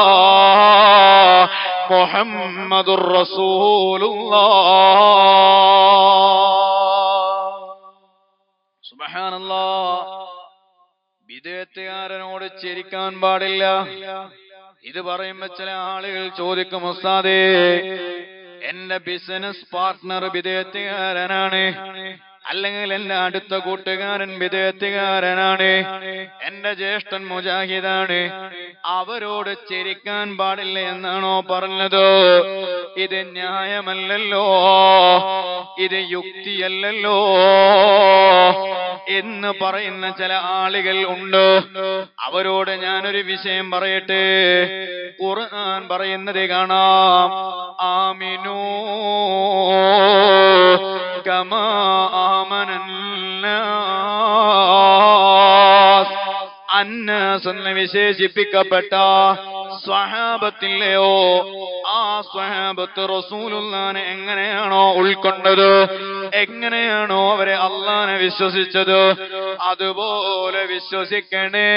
മുഹമ്മദുർ റസൂലുള്ളാഹ് സുബ്ഹാനല്ലാ വിദേഹത്തുകാരനോട് ചിരിക്കാൻ പാടില്ല ഇത് പറയുമ്പോ ചില ആളുകൾ ചോദിക്കും ഉസ്താദേ എന്റെ ബിസിനസ് പാർട്ട്ണർ വിദേഹത്തുകാരനാണ് അല്ലെങ്കിൽ എന്റെ അടുത്ത കൂട്ടുകാരൻ വിദേഹത്തുകാരനാണ് എന്റെ ജ്യേഷ്ഠൻ മുജാഹിദാണ് അവരോട് ചിരിക്കാൻ പാടില്ല എന്നാണോ പറഞ്ഞത് ഇത് ന്യായമല്ലല്ലോ ഇത് യുക്തിയല്ലല്ലോ എന്ന് പറയുന്ന ചില ആളുകൾ ഉണ്ട് അവരോട് ഞാനൊരു വിഷയം പറയട്ടെ ഖുർആൻ പറയുന്നത് കാണാം ആമിനൂ കമാ ആമനന്നാസ് അന്നാസ് എന്ന് വിശേഷിപ്പിക്കപ്പെട്ട സ്വഹാബത്തിലെയോ ആ സ്വഹാബത്ത് റസൂലുള്ളാനെ എങ്ങനെയാണോ ഉൾക്കൊണ്ടത് എങ്ങനെയാണോ അവരെ അള്ളാനെ വിശ്വസിച്ചത് അതുപോലെ വിശ്വസിക്കണേ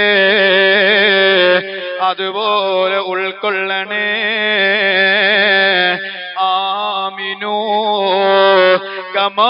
അതുപോലെ ഉൾക്കൊള്ളണേ ആമിനോ കമാ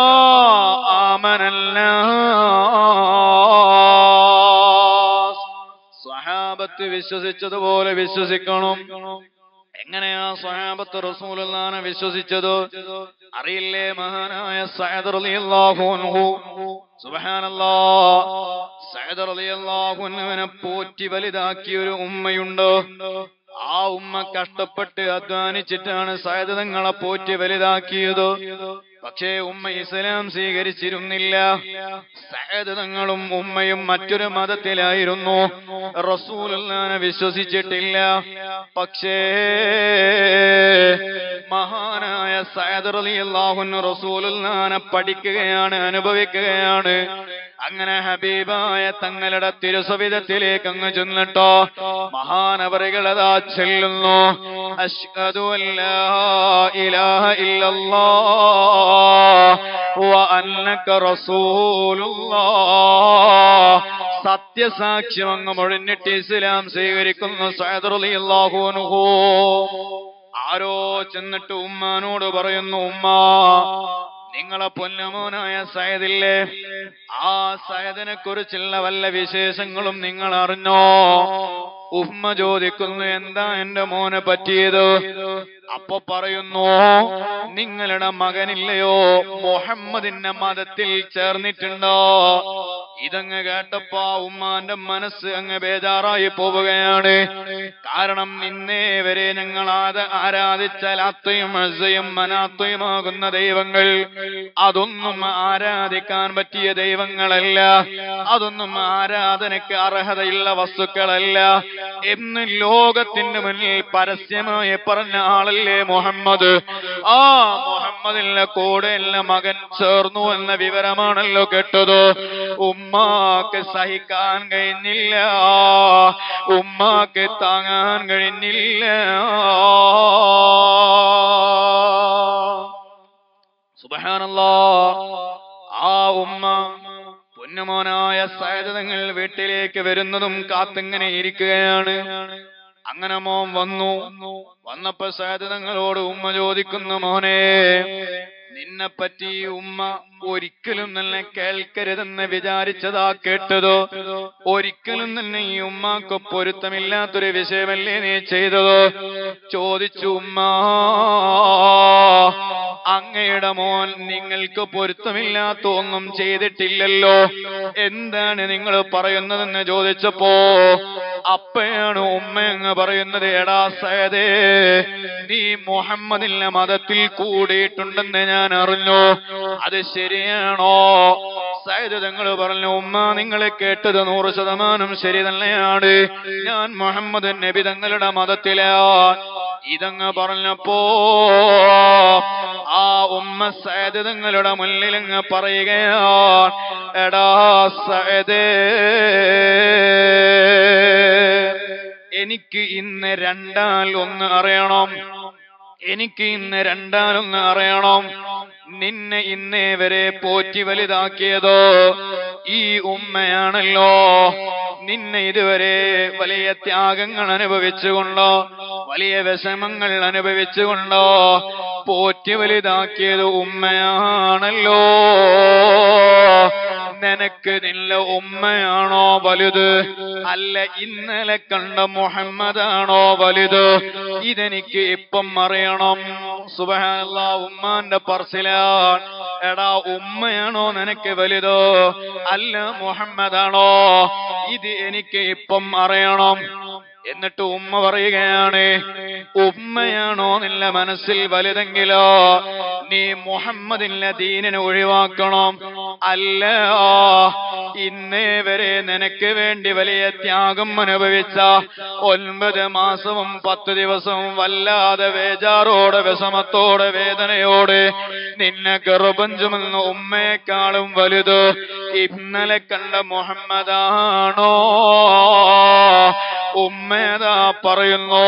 ആമനല്ല സ്വഹാബത്ത് വിശ്വസിച്ചതുപോലെ വിശ്വസിക്കണം എങ്ങനെയാ സ്വഹാബത്ത് റസൂലുള്ളാനെ വിശ്വസിച്ചത് അറിയില്ലേ മഹാനായ സഅദ് റളിയല്ലാഹു അൻഹു സുബ്ഹാനല്ലാഹ് സഅദ് റളിയല്ലാഹു അൻഹുവിനെ പോറ്റി വലുതാക്കിയ ഒരു ഉമ്മയുണ്ട് ആ ഉമ്മ കഷ്ടപ്പെട്ട് അധ്വാനിച്ചിട്ടാണ് സയദ് തങ്ങളെ പോറ്റി വലുതാക്കിയത് പക്ഷേ ഉമ്മ ഇസ്ലാം സ്വീകരിച്ചിരുന്നില്ല സയദ് തങ്ങളും ഉമ്മയും മറ്റൊരു മതത്തിലായിരുന്നു റസൂലുള്ളാനെ വിശ്വസിച്ചിട്ടില്ല പക്ഷേ മഹാനായ സയദ് റളിയല്ലാഹു റസൂലുള്ളാനെ പഠിക്കുകയാണ് അനുഭവിക്കുകയാണ് അങ്ങനെ ഹബീബായ തങ്ങളുടെ തിരുസവിധത്തിലേക്ക് അങ്ങ് ചെന്നിട്ടോ മഹാനവറികൾ അതാ ചെല്ലുന്നു അഷ്ഹദു അല്ലാ ഇലാഹ ഇല്ലല്ലാഹ് വ അന്നക റസൂലുള്ളാഹ് സത്യസാക്ഷ്യം അങ്ങ് മുഴഞ്ഞിട്ട് ഇസ്ലാം സ്വീകരിക്കുന്നു സഅദ് റളിയല്ലാഹു അൻഹു ആരോ ചെന്നിട്ട് ഉമ്മാനോട് പറയുന്നു ഉമ്മ നിങ്ങളെ പൊന്നമോനായ സയദില്ലേ ആ സയദിനെ കുറിച്ചുള്ള വല്ല വിശേഷങ്ങളും നിങ്ങൾ അറിഞ്ഞോ ഉമ്മ ചോദിക്കുന്നു എന്താ എന്റെ മോനെ പറ്റിയത് അപ്പൊ പറയുന്നു നിങ്ങളുടെ മകനില്ലയോ മുഹമ്മദിന്റെ മതത്തിൽ ചേർന്നിട്ടുണ്ടോ ഇതങ്ങ് കേട്ടപ്പോ ആ ഉമ്മാന്റെ മനസ്സ് അങ്ങ് ബേജാറായി പോവുകയാണ് കാരണം ഇന്നേ വരെ ഞങ്ങൾ ആദ ആരാധിച്ച ലാത്തയും അസയും മനാത്തയുമാകുന്ന ദൈവങ്ങൾ അതൊന്നും ആരാധിക്കാൻ പറ്റിയ ദൈവങ്ങളല്ല അതൊന്നും ആരാധനയ്ക്ക് അർഹതയുള്ള വസ്തുക്കളല്ല എന്ന് ലോകത്തിന്റെ മുന്നിൽ പരസ്യമായി പറഞ്ഞ ആളല്ലേ മുഹമ്മദ് ആ മുഹമ്മദിന്റെ കൂടെ എല്ല മകൻ ചേർന്നു എന്ന വിവരമാണല്ലോ കേട്ടത് ഉമ്മാക്ക് സഹിക്കാൻ കഴിഞ്ഞില്ല ഉമ്മാക്ക് താങ്ങാൻ കഴിഞ്ഞില്ല സുബഹാനല്ലാ ആ ഉമ്മ പൊന്നുമോനായ സൈതങ്ങൾ വീട്ടിലേക്ക് വരുന്നതും കാത്തിങ്ങനെ ഇരിക്കുകയാണ് അങ്ങനെ മോൻ വന്നു വന്നപ്പോ സൈതങ്ങളോട് ഉമ്മ ചോദിക്കുന്നു മോനെ നിന്നെ പറ്റി ഉമ്മ ഒരിക്കലും തന്നെ കേൾക്കരുതെന്ന് വിചാരിച്ചതാ കേട്ടതോ ഒരിക്കലും തന്നെ ഈ ഉമ്മാക്ക് പൊരുത്തമില്ലാത്തൊരു വിഷയമല്ലേ നീ ചെയ്തതോ ചോദിച്ചു ഉമ്മ അങ്ങയുടെ മോൻ നിങ്ങൾക്ക് പൊരുത്തമില്ലാത്ത ഒന്നും ചെയ്തിട്ടില്ലല്ലോ എന്താണ് നിങ്ങൾ പറയുന്നതെന്ന് ചോദിച്ചപ്പോ അപ്പയാണ് ഉമ്മ എന്ന് പറയുന്നത് എടാ സയദേ നീ മുഹമ്മദിന്റെ മതത്തിൽ കൂടിയിട്ടുണ്ടെന്ന് ഞാൻ അറിഞ്ഞു അത് ശരിയാണോ സയദ് തങ്ങൾ പറഞ്ഞു ഉമ്മ നിങ്ങൾ കേട്ടത് നൂറ് ശതമാനം ശരി തന്നെയാണ് ഞാൻ മുഹമ്മദ് നബി തങ്ങളുടെ മതത്തിലാ ഇതങ്ങ് പറഞ്ഞപ്പോ ആ ഉമ്മ സയദ് തങ്ങളുടെ മുന്നിൽ അങ്ങ് പറയുകയാണ് എടാ സയദേ എനിക്ക് ഇന്ന് രണ്ടാൽ ഒന്ന് അറിയണം എനിക്ക് ഇന്ന് രണ്ടാലൊന്ന് അറിയണം നിന്നെ ഇന്നേ വരെ പോറ്റി വലുതാക്കിയതോ ഈ ഉമ്മയാണല്ലോ നിന്നെ ഇതുവരെ വലിയ ത്യാഗങ്ങൾ അനുഭവിച്ചുകൊണ്ടോ വലിയ വിഷമങ്ങൾ അനുഭവിച്ചുകൊണ്ടോ പോറ്റി വലുതാക്കിയത് ഉമ്മയാണല്ലോ നിനക്ക് നില്ല ഉമ്മയാണോ വലുത് അല്ല ഇന്നലെ കണ്ട മുഹമ്മദാണോ വലുത് ഇതെനിക്ക് ഇപ്പം അറിയണം സുബഹാനല്ല ഉമ്മാന്റെ പറച്ചിലാണ് എടാ ഉമ്മയാണോ നിനക്ക് വലുതോ അല്ല മുഹമ്മദാണോ ഇത് എനിക്ക് ഇപ്പം അറിയണം എന്നിട്ട് ഉമ്മ പറയുകയാണ് ഉമ്മയാണോ നില്ല മനസ്സിൽ വലുതെങ്കിലോ നീ മുഹമ്മദിന്റെ ദീനിനെ ഒഴിവാക്കണം അല്ല ഇന്നേ വരെ നിനക്ക് വേണ്ടി വലിയ ത്യാഗം അനുഭവിച്ച ഒൻപത് മാസവും പത്ത് ദിവസവും വല്ലാതെ വേജാറോടെ വിഷമത്തോടെ വേദനയോടെ നിന്നെ ഗർഭം ചുമന്ന ഉമ്മയെക്കാളും വലുത് ഇന്നലെ കണ്ട മുഹമ്മദാണോ ഉമ്മേതാ പറയുന്നു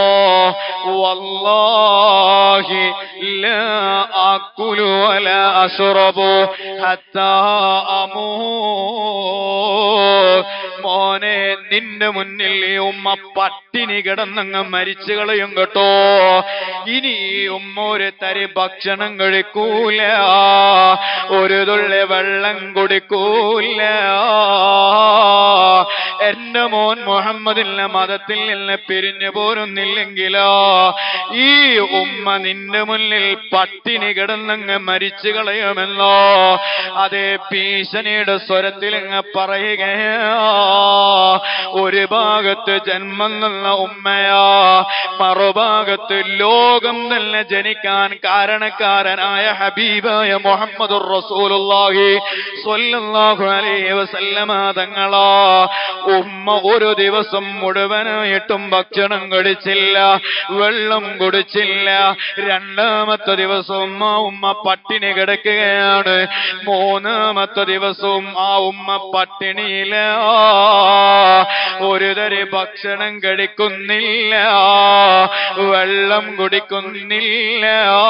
വല്ലാഹി ലാ അക്കുലു വല അശ്റബു ഹത്താ അമൂ മോനെ നിന്റെ മുന്നിൽ ഈ ഉമ്മ പട്ടിണി കിടന്നങ്ങ് മരിച്ചു കളയും കേട്ടോ ഇനി ഈ ഉമ്മ ഒരു തരി ഭക്ഷണം കഴിക്കൂല ഒരു തുള്ളി വെള്ളം കുടിക്കൂല എന്റെ മോൻ മുഹമ്മദിന്റെ മതത്തിൽ നിന്ന് പിരിഞ്ഞു പോരുന്നില്ലെങ്കിലോ ഈ ഉമ്മ നിന്റെ മുന്നിൽ പട്ടിണി കിടന്നങ്ങ് മരിച്ചു കളയുമെന്നോ അതേ ഭീഷണിയുടെ സ്വരത്തിൽ അങ്ങ് പറയുകയാ ഒരു ഭാഗത്ത് ജന്മം നിന്ന ഉമ്മയാ മറുഭാഗത്ത് ലോകം തന്നെ ജനിക്കാൻ കാരണക്കാരനായ ഹബീബായ മുഹമ്മദ് റസൂലുള്ളാഹി സ്വല്ലല്ലാഹു അലൈഹി വസല്ലമ തങ്ങളാ ഉമ്മ ഒരു ദിവസം മുഴുവനായിട്ടും ഭക്ഷണം കഴിച്ചില്ല വെള്ളം കുടിച്ചില്ല രണ്ടാമത്തെ ദിവസവും ആ ഉമ്മ പട്ടിണി കിടക്കുകയാണ് മൂന്നാമത്തെ ദിവസവും ആ ഉമ്മ പട്ടിണിയില ഒരു തരി ഭക്ഷണം കഴിക്കുന്നില്ല വെള്ളം കുടിക്കുന്നില്ല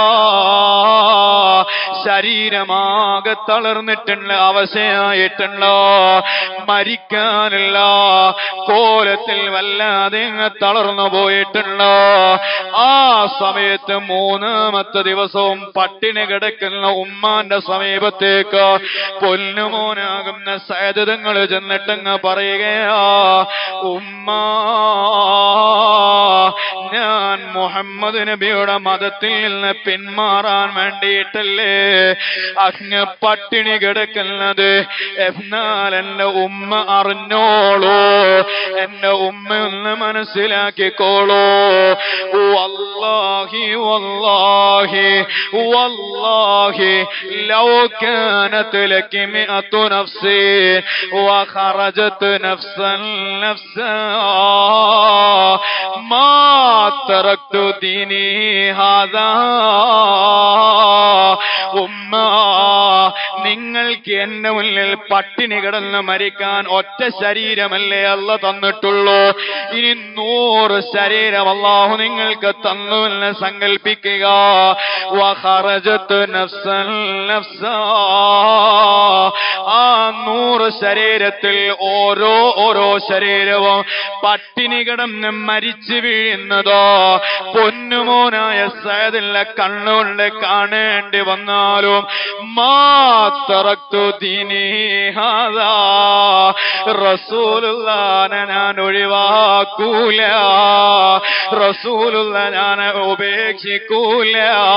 ശരീരമാകെ തളർന്നിട്ടുള്ള അവശയായിട്ടുള്ള മരിക്കാനുള്ള കോലത്തിൽ വല്ലാതെ അങ്ങ് തളർന്നു പോയിട്ടുള്ള ആ സമയത്ത് മൂന്നാമത്തെ ദിവസവും പട്ടിണി കിടക്കുന്ന ഉമ്മാന്റെ സമീപത്തേക്ക് പൊന്നുമോനാകുന്ന സേതങ്ങൾ ചെന്നിട്ടങ്ങ് പറയുകയാ ഉമ്മ ഞാൻ മുഹമ്മദ് നബിയുടെ മതത്തിൽ നിന്ന് പിന്മാറാൻ വേണ്ടിയിട്ടല്ലേ അങ്ങ് പട്ടിണി കിടക്കുന്നത് എന്നാൽ എന്റെ ഉമ്മ അറിഞ്ഞോളൂ എന്റെ ഉമ്മ ഒന്ന് മനസ്സിലാക്കിക്കോളൂ വല്ലാഹി വല്ലാഹി വല്ലാഹി ലൗ كانت لك مئة نفس وخرجت نفسا نفسا ما تركت ديني هذا ഉമ്മ നിങ്ങൾക്ക് എന്റെ മുന്നിൽ പട്ടിണി കിടന്ന് മരിക്കാൻ ഒറ്റ ശരീരമല്ലേ അല്ല തന്നിട്ടുള്ളൂ ഇനി നൂറ് ശരീരം അള്ളാഹു നിങ്ങൾക്ക് തന്നുവെന്ന് സങ്കല്പിക്കുക വഖറജത്ത് നഫ്സൻ നഫ്സാ. ആ നൂറ് ശരീരത്തിൽ ഓരോ ഓരോ ശരീരവും പട്ടിണി കിടന്ന് മരിച്ചു വീഴുന്നതോ പൊന്നുമോനായ സയദില്ല കണ്ണുകൊണ്ട് കാണേണ്ടി വന്നാലും മാത്തറക്തു ദീനീഹാദാ റസൂലുള്ളാനെ ഞാൻ ഒഴിവാക്കൂല റസൂലുള്ള ഞാൻ ഉപേക്ഷിക്കൂല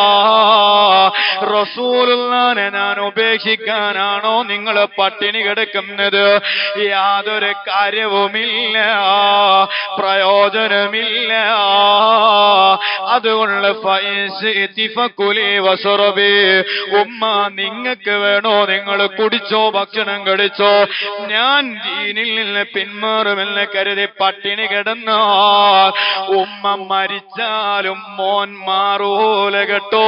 റസൂലുള്ളാനെ ഞാൻ ഉപേക്ഷിക്കാനാണോ നിങ്ങൾ പട്ടിണി കിടക്കുന്നത് യാതൊരു കാര്യവുമില്ല പ്രയോജനമില്ല അതുകൊണ്ട് ഫൈസിതി ഫകുലി വസറബി. ഉമ്മ നിങ്ങൾക്ക് വേണോ നിങ്ങൾ കുടിച്ചോ ഭക്ഷണം കഴിച്ചോ ഞാൻ ദീനിൽ നിന്ന് പിന്മാറുമെന്ന് കരുതി പട്ടിണി കിടന്ന ഉമ്മ മരിച്ചാലും മോൻ മാറൂല കേട്ടോ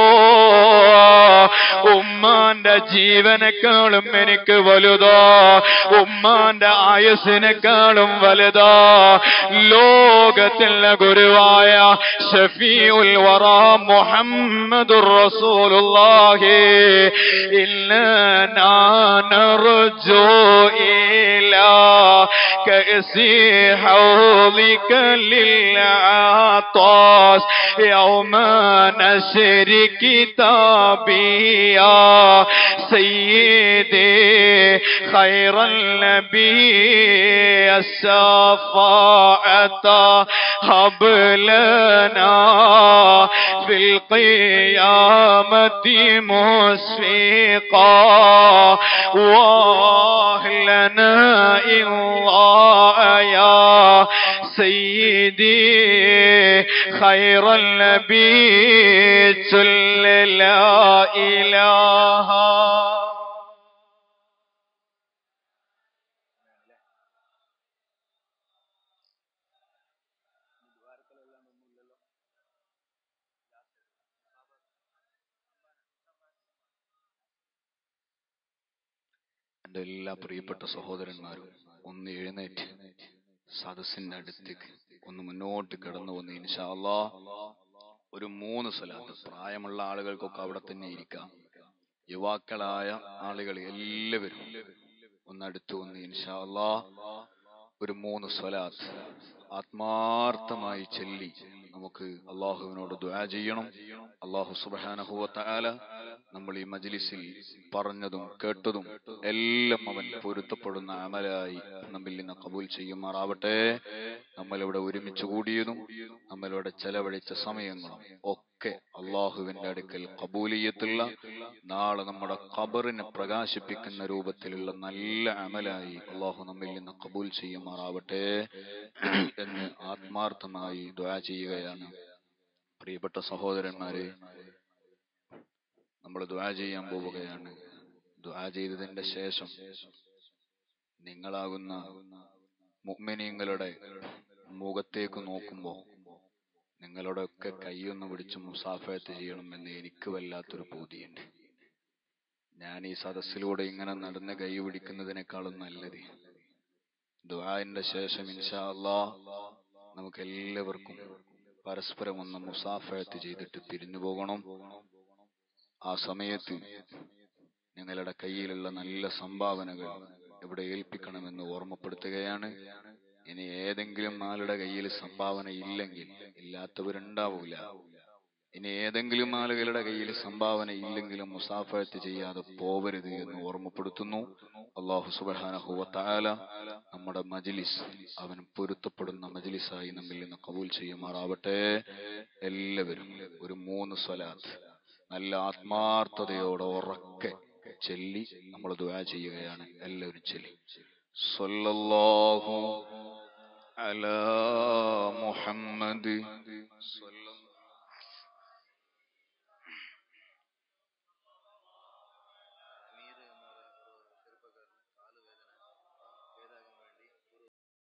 ഉമ്മാന്റെ ജീവനേക്കാളും എനിക്ക് വലുതോ ഉമ്മാന്റെ ആയുസിനേക്കാളും വലുതാ ലോകത്തിലെ ഗുരുവായ ഷഫീഉൽ വറ മുഹമ്മദുർ റസൂലുള്ളാഹി ഇല്ലനാ നർജു ഇലാ كأسي حوضك للعطاس يوم نشر كتابي يا سيدي خير النبي الشفاعة هب لنا في القيامة مسفقا واهلنا الله يا سيدي خير النبي صل لا إله എന്റെ എല്ലാ പ്രിയപ്പെട്ട സഹോദരന്മാരും ഒന്ന് എഴുന്നേറ്റ് സദസ്സിന്റെ അടുത്തേക്ക് ഒന്ന് മുന്നോട്ട് കടന്നു വന്ന് ഇൻഷാ അല്ലാ ഒരു മൂന്ന് സ്ഥലത്ത് പ്രായമുള്ള ആളുകൾക്കൊക്കെ അവിടെ തന്നെ ഇരിക്കാം യുവാക്കളായ ആളുകൾ എല്ലാവരും ഒന്ന് അടുത്ത് വന്ന് ഇൻഷാ അല്ലാ ഒരു മൂന്ന് സ്വലാത്ത് ആത്മാർത്ഥമായി ചൊല്ലി നമുക്ക് അള്ളാഹുവിനോട് ദുആ ചെയ്യണം അള്ളാഹു സുബാനഹുവല നമ്മൾ ഈ മജ്ലിസിൽ പറഞ്ഞതും കേട്ടതും എല്ലാം അവൻ പൊരുത്തപ്പെടുന്ന അമലായി നമ്മിൽ നിന്ന് കബൂൽ ചെയ്യുമാറാവട്ടെ നമ്മളിവിടെ ഒരുമിച്ച് കൂടിയതും നമ്മളിവിടെ ചെലവഴിച്ച സമയങ്ങളും ഒക്കെ അള്ളാഹുവിന്റെ അടുക്കൽ കബൂലിയത്തുള്ള നാളെ നമ്മുടെ ഖബറിനെ പ്രകാശിപ്പിക്കുന്ന രൂപത്തിലുള്ള നല്ല അമലായി അള്ളാഹു നമ്മിൽ നിന്ന് കബൂൽ ചെയ്യുമാറാവട്ടെ എന്ന് ആത്മാർത്ഥമായി ദ്വാ ചെയ്യുകയാണ് പ്രിയപ്പെട്ട സഹോദരന്മാരെ നമ്മൾ ദ്വാ ചെയ്യാൻ പോവുകയാണ് ദ്വാ ചെയ്തതിന്റെ ശേഷം നിങ്ങളാകുന്ന മുഅ്മിനീങ്ങളുടെ മുഖത്തേക്ക് നോക്കുമ്പോൾ നിങ്ങളോടൊക്കെ കൈയൊന്ന് പിടിച്ച് മുസാഫയത്ത് ചെയ്യണമെന്ന് എനിക്ക് വല്ലാത്തൊരു പൂതിയുണ്ട് ഞാൻ ഈ സദസ്സിലൂടെ ഇങ്ങനെ നടന്ന് കൈ പിടിക്കുന്നതിനേക്കാളും നല്ലത് ദുആന്റെ ശേഷം ഇൻഷാ അല്ലാ നമുക്ക് എല്ലാവർക്കും പരസ്പരം ഒന്ന് മുസാഫയത്ത് ചെയ്തിട്ട് പിരിഞ്ഞു പോകണം ആ സമയത്ത് നിങ്ങളുടെ കയ്യിലുള്ള നല്ല സംഭാവനകൾ ഇവിടെ ഏൽപ്പിക്കണമെന്ന് ഓർമ്മപ്പെടുത്തുകയാണ് ഇനി ഏതെങ്കിലും ആളുടെ കയ്യിൽ സംഭാവന ഇല്ലെങ്കിൽ ഇല്ലാത്തവരുണ്ടാവൂല ഇനി ഏതെങ്കിലും ആളുകളുടെ കയ്യിൽ സംഭാവന ഇല്ലെങ്കിലും മുസാഫത്ത് ചെയ്യാതെ പോവരുത് എന്ന് ഓർമ്മപ്പെടുത്തുന്നു അള്ളാഹു സുബാനഹുവ താല നമ്മുടെ മജിലിസ് അവൻ പൊരുത്തപ്പെടുന്ന മജിലിസ് മജ്ലിസായി നമ്മിൽ നിന്ന് കബൂൽ ചെയ്യുമാറാവട്ടെ എല്ലാവരും ഒരു മൂന്ന് സ്വലാത്ത് നല്ല ആത്മാർത്ഥതയോടെ ഉറക്കെ ചൊല്ലി നമ്മൾ ദുആ ചെയ്യുകയാണ് എല്ലാവരും ചൊല്ലി സ്വല്ലല്ലാഹു അലാ മുഹമ്മദ് സ്വല്ലല്ലാഹു